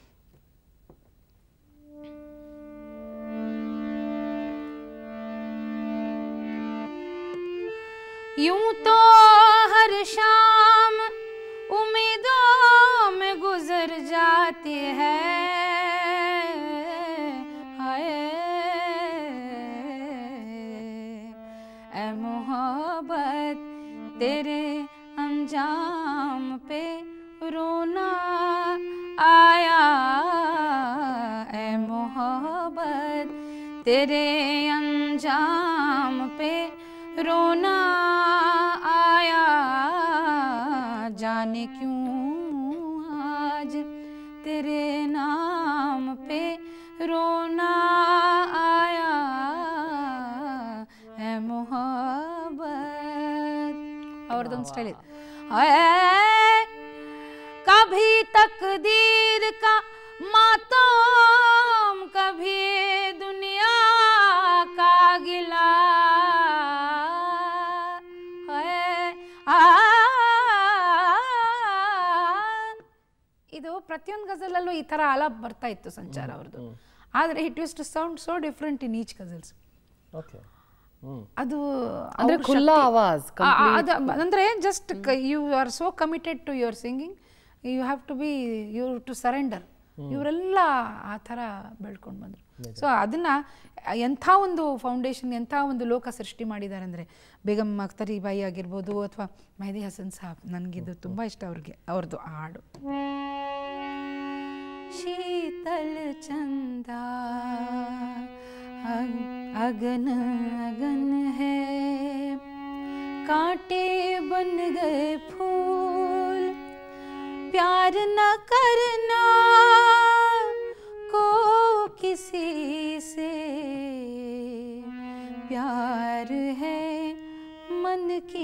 यूं तो हर शाम उम्मीदों में गुजर जाती है हाय ए मोहब्बत तेरे अंजाम पे रोना आया ए मोहब्बत तेरे अंजाम पे रोना आया जाने क्यों आज तेरे नाम ಒಂದು ಸ್ಟೈಲ್ ಇದೆ कभी तकदीर का मातम कभी दुनिया का गिला है आ ಇದು ಪ್ರತಿಯೊಂದು ಗಜಲಲ್ಲೂ ಈ ಥರ ಆಲಾಪ್ ಬರ್ತಾ ಇತ್ತು ಸಂಚಾರ ಅವ್ರದ್ದು ಆದರೆ it used to sound so different in each ghazals okay hmm ಅದು ಅಂದ್ರೆ ಅವ್ರ ಖುಲ್ಲಾ ಶಕ್ತಿ. ಆವಾಜ್, ಆ, ಆ, ಅದು ಅಂದ್ರೆ just you are so committed to your singing you have to be you to surrender ಇವರೆಲ್ಲ ಆ ಥರ ಬೆಳ್ಕೊಂಡು ಬಂದರು ಸೊ ಅದನ್ನ ಎಂಥ ಒಂದು ಫೌಂಡೇಶನ್ ಎಂಥ ಒಂದು ಲೋಕ ಸೃಷ್ಟಿ ಮಾಡಿದ್ದಾರೆ ಅಂದರೆ ಬೇಗಂ ಅಖ್ತರಿ ಬಾಯಿ ಆಗಿರ್ಬೋದು ಅಥವಾ ಮೆಹದಿ ಹಸನ್ ಸಾಬ್ ನನಗಿದು ತುಂಬ ಇಷ್ಟ ಅವ್ರಿಗೆ ಅವ್ರದ್ದು ಆ ಹಾಡು शीतल चंदा अग, अगन अगन है कांटे बन गए फूल प्यार न करना को किसी से प्यार है मन की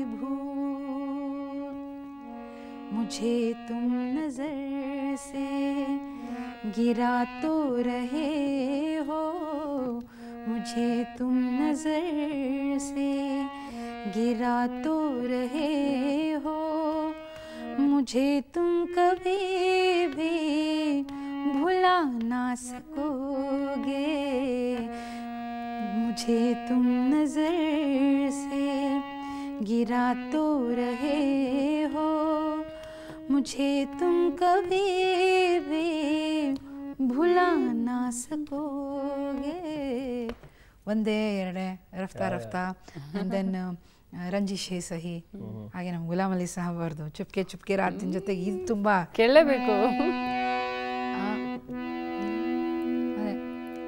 भूल मुझे तुम नजर से गिरा तो रहे हो मुझे तुम नजर से गिरा तो रहे हो मुझे तुम कभी भी भुला ना सकोगे मुझे तुम नजर से गिरा तो रहे हो मुझे तुम कभी भी भुला ना सकोगे ಒಂದೇ ಎರಡೇ ರಫ್ತಾ ರಫ್ತಾ ದೆನ್ ರಂಜಿಶೇ ಸಹಿ ಹಾಗೆ ನಮ್ಮ ಗುಲಾಮ್ ಅಲಿ ಸಾಹಬ್ ಅವ್ರದ್ದು ಚುಪ್ಕೆ ಚುಪ್ಕೆ ರಾತಿನ ಜೊತೆಗೆ ಇದು ತುಂಬಾ ಕೇಳಲೇಬೇಕು ಆ, ಅದೇ.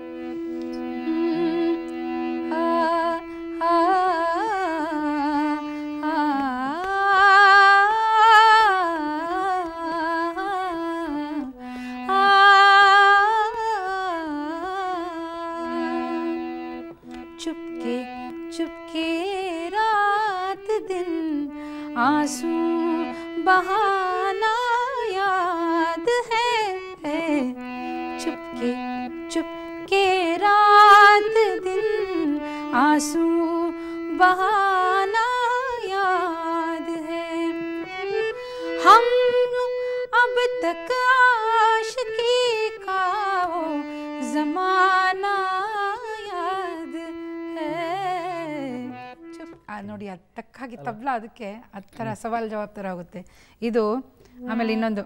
ಆ, ಆ, ಆ, ಆ, चुपके चुपके रात दिन आंसू बहाना याद है चुपके चुपके रात दिन आंसू बहाना याद है हम अब तक आशिकी का वो जमाना याद है ಚುಪ್ ಆ ನೋಡಿ ಅದು ತಕ್ಕಾಗಿ ತಬ್ಲ ಅದಕ್ಕೆ ಆ ಥರ ಸವಾಲ್ ಜವಾಬ್ ಥರ ಆಗುತ್ತೆ ಇದು ಆಮೇಲೆ ಇನ್ನೊಂದು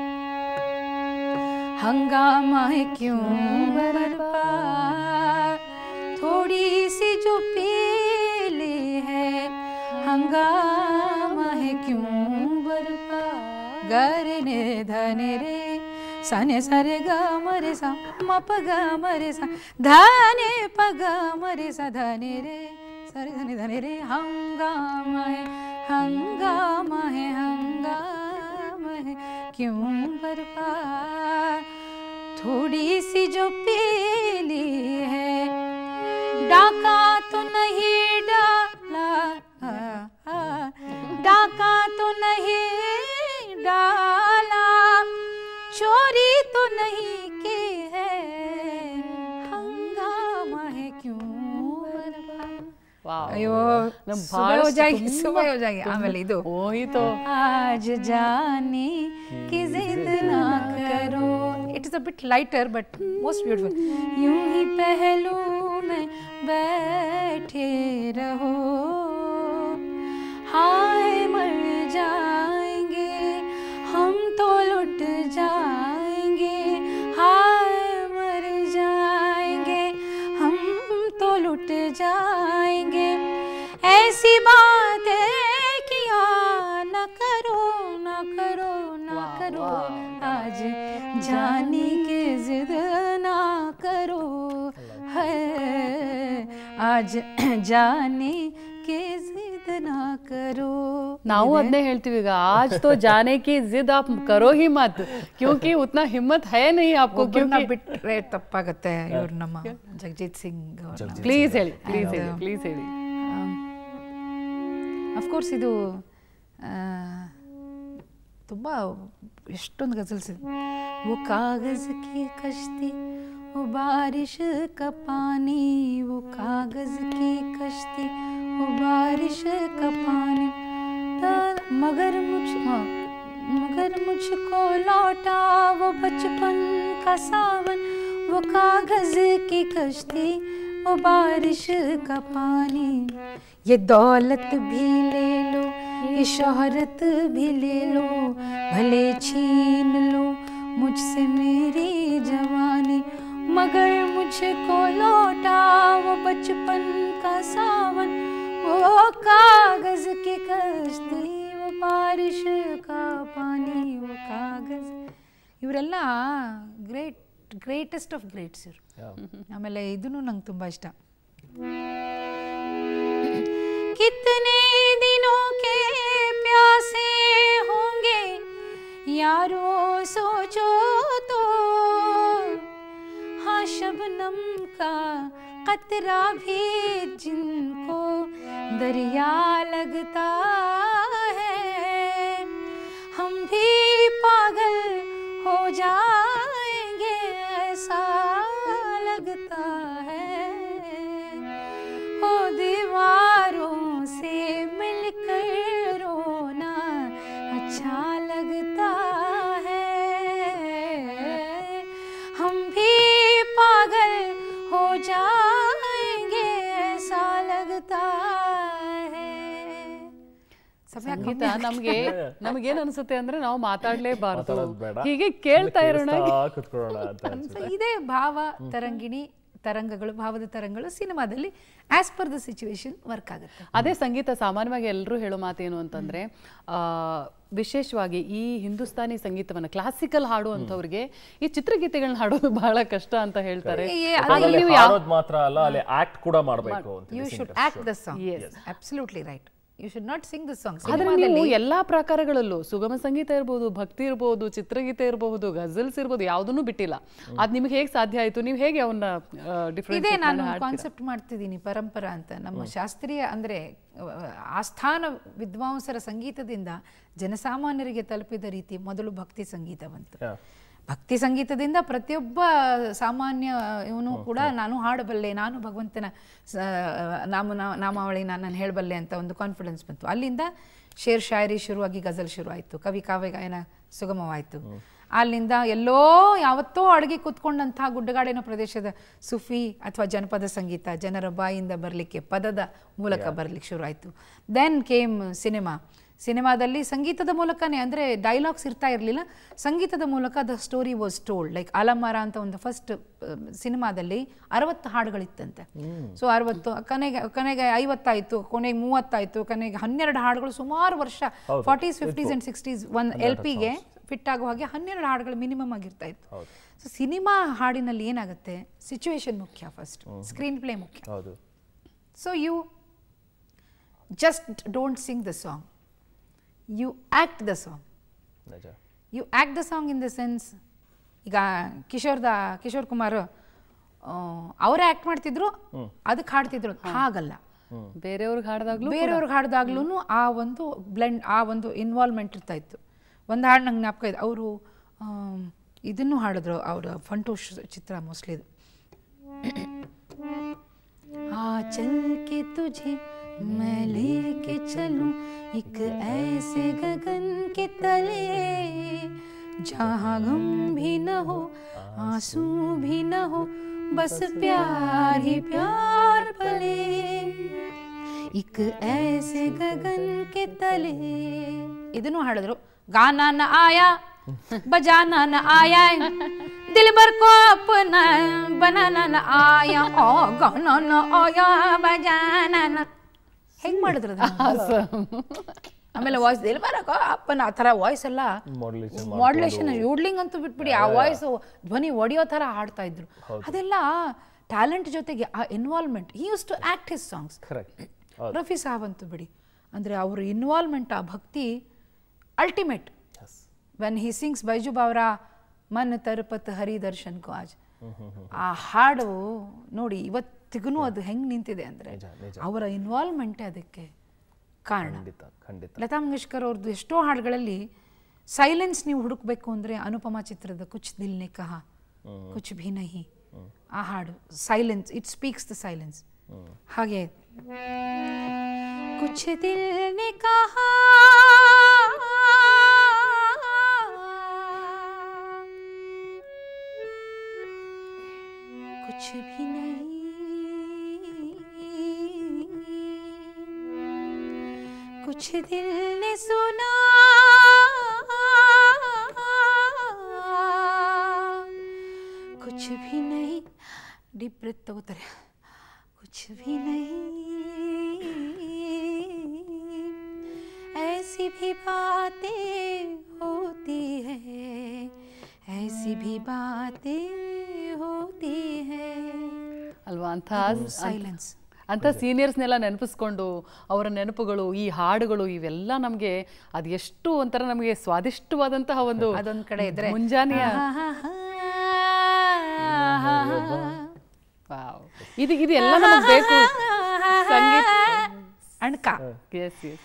हंगामा है क्यों बरपा थोड़ी सी जो पीली है हंगामा है क्यों बरपा गरने धने रे सने सरे ग मरे सा म प ग मरे सा धने प ग मरे सा धने रे सरे धने धने रे हंगामा है हंगामा है हंगामा है क्यों बरपा थोड़ी सी जो पीली है डाका तो नहीं डाला आ, आ, डाका तो नहीं डाला चोरी तो नहीं की है हंगामा है क्यों बरपा ವಾವ್. ಅಯ್ಯೋ ನಮ್ ಸುಬಹ ಭಾಳ ಹೋ ಜಾಗಿ ತುಂಬಾ- ಸುಬಹ ಹೋ ಜಾಗಿ ಆಮೇಲೆ ಇದು ಹೋಯ್ತು आज जाने की जिद ना करो it is a bit lighter but most beautiful यूं ही पहलू में बैठे रहो हाय मर जाएंगे हम तो लुट जाएंगे हाय मर जाएंगे हम तो लुट जाएंगे ऐसी बातें किया न करो न करो न करो आज जाने की जिद ना करो है आज जाने की जिद ना करो ನಾವು ಅದನ್ನೇ ಹೇಳ್ತೀವಿ ಈಗ आज तो जाने की जिद आप करो ही मत क्योंकि उतना हिम्मत है नहीं आपको ಒಬ್ಬರನ್ನ क्योंकि ಬಿಟ್ರೆ ತಪ್ಪಾಗತ್ತೆ ಇವ್ರು ನಮ್ಮ ಜಗಜೀತ್ ಸಿಂಗ್ ಅವ್ರನ್ನ ಪ್ಲೀಸ್ ಹೇಳಿ ಪ್ಲೀಸ್ ಹೇಳಿ And, ಪ್ಲೀಸ್ ಹೇಳಿ ಅಫ್ಕೋರ್ಸ್ ಇದು ತುಂಬ ಎಷ್ಟೊಂದು ಗಜಲ್ಸ್ ಇದೆ वो कागज की कश्ती वो बारिश का पानी वो कागज की कश्ती वो बारिश का पानी ता- मगर मुझ हाँ, मगर मुझको लौटा वो बचपन का सावन वो कागज की कश्ती वो बारिश का पानी ये दौलत भी ले लो ये शोहरत भी ले लो भले छीन लो मुझसे मेरी जवानी मगर मुझको लौटा वो बचपन का सावन वो कागज की कश्ती वो बारिश का पानी वो कागज ಇವರೆಲ್ಲ ಗ್ರೇಟ್ ಗ್ರೇಟೆಸ್ಟ್ ಆಫ್ ಗ್ರೇಟ್ಸ್ ಇವರು ಆಮೇಲೆ ಇದನ್ನು ನಂಗೆ ತುಂಬ ಇಷ್ಟ कितने दिनों के प्यासे होंगे यारो सोचो तो हाँ शबनम का कतरा भी जिनको दरिया लगता है हम भी पागल हो जाएंगे ऐसा लगता है ओ दीवारों से मिलकर रोना अच्छा लगता है हम भी पागल हो जाएंगे ऐसा लगता है ಸಮಯ ಸಂಗೀತ ನಮ್ಗೆ ನಮ್ಗೇನ್ ಅನ್ಸುತ್ತೆ ಅಂದ್ರೆ ನಾವು ಮಾತಾಡ್ಲೇಬಾರ್ದು ಮಾತಾಡೋದ್ ಬೇಡ. ಹೀಗೆ ಕೇಳ್ತಾ ಇರೋಣ ಕೇಳಿಸ್ತಾ ಕುತ್ಕೊಳ್ಳೋಣ ಅಂತ ಅನ್ಸುತ್ತೆ. ಇದೇ ಭಾವ ತರಂಗಿಣಿ ತರಂಗಗಳು ಭಾವದ ತರಂಗಗಳು ಸಿನಿಮಾದಲ್ಲಿ as per the situation work ಆಗುತ್ತೆ ಅದೇ ಸಂಗೀತ ಸಾಮಾನ್ಯವಾಗಿ ಎಲ್ಲರೂ ಹೇಳೋ ಮಾತೇನು ಅಂತಂದ್ರೆ ಆ, ವಿಶೇಷವಾಗಿ ಈ ಹಿಂದೂಸ್ತಾನಿ ಸಂಗೀತವನ್ನ ಕ್ಲಾಸಿಕಲ್ ಹಾಡುವಂಥವ್ರಿಗೆ ಈ ಚಿತ್ರಗೀತೆಗಳನ್ನ ಹಾಡೋದು ಬಹಳ ಕಷ್ಟ ಅಂತ ಹೇಳ್ತಾರೆ ಏ, ಏ, ಅದ್ರಲ್ಲಿ ಅದ್ರಲ್ಲಿ ನೀವು ಯಾವ ಹಾಡೋದ್ ಮಾತ್ರ ಅಲ್ಲ ಅಲ್ಲಿ ಆಕ್ಟ್ ಕೂಡ ಮಾಡ್ಬೇಕು ಅಂತ you should act the song absolutely right you should not sing the song ಆದ್ರೆ ನೀವು ಎಲ್ಲಾ ಪ್ರಕಾರಗಳಲ್ಲೂ ಸುಗಮ ಸಂಗೀತ ಇರ್ಬೋದು ಭಕ್ತಿ ಇರ್ಬೋದು ಚಿತ್ರಗೀತೆ ಇರಬಹುದು ಗಜಲ್ಸ್ ಇರ್ಬೋದು ಯಾವುದನ್ನು ಬಿಟ್ಟಿಲ್ಲ ಅದ್ ನಿಮ್ಗೆ ಹೇಗೆ ಸಾಧ್ಯ ಆಯ್ತು ನೀವು ಹೇಗೆ ಅವನ್ನ ಡಿಫ್ರೆಂಟ್ ಇದೇ ನಾನು ಕಾನ್ಸೆಪ್ಟ್ ಮಾಡ್ತಿದ್ದೀನಿ ಪರಂಪರಾ ಅಂತ ನಮ್ಮ ಶಾಸ್ತ್ರೀಯ ಅಂದರೆ ಆಸ್ಥಾನ ವಿದ್ವಾಂಸರ ಸಂಗೀತದಿಂದ ಜನಸಾಮಾನ್ಯರಿಗೆ ತಲುಪಿದ ರೀತಿ ಮೊದಲು ಭಕ್ತಿ ಸಂಗೀತ ಬಂತು Yeah. ಭಕ್ತಿ ಸಂಗೀತದಿಂದ ಪ್ರತಿಯೊಬ್ಬ ಸಾಮಾನ್ಯ ಇವನು ಕೂಡ ನಾನು ಹಾಡಬಲ್ಲೆ ನಾನು ಭಗವಂತನ ಸ- ನಾಮ ನಾ- ನಾಮಾವಳಿ ನಾನು ಹೇಳಬಲ್ಲೆ ಅಂತ ಒಂದು ಕಾನ್ಫಿಡೆನ್ಸ್ ಬಂತು ಅಲ್ಲಿಂದ ಶೇರ್ ಶಾಯರಿ ಶುರುವಾಗಿ ಗಜಲ್ ಶುರು ಆಯಿತು ಕವಿ ಕಾವ್ಯ ಗಾಯನ ಸುಗಮವಾಯಿತು ಅಲ್ಲಿಂದ ಎಲ್ಲೋ ಯಾವತ್ತೋ ಅಡಗಿ ಕೂತ್ಕೊಂಡಂತಹ ಗುಡ್ಡಗಾಡಿನ ಪ್ರದೇಶದ ಸುಫಿ ಅಥವಾ ಜನಪದ ಸಂಗೀತ ಜನರ ಬಾಯಿಂದ ಬರಲಿಕ್ಕೆ ಪದದ ಮೂಲಕ ಬರಲಿಕ್ಕೆ ಶುರು ಆಯಿತು ದೆನ್ ಕೇಮ್ ಸಿನಿಮಾ ಸಿನಿಮಾದಲ್ಲಿ ಸಂಗೀತದ ಮೂಲಕನೇ ಅಂದರೆ ಡೈಲಾಗ್ಸ್ ಇರ್ತಾ ಇರಲಿಲ್ಲ ಸಂಗೀತದ ಮೂಲಕ the story was told like ಅಲಮರ ಅಂತ ಒಂದು ಫಸ್ಟ್ ಸಿನಿಮಾದಲ್ಲಿ ಅರವತ್ತು ಹಾಡುಗಳಿತ್ತಂತೆ ಸೊ ಅರವತ್ತು ಕೊನೆಗೆ ಕೊನೆಗೆ ಐವತ್ತಾಯಿತು ಕೊನೆಗೆ ಮೂವತ್ತಾಯಿತು ಕೊನೆಗೆ ಹನ್ನೆರಡು ಹಾಡುಗಳು ಸುಮಾರು ವರ್ಷ forties fifties and sixties one L ಪಿಗೆ ಫಿಟ್ ಆಗೋ ಹಾಗೆ ಹನ್ನೆರಡು ಹಾಡುಗಳು ಮಿನಿಮಮ್ ಆಗಿರ್ತಾ ಇತ್ತು ಸೊ ಸಿನಿಮಾ ಹಾಡಿನಲ್ಲಿ ಏನಾಗುತ್ತೆ ಸಿಚುವೇಶನ್ ಮುಖ್ಯ ಫಸ್ಟ್ ಸ್ಕ್ರೀನ್ ಪ್ಲೇ ಮುಖ್ಯ ಹೌದು so you just don't sing the song you act the song ನಿಜ you act the song in the sense ಈಗ ಕಿಶೋರ್ದ ಕಿಶೋರ್ ಕುಮಾರ್ ಅವರೇ ಆ್ಯಕ್ಟ್ ಮಾಡ್ತಿದ್ರು ಅದಕ್ಕೆ ಹಾಡ್ತಿದ್ರು ಹಾಗಲ್ಲ ಬೇರೆಯವ್ರಿಗೆ ಹಾಡಿದಾಗ್ಲೂ ಬೇರೆಯವ್ರಿಗೆ ಹಾಡ್ದಾಗ್ಲೂ ಆ ಒಂದು ಬ್ಲೆಂಡ್ ಆ ಒಂದು ಇನ್ವಾಲ್ವ್ಮೆಂಟ್ ಇರ್ತಾ ಇತ್ತು ಒಂದು ಹಾಡು ನಂಗೆ ಜ್ಞಾಪಕ ಇದೆ ಅವರು ಇದನ್ನು ಹಾಡಿದ್ರು ಅವರ ಫಂಟೋಷ್ ಚಿತ್ರ ಮೋಸ್ಟ್ಲಿ ಇದು हाँ चल के तुझे मैं लेके चलूं एक ऐसे गगन के तले जहाँ गम भी न हो आंसू भी न हो बस प्यार ही प्यार पले एक ऐसे गगन के तले ಇದನ್ನು ಹಾಡಿದ್ರು ಗಾನ ನ ಆಯಾ बजाना न आया दिल भर को अपना बनाना न आया ओ गाना न आया बजाना न ಹೆಂಗ್ ಮಾಡಿದ್ರು ಆಮೇಲೆ ವಾಯ್ಸ್ ದಿಲ್ ಬರಕೋ ಅಪ್ಪನ ಆ ಥರ ವಾಯ್ಸ್ ಎಲ್ಲ Modulation ಮಾಡ್ಯುಲೇಷನ್ ಯೂಡ್ಲಿಂಗ್ ಅಂತೂ ಬಿಟ್ಬಿಡಿ ಆ ವಾಯ್ಸ್ ಧ್ವನಿ ಒಡೆಯೋ ಥರ ಹಾಡ್ತಾ ಇದ್ರು ಅದೆಲ್ಲ ಟ್ಯಾಲೆಂಟ್ ಜೊತೆಗೆ ಆ involvement he use to act his songs correct Rafi Sahab ಅಂತೂ ಬಿಡಿ ಅಂದರೆ ಅವ್ರ ಇನ್ವಾಲ್ವ್ಮೆಂಟ್ ಆ ಭಕ್ತಿ ultimate when he sings Baiju Bawra ಮನ್ ತರ್ಪತ್ ಹರಿ ದರ್ಶನ್ ಕೋ ಆಜ್ ಆ ಹಾಡು ನೋಡಿ ಇವತ್ತಿಗೂ ಅದು ಹೆಂಗೆ ನಿಂತಿದೆ ಅಂದರೆ ಅವರ ಇನ್ವಾಲ್ವ್ಮೆಂಟೇ ಅದಕ್ಕೆ ಕಾರಣ ಖಂಡಿತ ಖಂಡಿತ ಲತಾ ಮಂಗೇಶ್ಕರ್ ಅವ್ರದ್ದು ಎಷ್ಟೋ ಹಾಡುಗಳಲ್ಲಿ ಸೈಲೆನ್ಸ್ ನೀವು ಹುಡುಕ್ಬೇಕು ಅಂದರೆ ಅನುಪಮ ಚಿತ್ರದ ಕುಚ್ ದಿಲ್ ನೆ ಕಹ ಕುಚ್ ಭಿ ನಹಿ ಆ ಹಾಡು silence it speaks the silence ಹಾಗೆ ಕುಚ್ ದಿಲ್ ನೆ ಕಹಾ कुछ भी नहीं कुछ दिल ने सुना कुछ भी नहीं डीप ब्रेथ तಗೋತಾರೆ कुछ भी नहीं ऐसी भी बातें होती है ऐसी भी बातें होती है ಅಲ್ವಾ ಅಂತ ಸೈಲೆನ್ಸ್ ಅಂತ ಸೀನಿಯರ್ಸ್ನೆಲ್ಲ ನೆನಪಿಸ್ಕೊಂಡು ಅವರ ನೆನಪುಗಳು ಈ ಹಾಡುಗಳು ಇವೆಲ್ಲ ನಮಗೆ ಅದು ಎಷ್ಟು ಒಂಥರ ನಮಗೆ ಸ್ವಾದಿಷ್ಟವಾದಂತಹ ಒಂದು ಅದೊಂದ್ ಕಡೆ ಇದ್ರೆ ಮುಂಜಾನೆಯ Wow. ಇದು ಇದು ಎಲ್ಲ ನಮಗೆ ಬೇಕು ಸಂಗೀತ ಅಣ್ಕ ಎಸ್ ಎಸ್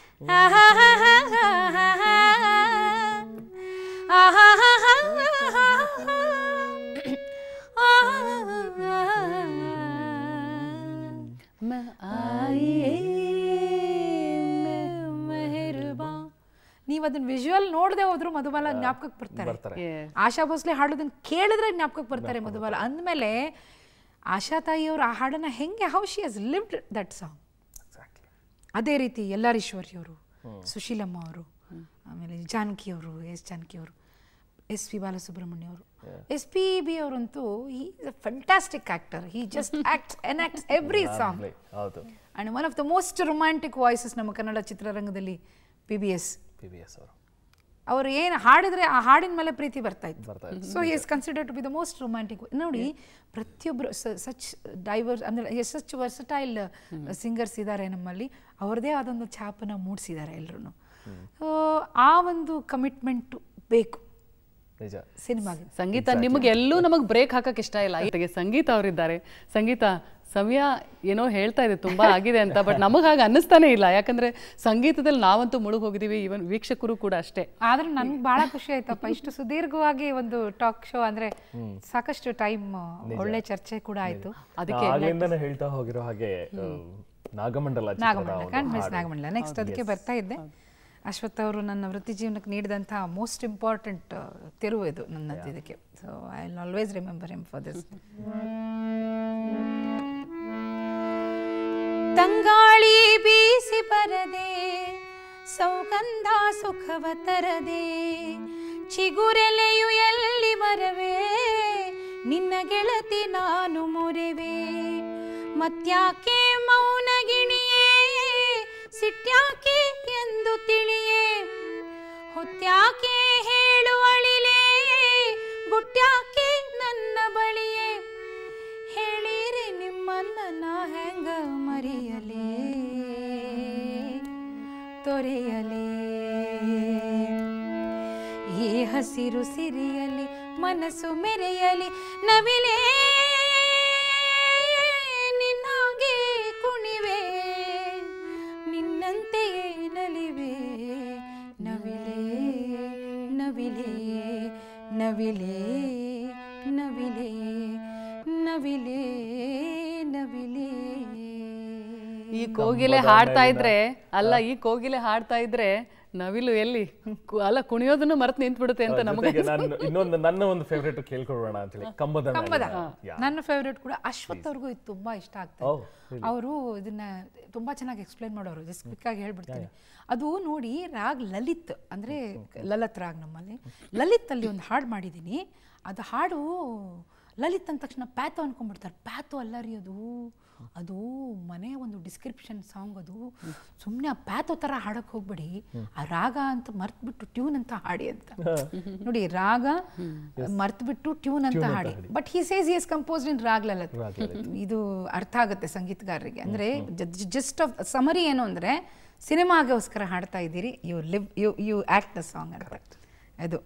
ನೀವು ಅದನ್ನ ವಿಜುವಲ್ ನೋಡದೆ ಹೋದ್ರು ಮಧುಬಾಲ ಜ್ಞಾಪಕಕ್ಕೆ ಬರ್ತಾರೆ ಬರ್ತಾರೆ Yes. ಆಶಾ ಭೋಸ್ಲೆ ಹಾಡೋದನ್ನ ಕೇಳಿದ್ರೆ ಜ್ಞಾಪಕಕ್ಕೆ ಬರ್ತಾರೆ ಮಧುಬಾಲ ಅಂದಮೇಲೆ ಆಶಾ ತಾಯಿಯವರು ಆ ಹಾಡನ್ನ ಹೆಂಗೆ how she has lived that song exactly ಅದೇ ರೀತಿ ಎಲ್ಲಾರೀಶ್ವರಿ ಅವರು ಸುಶೀಲಮ್ಮ ಅವರು ಆಮೇಲೆ ಜಾನಕಿ ಅವರು ಎಸ್ ಜಾನಕಿ ಅವರು ಎಸ್ ಪಿ ಬಾಲಸುಬ್ರಹ್ಮಣ್ಯ ಅವರು ಎಸ್ ಪಿ ಬಿ ಅವರಂತೂ ಈ fantastic actor he just acts and acts every song ಹೌದು and one of the most romantic voices ನಮ್ಮ ಕನ್ನಡ ಚಿತ್ರರಂಗದಲ್ಲಿ P B S P V S ಅವರು ಅವರು ಏನು ಹಾಡಿದ್ರೆ ಆ ಹಾಡಿನ ಮೇಲೆ ಪ್ರೀತಿ ಬರ್ತಾ ಇತ್ತು ಬರ್ತಾ so he is consider to be the most romantic ನೋಡಿ ಪ್ರತಿಯೊಬ್ಬರು ಸಚ್ ಡೈವರ್ಸ್ ಅಂದರೆ ಸಚ್ ವರ್ಸಟೈಲ್ ಸಿಂಗರ್ಸ್ ಇದ್ದಾರೆ ನಮ್ಮಲ್ಲಿ ಅವ್ರದ್ದೇ ಆದೊಂದು ಛಾಪನ ಮೂಡಿಸಿದ್ದಾರೆ ಎಲ್ಲರೂ ಆ ಒಂದು ಕಮಿಟ್ಮೆಂಟು ಬೇಕು ನಿಜ ಸಿನಿಮಾಗೆ ಸಂಗೀತ ನಿಮಗೆ ಎಲ್ಲೂ ನಮಗೆ ಬ್ರೇಕ್ ಹಾಕಕ್ ಇಷ್ಟ ಇಲ್ಲ ಜೊತೆಗೆ ಸಂಗೀತ ಅವರಿದ್ದಾರೆ ಸಂಗೀತ ಸಮಯ ಏನೋ ಹೇಳ್ತಾ ಇದೆ ತುಂಬಾ ಆಗಿದೆ ಅಂತ ಬಟ್ ನಮಗೆ ಹಾಗೆ ಅನ್ನಿಸ್ತಾನೆ ಇಲ್ಲ ಯಾಕಂದ್ರೆ ಸಂಗೀತದಲ್ಲಿ ನಾವಂತೂ ಮುಳುಗ್ ಹೋಗಿದೀವಿ ಇವನ್ ವೀಕ್ಷಕರು ಕೂಡ ಅಷ್ಟೇ ಆದ್ರೆ ನನ್ಗೆ ಬಹಳ ಖುಷಿ ಆಯ್ತಪ್ಪ ಇಷ್ಟು ಸುದೀರ್ಘವಾಗಿ ಒಂದು ಟಾಕ್ ಶೋ ಅಂದ್ರೆ ಸಾಕಷ್ಟು ಟೈಮ್ ಒಳ್ಳೆ ಚರ್ಚೆ ಕೂಡ ಆಯ್ತು ಅದಕ್ಕೆ ಆಗ್ಲಿಂದನೇ ಹೇಳ್ತಾ ಹೋಗಿರೋ ಹಾಗೆ ಆ, ನಾಗಮಂಡಲ ಚಿತ್ರದ ನಾಗಮಂಡಲ ಒಂದು ಕಾಂಟ್ ಮಿಸ್ ಹಾಡು. ನಾಗಮಂಡಲ ನೆಕ್ಸ್ಟ್ ಅದಕ್ಕೆ ಬರ್ತಾ ಇದ್ದೆ ಅಶ್ವಥ್ ಅವರು ನನ್ನ ವೃತ್ತಿ ಜೀವನಕ್ಕೆ ನೀಡಿದಂತಹ ಮೋಸ್ಟ್ ಇಂಪಾರ್ಟೆಂಟ್ ತಿರುವು ಇದು ನನ್ನ ಇದಕ್ಕೆ so I will always remember him for this ತಂಗಾಳಿ ಬೀಸಿ ಬರದೆ ಸೌಗಂಧ ಸುಖವ ತರದೆ ಚಿಗುರೆಲೆಯು ಎಲ್ಲಿ ಮರವೇ ನಿನ್ನ ಗೆಳತಿ ನಾನು ಮುರೆವೆ ಮತ್ಯಾಕೆ ಮೌನ ಗಿಣಿಯೇ ಸಿಟ್ಯಾಕೆ ಎಂದು ತಿಳಿಯೇ ಹೊತ್ಯಾಕೆ ಹೇಳುವಳಿಲೇ ಗುಟ್ಯಾಕೆ ನನ್ನ ಬಳಿಯೇ ಹೇಳಿರಿ ನಿಮ್ಮನ್ನ ನಾ ಹೆಂಗ ಮರೆಯಲೇ ತೊರೆಯಲೇ ಈ ಹಸಿರು ಸಿರಿಯಲಿ ಮನಸ್ಸು ಮೆರೆಯಲಿ ನವಿಲೇ ನಿನ್ನಾಗೆ ಕುಣಿವೆ ನಿನ್ನಂತೆಯೇ ನಲಿವೆ ನವಿಲೇ ನವಿಲೇ ನವಿಲೇ ನವಿಲೇ ನವಿಲೇ ನವಿಲೇ ಈ ಕೋಗಿಲೆ ಹಾಡ್ತಾ ಇದ್ರೆ ಅಲ್ಲ ಈ ಕೋಗಿಲೆ ಹಾಡ್ತಾ ಇದ್ರೆ ನವಿಲು ಎಲ್ಲಿ ಕು- ಅಲ್ಲ ಕುಣಿಯೋದನ್ನು ಮರೆತು ನಿಂತ್ಬಿಡುತ್ತೆ ಅಂತ ನಮಗೆ ಜೊತೆಗೆ ನಾನು ಇನ್ನೊಂದು ನನ್ನ ಒಂದು ಫೇವ್ರೇಟ್ ಕೇಳ್ಕೊಡೋಣ ಅಂತ ಹೇಳಿ ಕಂಬದ ಮೇಲೆ. ಕಂಬದ Yeah. ನನ್ನ ಫೇವ್ರೇಟ್ ಕೂಡ ಅಶ್ವಥ್ ಅವ್ರಿಗೂ ಇದು ತುಂಬಾ ಇಷ್ಟ ಆಗ್ತದೆ Oh, ಅವರು ಇದನ್ನ ತುಂಬಾ ಚೆನ್ನಾಗಿ ಎಕ್ಸ್ಪ್ಲೈನ್ ಮಾಡೋರು ಜಸ್ಟ್ ಕ್ವಿಕ್ ಆಗಿ ಹೇಳ್ಬಿಡ್ತೀನಿ ಅದು ನೋಡಿ ರಾಗ್ ಲಲಿತ್ ಅಂದ್ರೆ ಲಲಿತ್ ರಾಗ್ ನಮ್ಮಲ್ಲಿ ಲಲಿತ್ ಅಲ್ಲಿ ಒಂದು ಹಾಡು ಮಾಡಿದ್ದೀನಿ ಅದು ಹಾಡು ಲಲಿತ್ ಅಂದ ತಕ್ಷಣ ಪ್ಯಾತು ಅನ್ಕೊಂಡ್ಬಿಡ್ತಾರೆ ಪ್ಯಾತು ಅಲ್ಲ ರೀ ಅದು ಅದು ಮನೆ ಒಂದು ಡಿಸ್ಕ್ರಿಪ್ಷನ್ ಸಾಂಗ್ ಅದು ಸುಮ್ಮನೆ ಆ ಪ್ಯಾತೋ ಥರ ಹಾಡಕ್ಕೆ ಹೋಗ್ಬೇಡಿ ಆ ರಾಗ ಅಂತ ಮರ್ತ್ಬಿಟ್ಟು ಟ್ಯೂನ್ ಅಂತ ಹಾಡಿ ಅಂತ ನೋಡಿ ರಾಗ ಮರ್ತ್ಬಿಟ್ಟು ಟ್ಯೂನ್ ಅಂತ ಹಾಡಿ but he says is composed in Raag Lalit ಇದು ಅರ್ಥ ಆಗುತ್ತೆ ಸಂಗೀತಗಾರರಿಗೆ ಅಂದರೆ ಜಸ್ಟ್ ಆಫ್ ಸಮರಿ ಏನು ಅಂದರೆ ಸಿನಿಮಾಗೋಸ್ಕರ ಹಾಡ್ತಾ ಇದ್ದೀರಿ you live you you act the song ಅಂತ ಅದು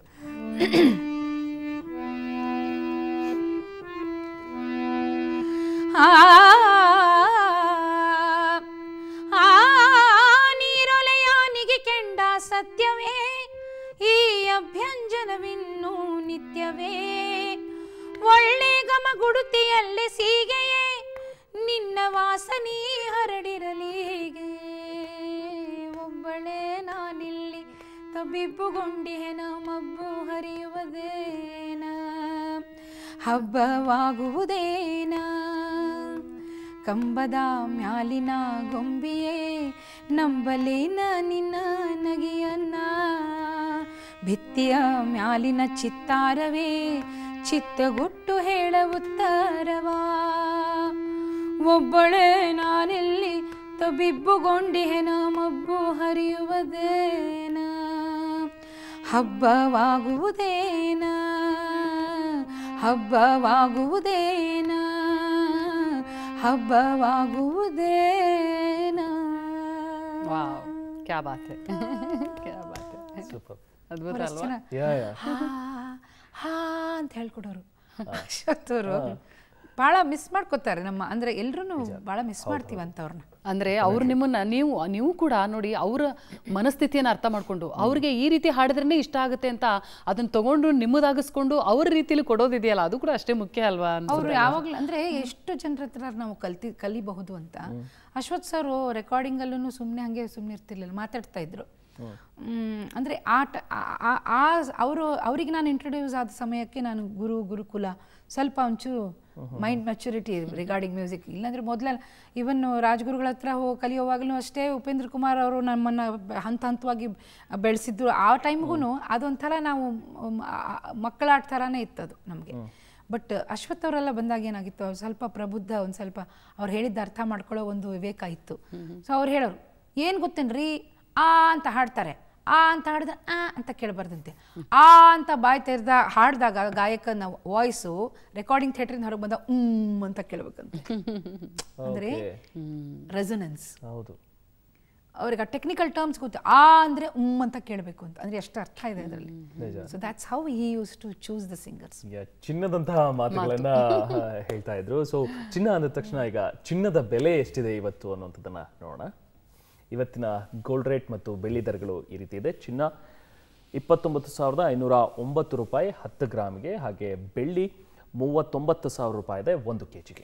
ಆ ಆ ನೀರೊಲೆಯ ಸ್ನಾನವಿನ್ನು ನಿತ್ಯವೇ ಒಳ್ಳೆ ಗಮಗುಡುತಿಯಲ್ಲಿ ಸೀಗೆಯೇ ನಿನ್ನ ವಾಸನೆ ಹರಡಿರಲೀಗೆ ಒಬ್ಬಳೇ ನಾನಿಲ್ಲಿ ತಬ್ಬಿಬ್ಬುಗೊಂಡಿಹೆನ ಮಬ್ಬು ಹರಿಯುವುದೇನ ಹಬ್ಬವಾಗುವುದೇನ ಕಂಬದ ಮ್ಯಾಲಿನ ಗೊಂಬಿಯೇ ನಂಬಲೇನ ನಿನ್ನ ನಗಿಯನ್ನ ಭಿತ್ತಿಯ ಮ್ಯಾಲಿನ ಚಿತ್ತಾರವೇ ಚಿತ್ತಗೊಟ್ಟು ಹೇಳ ಉತ್ತರವಾ ಒಬ್ಬಳೇ ನಾನೆಲ್ಲಿ ತಬಿಬ್ಬುಗೊಂಡಿಹೆನ ಮಬ್ಬು ಹರಿಯುವುದೇನ ಹಬ್ಬವಾಗುವುದೇನ ಹಬ್ಬವಾಗುವುದೇನ ಹಬ್ಬವಾಗುವುದೇನ ವಾವ್ ಕ್ಯಾ ಬಾತ್ ಹೈ ಕ್ಯಾ ಬಾತ್ ಹೈ ಸೂಪರ್ ಅದ್ಭುತ ಅಲ್ವಾ ಯಾ ಯಾ ಹಾ ಹಾ ಅಂತ ಹೇಳ್ಕೊಡೋರು ಅಶ್ವಥರು ಭಾಳ ಮಿಸ್ ಮಾಡ್ಕೋತಾರೆ ನಮ್ಮ ಅಂದ್ರೆ ಎಲ್ರೂ ಭಾಳ ಮಿಸ್ ಮಾಡ್ತೀವಿ ಅಂತವ್ರನ್ನ ಅಂದ್ರೆ ಅವ್ರು ನಿಮ್ಮನ್ನ ನೀವು ನೀವು ಕೂಡ ನೋಡಿ ಅವರ ಮನಸ್ಥಿತಿಯನ್ನು ಅರ್ಥ ಮಾಡ್ಕೊಂಡು ಅವ್ರಿಗೆ ಈ ರೀತಿ ಹಾಡಿದ್ರೇನೆ ಇಷ್ಟ ಆಗುತ್ತೆ ಅಂತ ಅದನ್ನ ತಗೊಂಡು ನಿಮ್ಮದಾಗಿಸ್ಕೊಂಡು ಅವ್ರ ರೀತಿಲಿ ಕೊಡೋದಿದೆಯಲ್ಲ ಅದು ಕೂಡ ಅಷ್ಟೇ ಮುಖ್ಯ ಅಲ್ವಾ ಅನ್ಸುತ್ತೆ. ಅವರು ಯಾವಾಗಲೂ ಅಂದ್ರೆ ಎಷ್ಟು ಜನರ ಹತ್ರ ನಾವು ಕಲ್ತಿ ಕಲಿಬಹುದು ಅಂತ ಅಶ್ವಥ್ ಸರ್ ರೆಕಾರ್ಡಿಂಗಲ್ಲೂ ಸುಮ್ಮನೆ ಹಾಗೆ ಸುಮ್ಮನೆ ಇರ್ತಿರ್ಲಿಲ್ಲ ಮಾತಾಡ್ತಾ ಇದ್ರು ಮ್, ಅಂದ್ರೆ ಆ ಟ- ಆ- ಆ- ಆ ಅವರು ಅವರಿಗೆ ನಾನು ಇಂಟ್ರೊಡ್ಯೂಸ್ ಆದ ಸಮಯಕ್ಕೆ ನಾನು ಗುರು ಗುರುಕುಲ ಸ್ವಲ್ಪ ಒಂಚೂರು ಮೈಂಡ್ ಮೆಚುರಿಟಿ ರಿಗಾರ್ಡಿಂಗ್ ಮ್ಯೂಸಿಕ್ ಇಲ್ಲಾಂದ್ರೆ ಮೊದಲ ಇವನ್ ರಾಜಗುರುಗಳ ಹತ್ರ ಹೋಗಿ ಕಲಿಯೋವಾಗಲೂ ಅಷ್ಟೇ ಉಪೇಂದ್ರ ಕುಮಾರ್ ಅವರು ನಮ್ಮನ್ನು ಹಂತ ಹಂತವಾಗಿ ಬೆಳೆಸಿದ್ರು ಆ ಟೈಮ್ಗೂ ಅದೊಂಥರ ನಾವು ಮ್, ಆ- ಆ- ಮಕ್ಕಳಾಟ ಥರನೇ ಇತ್ತದು ನಮಗೆ ಬಟ್ ಅಶ್ವಥ್ ಅವರೆಲ್ಲ ಬಂದಾಗ ಏನಾಗಿತ್ತು ಅವ್ರು ಸ್ವಲ್ಪ ಪ್ರಬುದ್ಧ ಒಂದು ಸ್ವಲ್ಪ ಅವ್ರು ಹೇಳಿದ್ದ ಅರ್ಥ ಮಾಡ್ಕೊಳ್ಳೋ ಒಂದು ವಿವೇಕ ಇತ್ತು ಸೊ ಅವ್ರು ಹೇಳೋರು ಏನು ಗೊತ್ತೇನ್ರಿ ಆ ಅಂತ ಹಾಡ್ತಾರೆ ಆ ಅಂತ ಹಾಡಿದ್ರೆ ಆ ಅಂತ ಕೇಳಬಾರ್ದಂತೆ ಆ ಅಂತ ಬಾಯಿ ತೆರೆದ ಹಾಡಿದಾಗ ಗಾಯಕನ ವಾಯ್ಸು ರೆಕಾರ್ಡಿಂಗ್ ಥಿಯೇಟ್ರಿಂದ ಹೊರಗೆ ಬಂದ ಉಮ್ ಅಂತ ಕೇಳ್ಬೇಕಂತೆ ಅಂದರೆ ರೆಸೊನೆನ್ಸ್ ಹೌದು ಅವ್ರಿಗೆ ಆ ಟೆಕ್ನಿಕಲ್ ಟರ್ಮ್ಸ್ ಗೊತ್ತು ಆ ಅಂದರೆ ಉಮ್ ಅಂತ ಕೇಳಬೇಕು ಅಂತ ಅಂದರೆ ಎಷ್ಟು ಅರ್ಥ ಇದೆ ಅದರಲ್ಲಿ so that's how he use to choose the singers yeah, ಚಿನ್ನದಂತಹ ಮಾತುಗಳನ್ನ ಹೇಳ್ತಾ ಇದ್ರು ಸೊ ಚಿನ್ನ ಅಂದ ತಕ್ಷಣ ಈಗ ಚಿನ್ನದ ಬೆಲೆ ಎಷ್ಟಿದೆ ಇವತ್ತು ಅನ್ನುವಂಥದ್ದನ್ನ ನೋಡೋಣ ಇವತ್ತಿನ ಗೋಲ್ಡ್ ರೇಟ್ ಮತ್ತು ಬೆಳ್ಳಿ ದರಗಳು ಈ ರೀತಿ ಇದೆ ಚಿನ್ನ ಇಪ್ಪತ್ತೊಂಬತ್ತು ಸಾವಿರದ ಐನೂರ ಒಂಬತ್ತು ರೂಪಾಯಿ ಹತ್ತು ಗ್ರಾಮ್ಗೆ ಹಾಗೆ ಬೆಳ್ಳಿ ಮೂವತ್ತೊಂಬತ್ತು ಸಾವಿರ ರೂಪಾಯಿ ಇದೆ ಒಂದು ಕೆ ಜಿಗೆ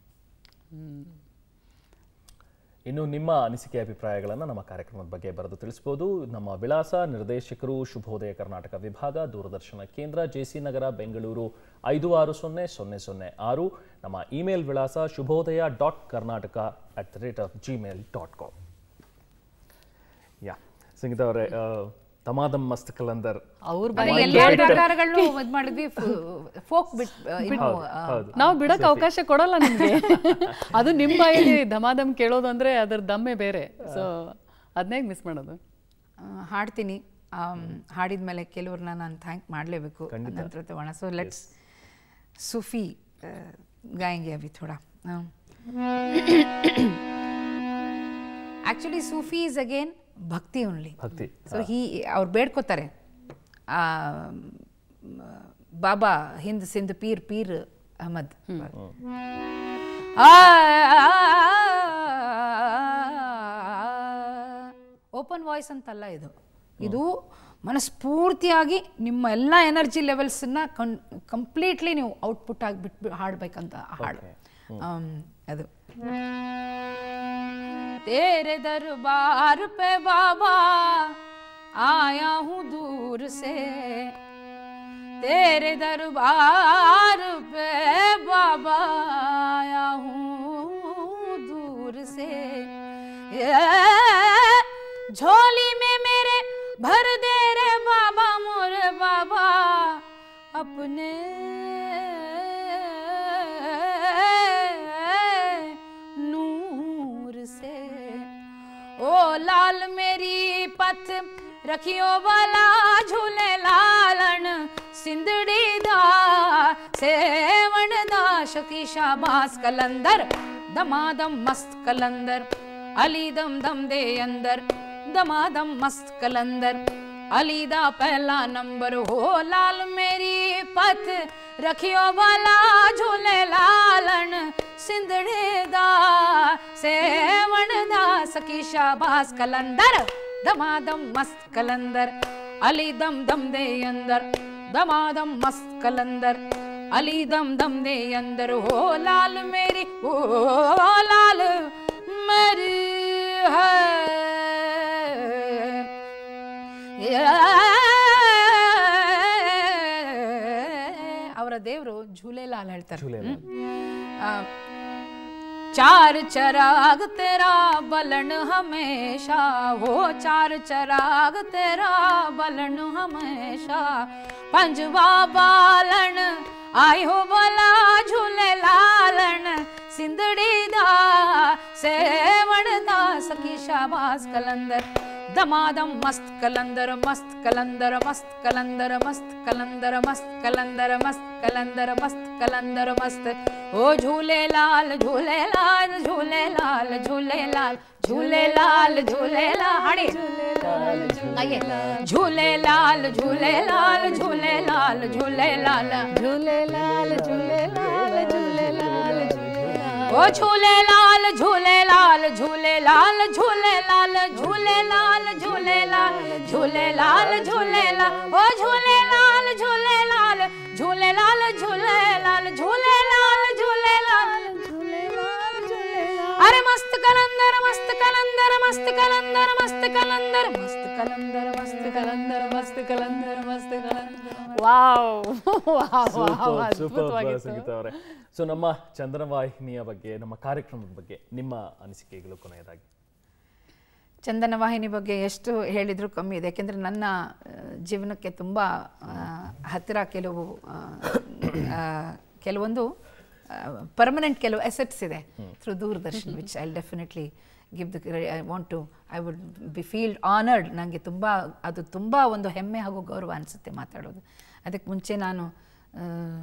ಇನ್ನು ನಿಮ್ಮ ಅನಿಸಿಕೆ ಅಭಿಪ್ರಾಯಗಳನ್ನು ನಮ್ಮ ಕಾರ್ಯಕ್ರಮದ ಬಗ್ಗೆ ಬರೆದು ತಿಳಿಸ್ಬೋದು ನಮ್ಮ ವಿಳಾಸ ನಿರ್ದೇಶಕರು ಶುಭೋದಯ ಕರ್ನಾಟಕ ವಿಭಾಗ ದೂರದರ್ಶನ ಕೇಂದ್ರ ಜೆಸಿ ನಗರ ಬೆಂಗಳೂರು ಐದು ಆರು ಸೊನ್ನೆ ಸೊನ್ನೆ ಸೊನ್ನೆ ಆರು ನಮ್ಮ ಇಮೇಲ್ ವಿಳಾಸ Shubhodaya dot Karnataka at the rate of Gmail dot com yeah Sangeetha ಅವರೇ ತಮಾದಮ್ ಮಸ್ತ್ ಕಲಂದರ್ ಅವ್ರ ಅದೇ ಬಾಯಲ್ಲಿ ಎಲ್ಲ ಪ್ರಕಾರಗಳನ್ನು ಇದು ಮಾಡಿದ್ವಿ ಫೋಕ್ ಬಿಟ್ ಇನ್ನು ಆ, ಹೌದು ನಾವು ಬಿಡಕ್ ಅವಕಾಶ ಕೊಡಲ್ಲ ನಿಮ್ಗೆ ಅದು ನಿಮ್ ಬಾಯಲ್ಲಿ ಧಮಾಧಮ್ ಕೇಳೋದು ಅಂದ್ರೆ ಅದ್ರ ದಮ್ಮೆ ಬೇರೆ ಸೊ ಅದನ್ನೇ ಮಿಸ್ ಮಾಡೋದು ಆ, ಹಾಡ್ತೀನಿ ಹಾಡಿದ ಮೇಲೆ ಕೆಲವ್ರನ್ನ ನಾನು ಥ್ಯಾಂಕ್ ಮಾಡಲೇಬೇಕು ನಂತರ ತಗೋಣ ಸೊ ಲೆಟ್ಸ್ सूफी अ, गाएंगे अभी थोड़ा actually Sufi is again bhakti only bhakti so he ಅವ್ರು ಬೇಡ್ಕೋತಾರೆ ಆ, ಮ್, ಬಾಬಾ ಹಿಂದ್ ಸಿಂಧ್ ಪೀರ್ ಪೀರ್ ಅಹಮದ್ ಓಪನ್ ವಾಯ್ಸ್ ಅಂತಲ್ಲ ಇದು ಇದು ಮನಸ್ಫೂರ್ತಿಯಾಗಿ ನಿಮ್ಮ ಎಲ್ಲ ಎನರ್ಜಿ ಲೆವೆಲ್ಸನ್ನ ಕನ್ ಕಂಪ್ಲೀಟ್ಲಿ ನೀವು ಔಟ್ಪುಟ್ ಆಗಿ ಬಿಟ್ಟು ಹಾಡ್ಬೇಕಂತ ಹಾಡು ಆಮ್, ಅದು तेरे दरबार पे बाबा आया हूँ दूर से तेरे दरबार पे बाबा आया हूँ दूर से ये झोली में मेरे भर दे रे बाबा मोरे बाबा अपने नूर से ओ लाल मेरी पथ रखियो वाला झूले लालन सिंधड़ी दा सेवण दा शकी शाबास कलंदर दमादम मस्त कलंदर अली दम दम दे अंदर दमादम मस्त कलंदर अली दा पहला नंबर हो लाल मेरी पथ रखियो वाला झूले लालन सिंधड़े दा सेवण दा सकी शाबास कलंदर दमादम मस्त कलंदर अली दम दम दे अंदर दमादम मस्त कलंदर अली दम दम दे अंदर हो लाल मेरी ओ लाल मेरी है ಅವರ ದೇವರು ಝೂಲೆಲಾಲ್ ಹೇಳ್ತಾರೆ ಝೂಲೆಲಾಲ್. ಆ, चार चराग तेरा बलन हमेशा हो चार चराग तेरा बलन हमेशा पंजवा बालन आय हो बला झूले लालन सिंदड़ी दा सेवण दा सखी शाबास कलंदर दमादम मस्त कलंदर मस्त कलंदर मस्त कलंदर मस्त कलंदर मस्त कलंदर मस्त कलंदर मस्त कलंदर मस्त ओ झूले लाल झूले लाल झूले लाल झूले लाल झूले लाल झूले लाल हाड़ी आइए झूले लाल झूले लाल झूले लाल झूले लाल झूले लाल झूले लाल झूले लाल ओ झूले लाल झूले लाल झूले लाल झूले लाल झूले लाल झूले लाल झूले लाल झूले लाल ओ झूले लाल झूले लाल झूले लाल झूले लाल झूले लाल झूले लाल झूले लाल झूले लाल अरे मस्त कलंदर मस्त कलंदर मस्त कलंदर मस्त कलंदर मस्त कलंदर मस्त ಕಲಂದರ ಮಸ್ತ್ ಕಲಂದರ ಮಸ್ತ್ ಕಲಂದರ ವಾವ್ ವಾವ್ ಸೂಪರ್ ಸಂಗೀತ ಅವರೇ ಸೊ ನಮ್ಮ ಚಂದನ ವಾಹಿನಿಯ ಬಗ್ಗೆ ನಮ್ಮ ಕಾರ್ಯಕ್ರಮದ ಬಗ್ಗೆ ನಿಮ್ಮ ಅನಿಸಿಕೆಗಳು ಕೊನೆಯದಾಗಿ ಚಂದನ ವಾಹಿನಿ ಬಗ್ಗೆ ಎಷ್ಟು ಹೇಳಿದರೂ ಕಮ್ಮಿ ಇದೆ ಯಾಕೆಂದರೆ ನನ್ನ ಆ, ಜೀವನಕ್ಕೆ ತುಂಬ ಹತ್ತಿರ ಕೆಲವು ಆ, ಆ, ಕೆಲವೊಂದು ಪರ್ಮನೆಂಟ್ ಕೆಲವು ಎಸೆಟ್ಸ್ ಇದೆ through Doordarshan which I definitely give the I want to I would be field honoured ನನಗೆ ತುಂಬ ಅದು ತುಂಬ ಒಂದು ಹೆಮ್ಮೆ ಹಾಗೂ ಗೌರವ ಅನಿಸುತ್ತೆ ಮಾತಾಡೋದು ಅದಕ್ಕೆ ಮುಂಚೆ ನಾನು ಆ,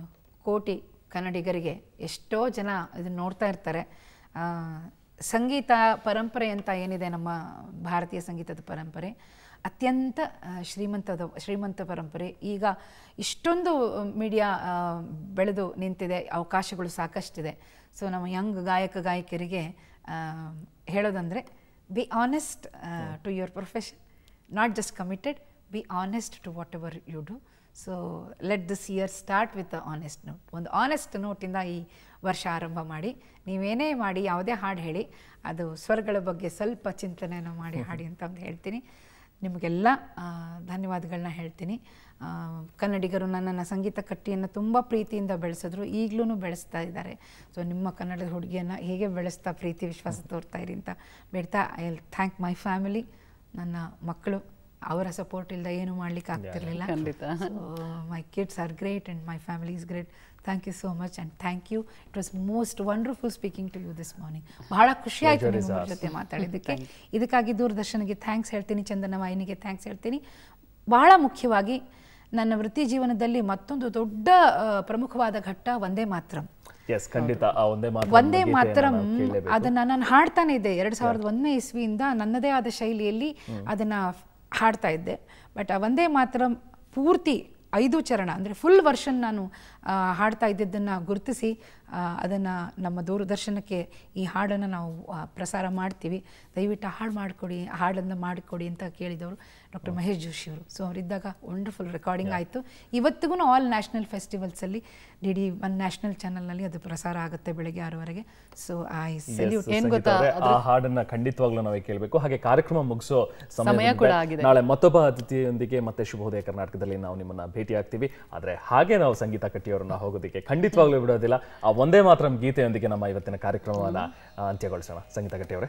ಕೋಟಿ ಕನ್ನಡಿಗರಿಗೆ ಎಷ್ಟೋ ಜನ ಇದನ್ನು ನೋಡ್ತಾ ಇರ್ತಾರೆ ಆ, ಸಂಗೀತ ಪರಂಪರೆ ಅಂತ ಏನಿದೆ ನಮ್ಮ ಭಾರತೀಯ ಸಂಗೀತದ ಪರಂಪರೆ ಅತ್ಯಂತ ಆ, ಶ್ರೀಮಂತದ ಶ್ರೀಮಂತ ಪರಂಪರೆ ಈಗ ಇಷ್ಟೊಂದು ಮೀಡಿಯಾ ಬೆಳೆದು ನಿಂತಿದೆ ಅವಕಾಶಗಳು ಸಾಕಷ್ಟಿದೆ ಸೊ ನಮ್ಮ ಯಂಗ್ ಗಾಯಕ ಗಾಯಕರಿಗೆ ಆ, ಹೇಳೋದಂದರೆ be honest to your profession not just committed be honest to whatever you do so let this year start with honest note ಒಂದು ಆನೆಸ್ಟ್ ನೋಟಿಂದ ಈ ವರ್ಷ ಆರಂಭ ಮಾಡಿ ನೀವೇನೇ ಮಾಡಿ ಯಾವುದೇ ಹಾಡು ಹೇಳಿ ಅದು ಸ್ವರಗಳ ಬಗ್ಗೆ ಸ್ವಲ್ಪ ಚಿಂತನೆಯನ್ನು ಮಾಡಿ ಹಾಡಿ ಅಂತ ಒಂದು ಹೇಳ್ತೀನಿ ನಿಮಗೆಲ್ಲ ಆ, ಧನ್ಯವಾದಗಳನ್ನ ಹೇಳ್ತೀನಿ ಆ, ಕನ್ನಡಿಗರು ನನ್ನನ್ನು ಸಂಗೀತ ಕಟ್ಟಿಯನ್ನು ತುಂಬ ಪ್ರೀತಿಯಿಂದ ಬೆಳೆಸಿದ್ರು ಈಗಲೂ ಬೆಳೆಸ್ತಾ ಇದ್ದಾರೆ ಸೊ ನಿಮ್ಮ ಕನ್ನಡದ ಹುಡುಗಿಯನ್ನು ಹೇಗೆ ಬೆಳೆಸ್ತಾ ಪ್ರೀತಿ ವಿಶ್ವಾಸ ತೋರ್ತಾ ಇರಿ ಅಂತ ಬೇಡ್ತಾ ಐ ಥ್ಯಾಂಕ್ ಮೈ ಫ್ಯಾಮಿಲಿ ನನ್ನ ಮಕ್ಕಳು ಅವರ ಸಪೋರ್ಟ್ ಇಲ್ಲದೆ ಏನು ಮಾಡ್ಲಿಕ್ಕೆ ಆಗ್ತಿರ್ಲಿಲ್ಲ ಖಂಡಿತ. My kids are great and my family is great thank you so much and thank you it was most wonderful speaking to you this morning ಬಹಳ ಖುಷಿ ಆಯಿತು Pleasure is ನಿಮ್ಮ ours. ಜೊತೆ ಮಾತಾಡಿದ್ದಕ್ಕೆ ಇದಕ್ಕಾಗಿ ದೂರದರ್ಶನಗೆ ಥ್ಯಾಂಕ್ಸ್ ಹೇಳ್ತೀನಿ ಚಂದನ ವಾಹಿನಿಗೆ ಥ್ಯಾಂಕ್ಸ್ ಹೇಳ್ತೀನಿ ಬಹಳ ಮುಖ್ಯವಾಗಿ ನನ್ನ ವೃತ್ತಿ ಜೀವನದಲ್ಲಿ ಮತ್ತೊಂದು ದೊಡ್ಡ ಆ, ಪ್ರಮುಖವಾದ ಘಟ್ಟ ಒಂದೇ ಮಾತ್ರಂ ಎಸ್ ಖಂಡಿತ ಆ ಒಂದೇ ಮಾತ್ರ ಒಂದೇ ಮಾತ್ರಂ ಅದನ್ನ ನಾನು ಹಾಡ್ತಾನೆ ಇದ್ದೆ ಎರಡ್ ಸಾವಿರದ ಒಂದನೇ ಇಸ್ವಿಯಿಂದ ನನ್ನದೇ ಆದ ಶೈಲಿಯಲ್ಲಿ ಅದನ್ನ ಹಾಡ್ತಾ ಇದ್ದೆ ಬಟ್ ಆ ಒಂದೇ ಮಾತ್ರಂ ಪೂರ್ತಿ ಐದು ಚರಣ ಅಂದರೆ ಫುಲ್ ವರ್ಷನ್ ನಾನು ಆ, ಹಾಡ್ತಾ ಇದ್ದಿದ್ದನ್ನು ಗುರುತಿಸಿ ಅದನ್ನು ನಮ್ಮ ದೂರದರ್ಶನಕ್ಕೆ ಈ ಹಾಡನ್ನು ನಾವು ಆ, ಪ್ರಸಾರ ಮಾಡ್ತೀವಿ ದಯವಿಟ್ಟು ಆ ಹಾಡು ಮಾಡಿಕೊಡಿ ಹಾಡನ್ನು ಮಾಡಿಕೊಡಿ ಅಂತ ಕೇಳಿದವರು ಡಾಕ್ಟರ್ ಮಹೇಶ್ ಜೋಶಿ ಅವರು ಸೊ ಅವರಿದ್ದಾಗ ವಂಡರ್ಫುಲ್ ರೆಕಾರ್ಡಿಂಗ್ ಆಯಿತು ಇವತ್ತಿಗೂ ಆಲ್ ನ್ಯಾಷನಲ್ ಫೆಸ್ಟಿವಲ್ಸಲ್ಲಿ ಡಿ ಡಿ ಒನ್ ನ್ಯಾಷನಲ್ ಚಾನಲ್ನಲ್ಲಿ ಅದು ಪ್ರಸಾರ ಆಗುತ್ತೆ ಬೆಳಗ್ಗೆ ಆರೂವರೆಗೆ ಸೊ ಐ ಸೆಲ್ಯೂಟ್ ಏನ್ ಗೊತ್ತಾ, ಆ ಹಾಡನ್ನ ಖಂಡಿತವಾಗ್ಲೂ ನಾವೇ ಕೇಳಬೇಕು ಹಾಗೆ ಕಾರ್ಯಕ್ರಮ ಮುಗಿಸೋ ಸಮಯ ಸಮಯ ಬಂದಿದೆ. ಕೂಡ ಆಗಿದೆ. ನಾಳೆ ಮತ್ತೊಬ್ಬ ಅತಿಥಿಯೊಂದಿಗೆ ಮತ್ತೆ ಶುಭೋದಯ ಕರ್ನಾಟಕದಲ್ಲಿ ನಾವು ನಿಮ್ಮನ್ನ ಭೇಟಿ ಆಗ್ತೀವಿ ಆದ್ರೆ ಹಾಗೆ ನಾವು ಸಂಗೀತ ಕಟ್ಟಿಯವರನ್ನ ಹೋಗೋದಕ್ಕೆ ಖಂಡಿತವಾಗ್ಲೂ ಬಿಡೋದಿಲ್ಲ ಆ ಒಂದೇ ಮಾತ್ರ ಗೀತೆಯೊಂದಿಗೆ ನಮ್ಮ ಇವತ್ತಿನ ಕಾರ್ಯಕ್ರಮವನ್ನ ಆ, ಅಂತ್ಯಗೊಳಿಸೋಣ ಸಂಗೀತ ಕಟ್ಟಿಯವರೇ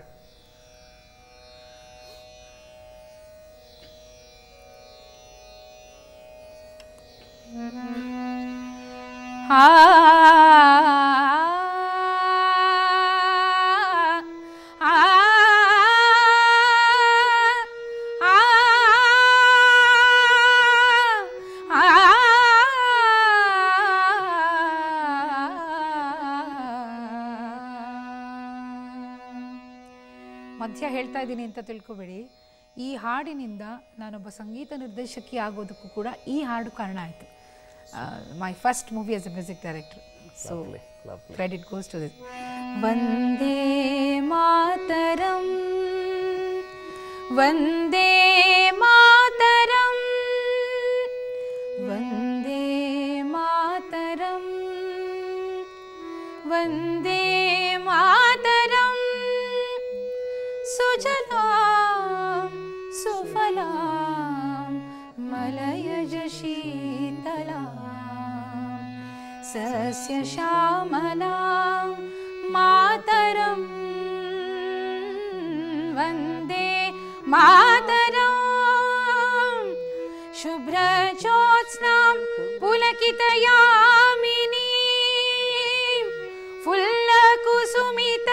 ಆ ಆ ಮಧ್ಯ ಹೇಳ್ತಾ ಇದ್ದೀನಿ ಅಂತ ತಿಳ್ಕೊಬೇಡಿ ಈ ಹಾಡಿನಿಂದ ನಾನೊಬ್ಬ ಸಂಗೀತ ನಿರ್ದೇಶಕಿ ಆಗೋದಕ್ಕೂ ಕೂಡ ಈ ಹಾಡು ಕಾರಣ ಆಯಿತು my first movie as a music director so Lovely, lovely. Credit goes to this Vande Mataram ವಂದೇ ಮಾತರಂ ವಂದೇ ವಂದೇ ಮಾತರಂ ಸುಜಲಾಂ ಸುಫಲಾಂ ಮಲಯಜ ಶೀತಲಾಂ ಸಸ್ಯ ಶ್ಯಾಮಲಾಂ ಮಾತರಂ ವಂದೇ ಮಾತರಂ शुभ्रज्योत्स्नां पुलकितयामिनीं फुल्लकुसुमित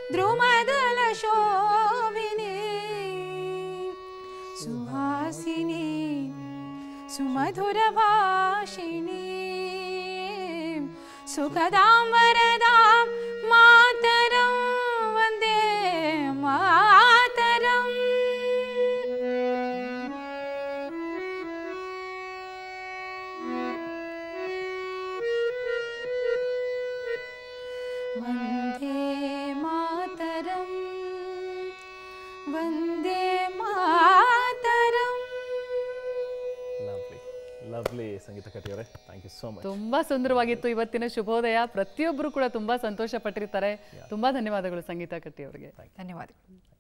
द्रुमदलशोभिनी सुहासिनी सुमधुरभाषिणी सुखदां वरदां मातरं वन्दे मातरम् वन्दे मातरं वन्दे मातरम् ಲವ್ಲಿ ಲವ್ಲಿ ಸಂಗೀತ ಕಟ್ಟಿಯವರೇ ಥ್ಯಾಂಕ್ ಯು ಸೋ ಮಚ್ ತುಂಬಾ ಸುಂದರವಾಗಿತ್ತು ಇವತ್ತಿನ ಶುಭೋದಯ ಪ್ರತಿಯೊಬ್ಬರು ಕೂಡ ತುಂಬಾ ಸಂತೋಷ ಪಟ್ಟಿರ್ತಾರೆ ತುಂಬಾ ಧನ್ಯವಾದಗಳು ಸಂಗೀತ ಕಟ್ಟಿ ಅವರಿಗೆ ಧನ್ಯವಾದಗಳು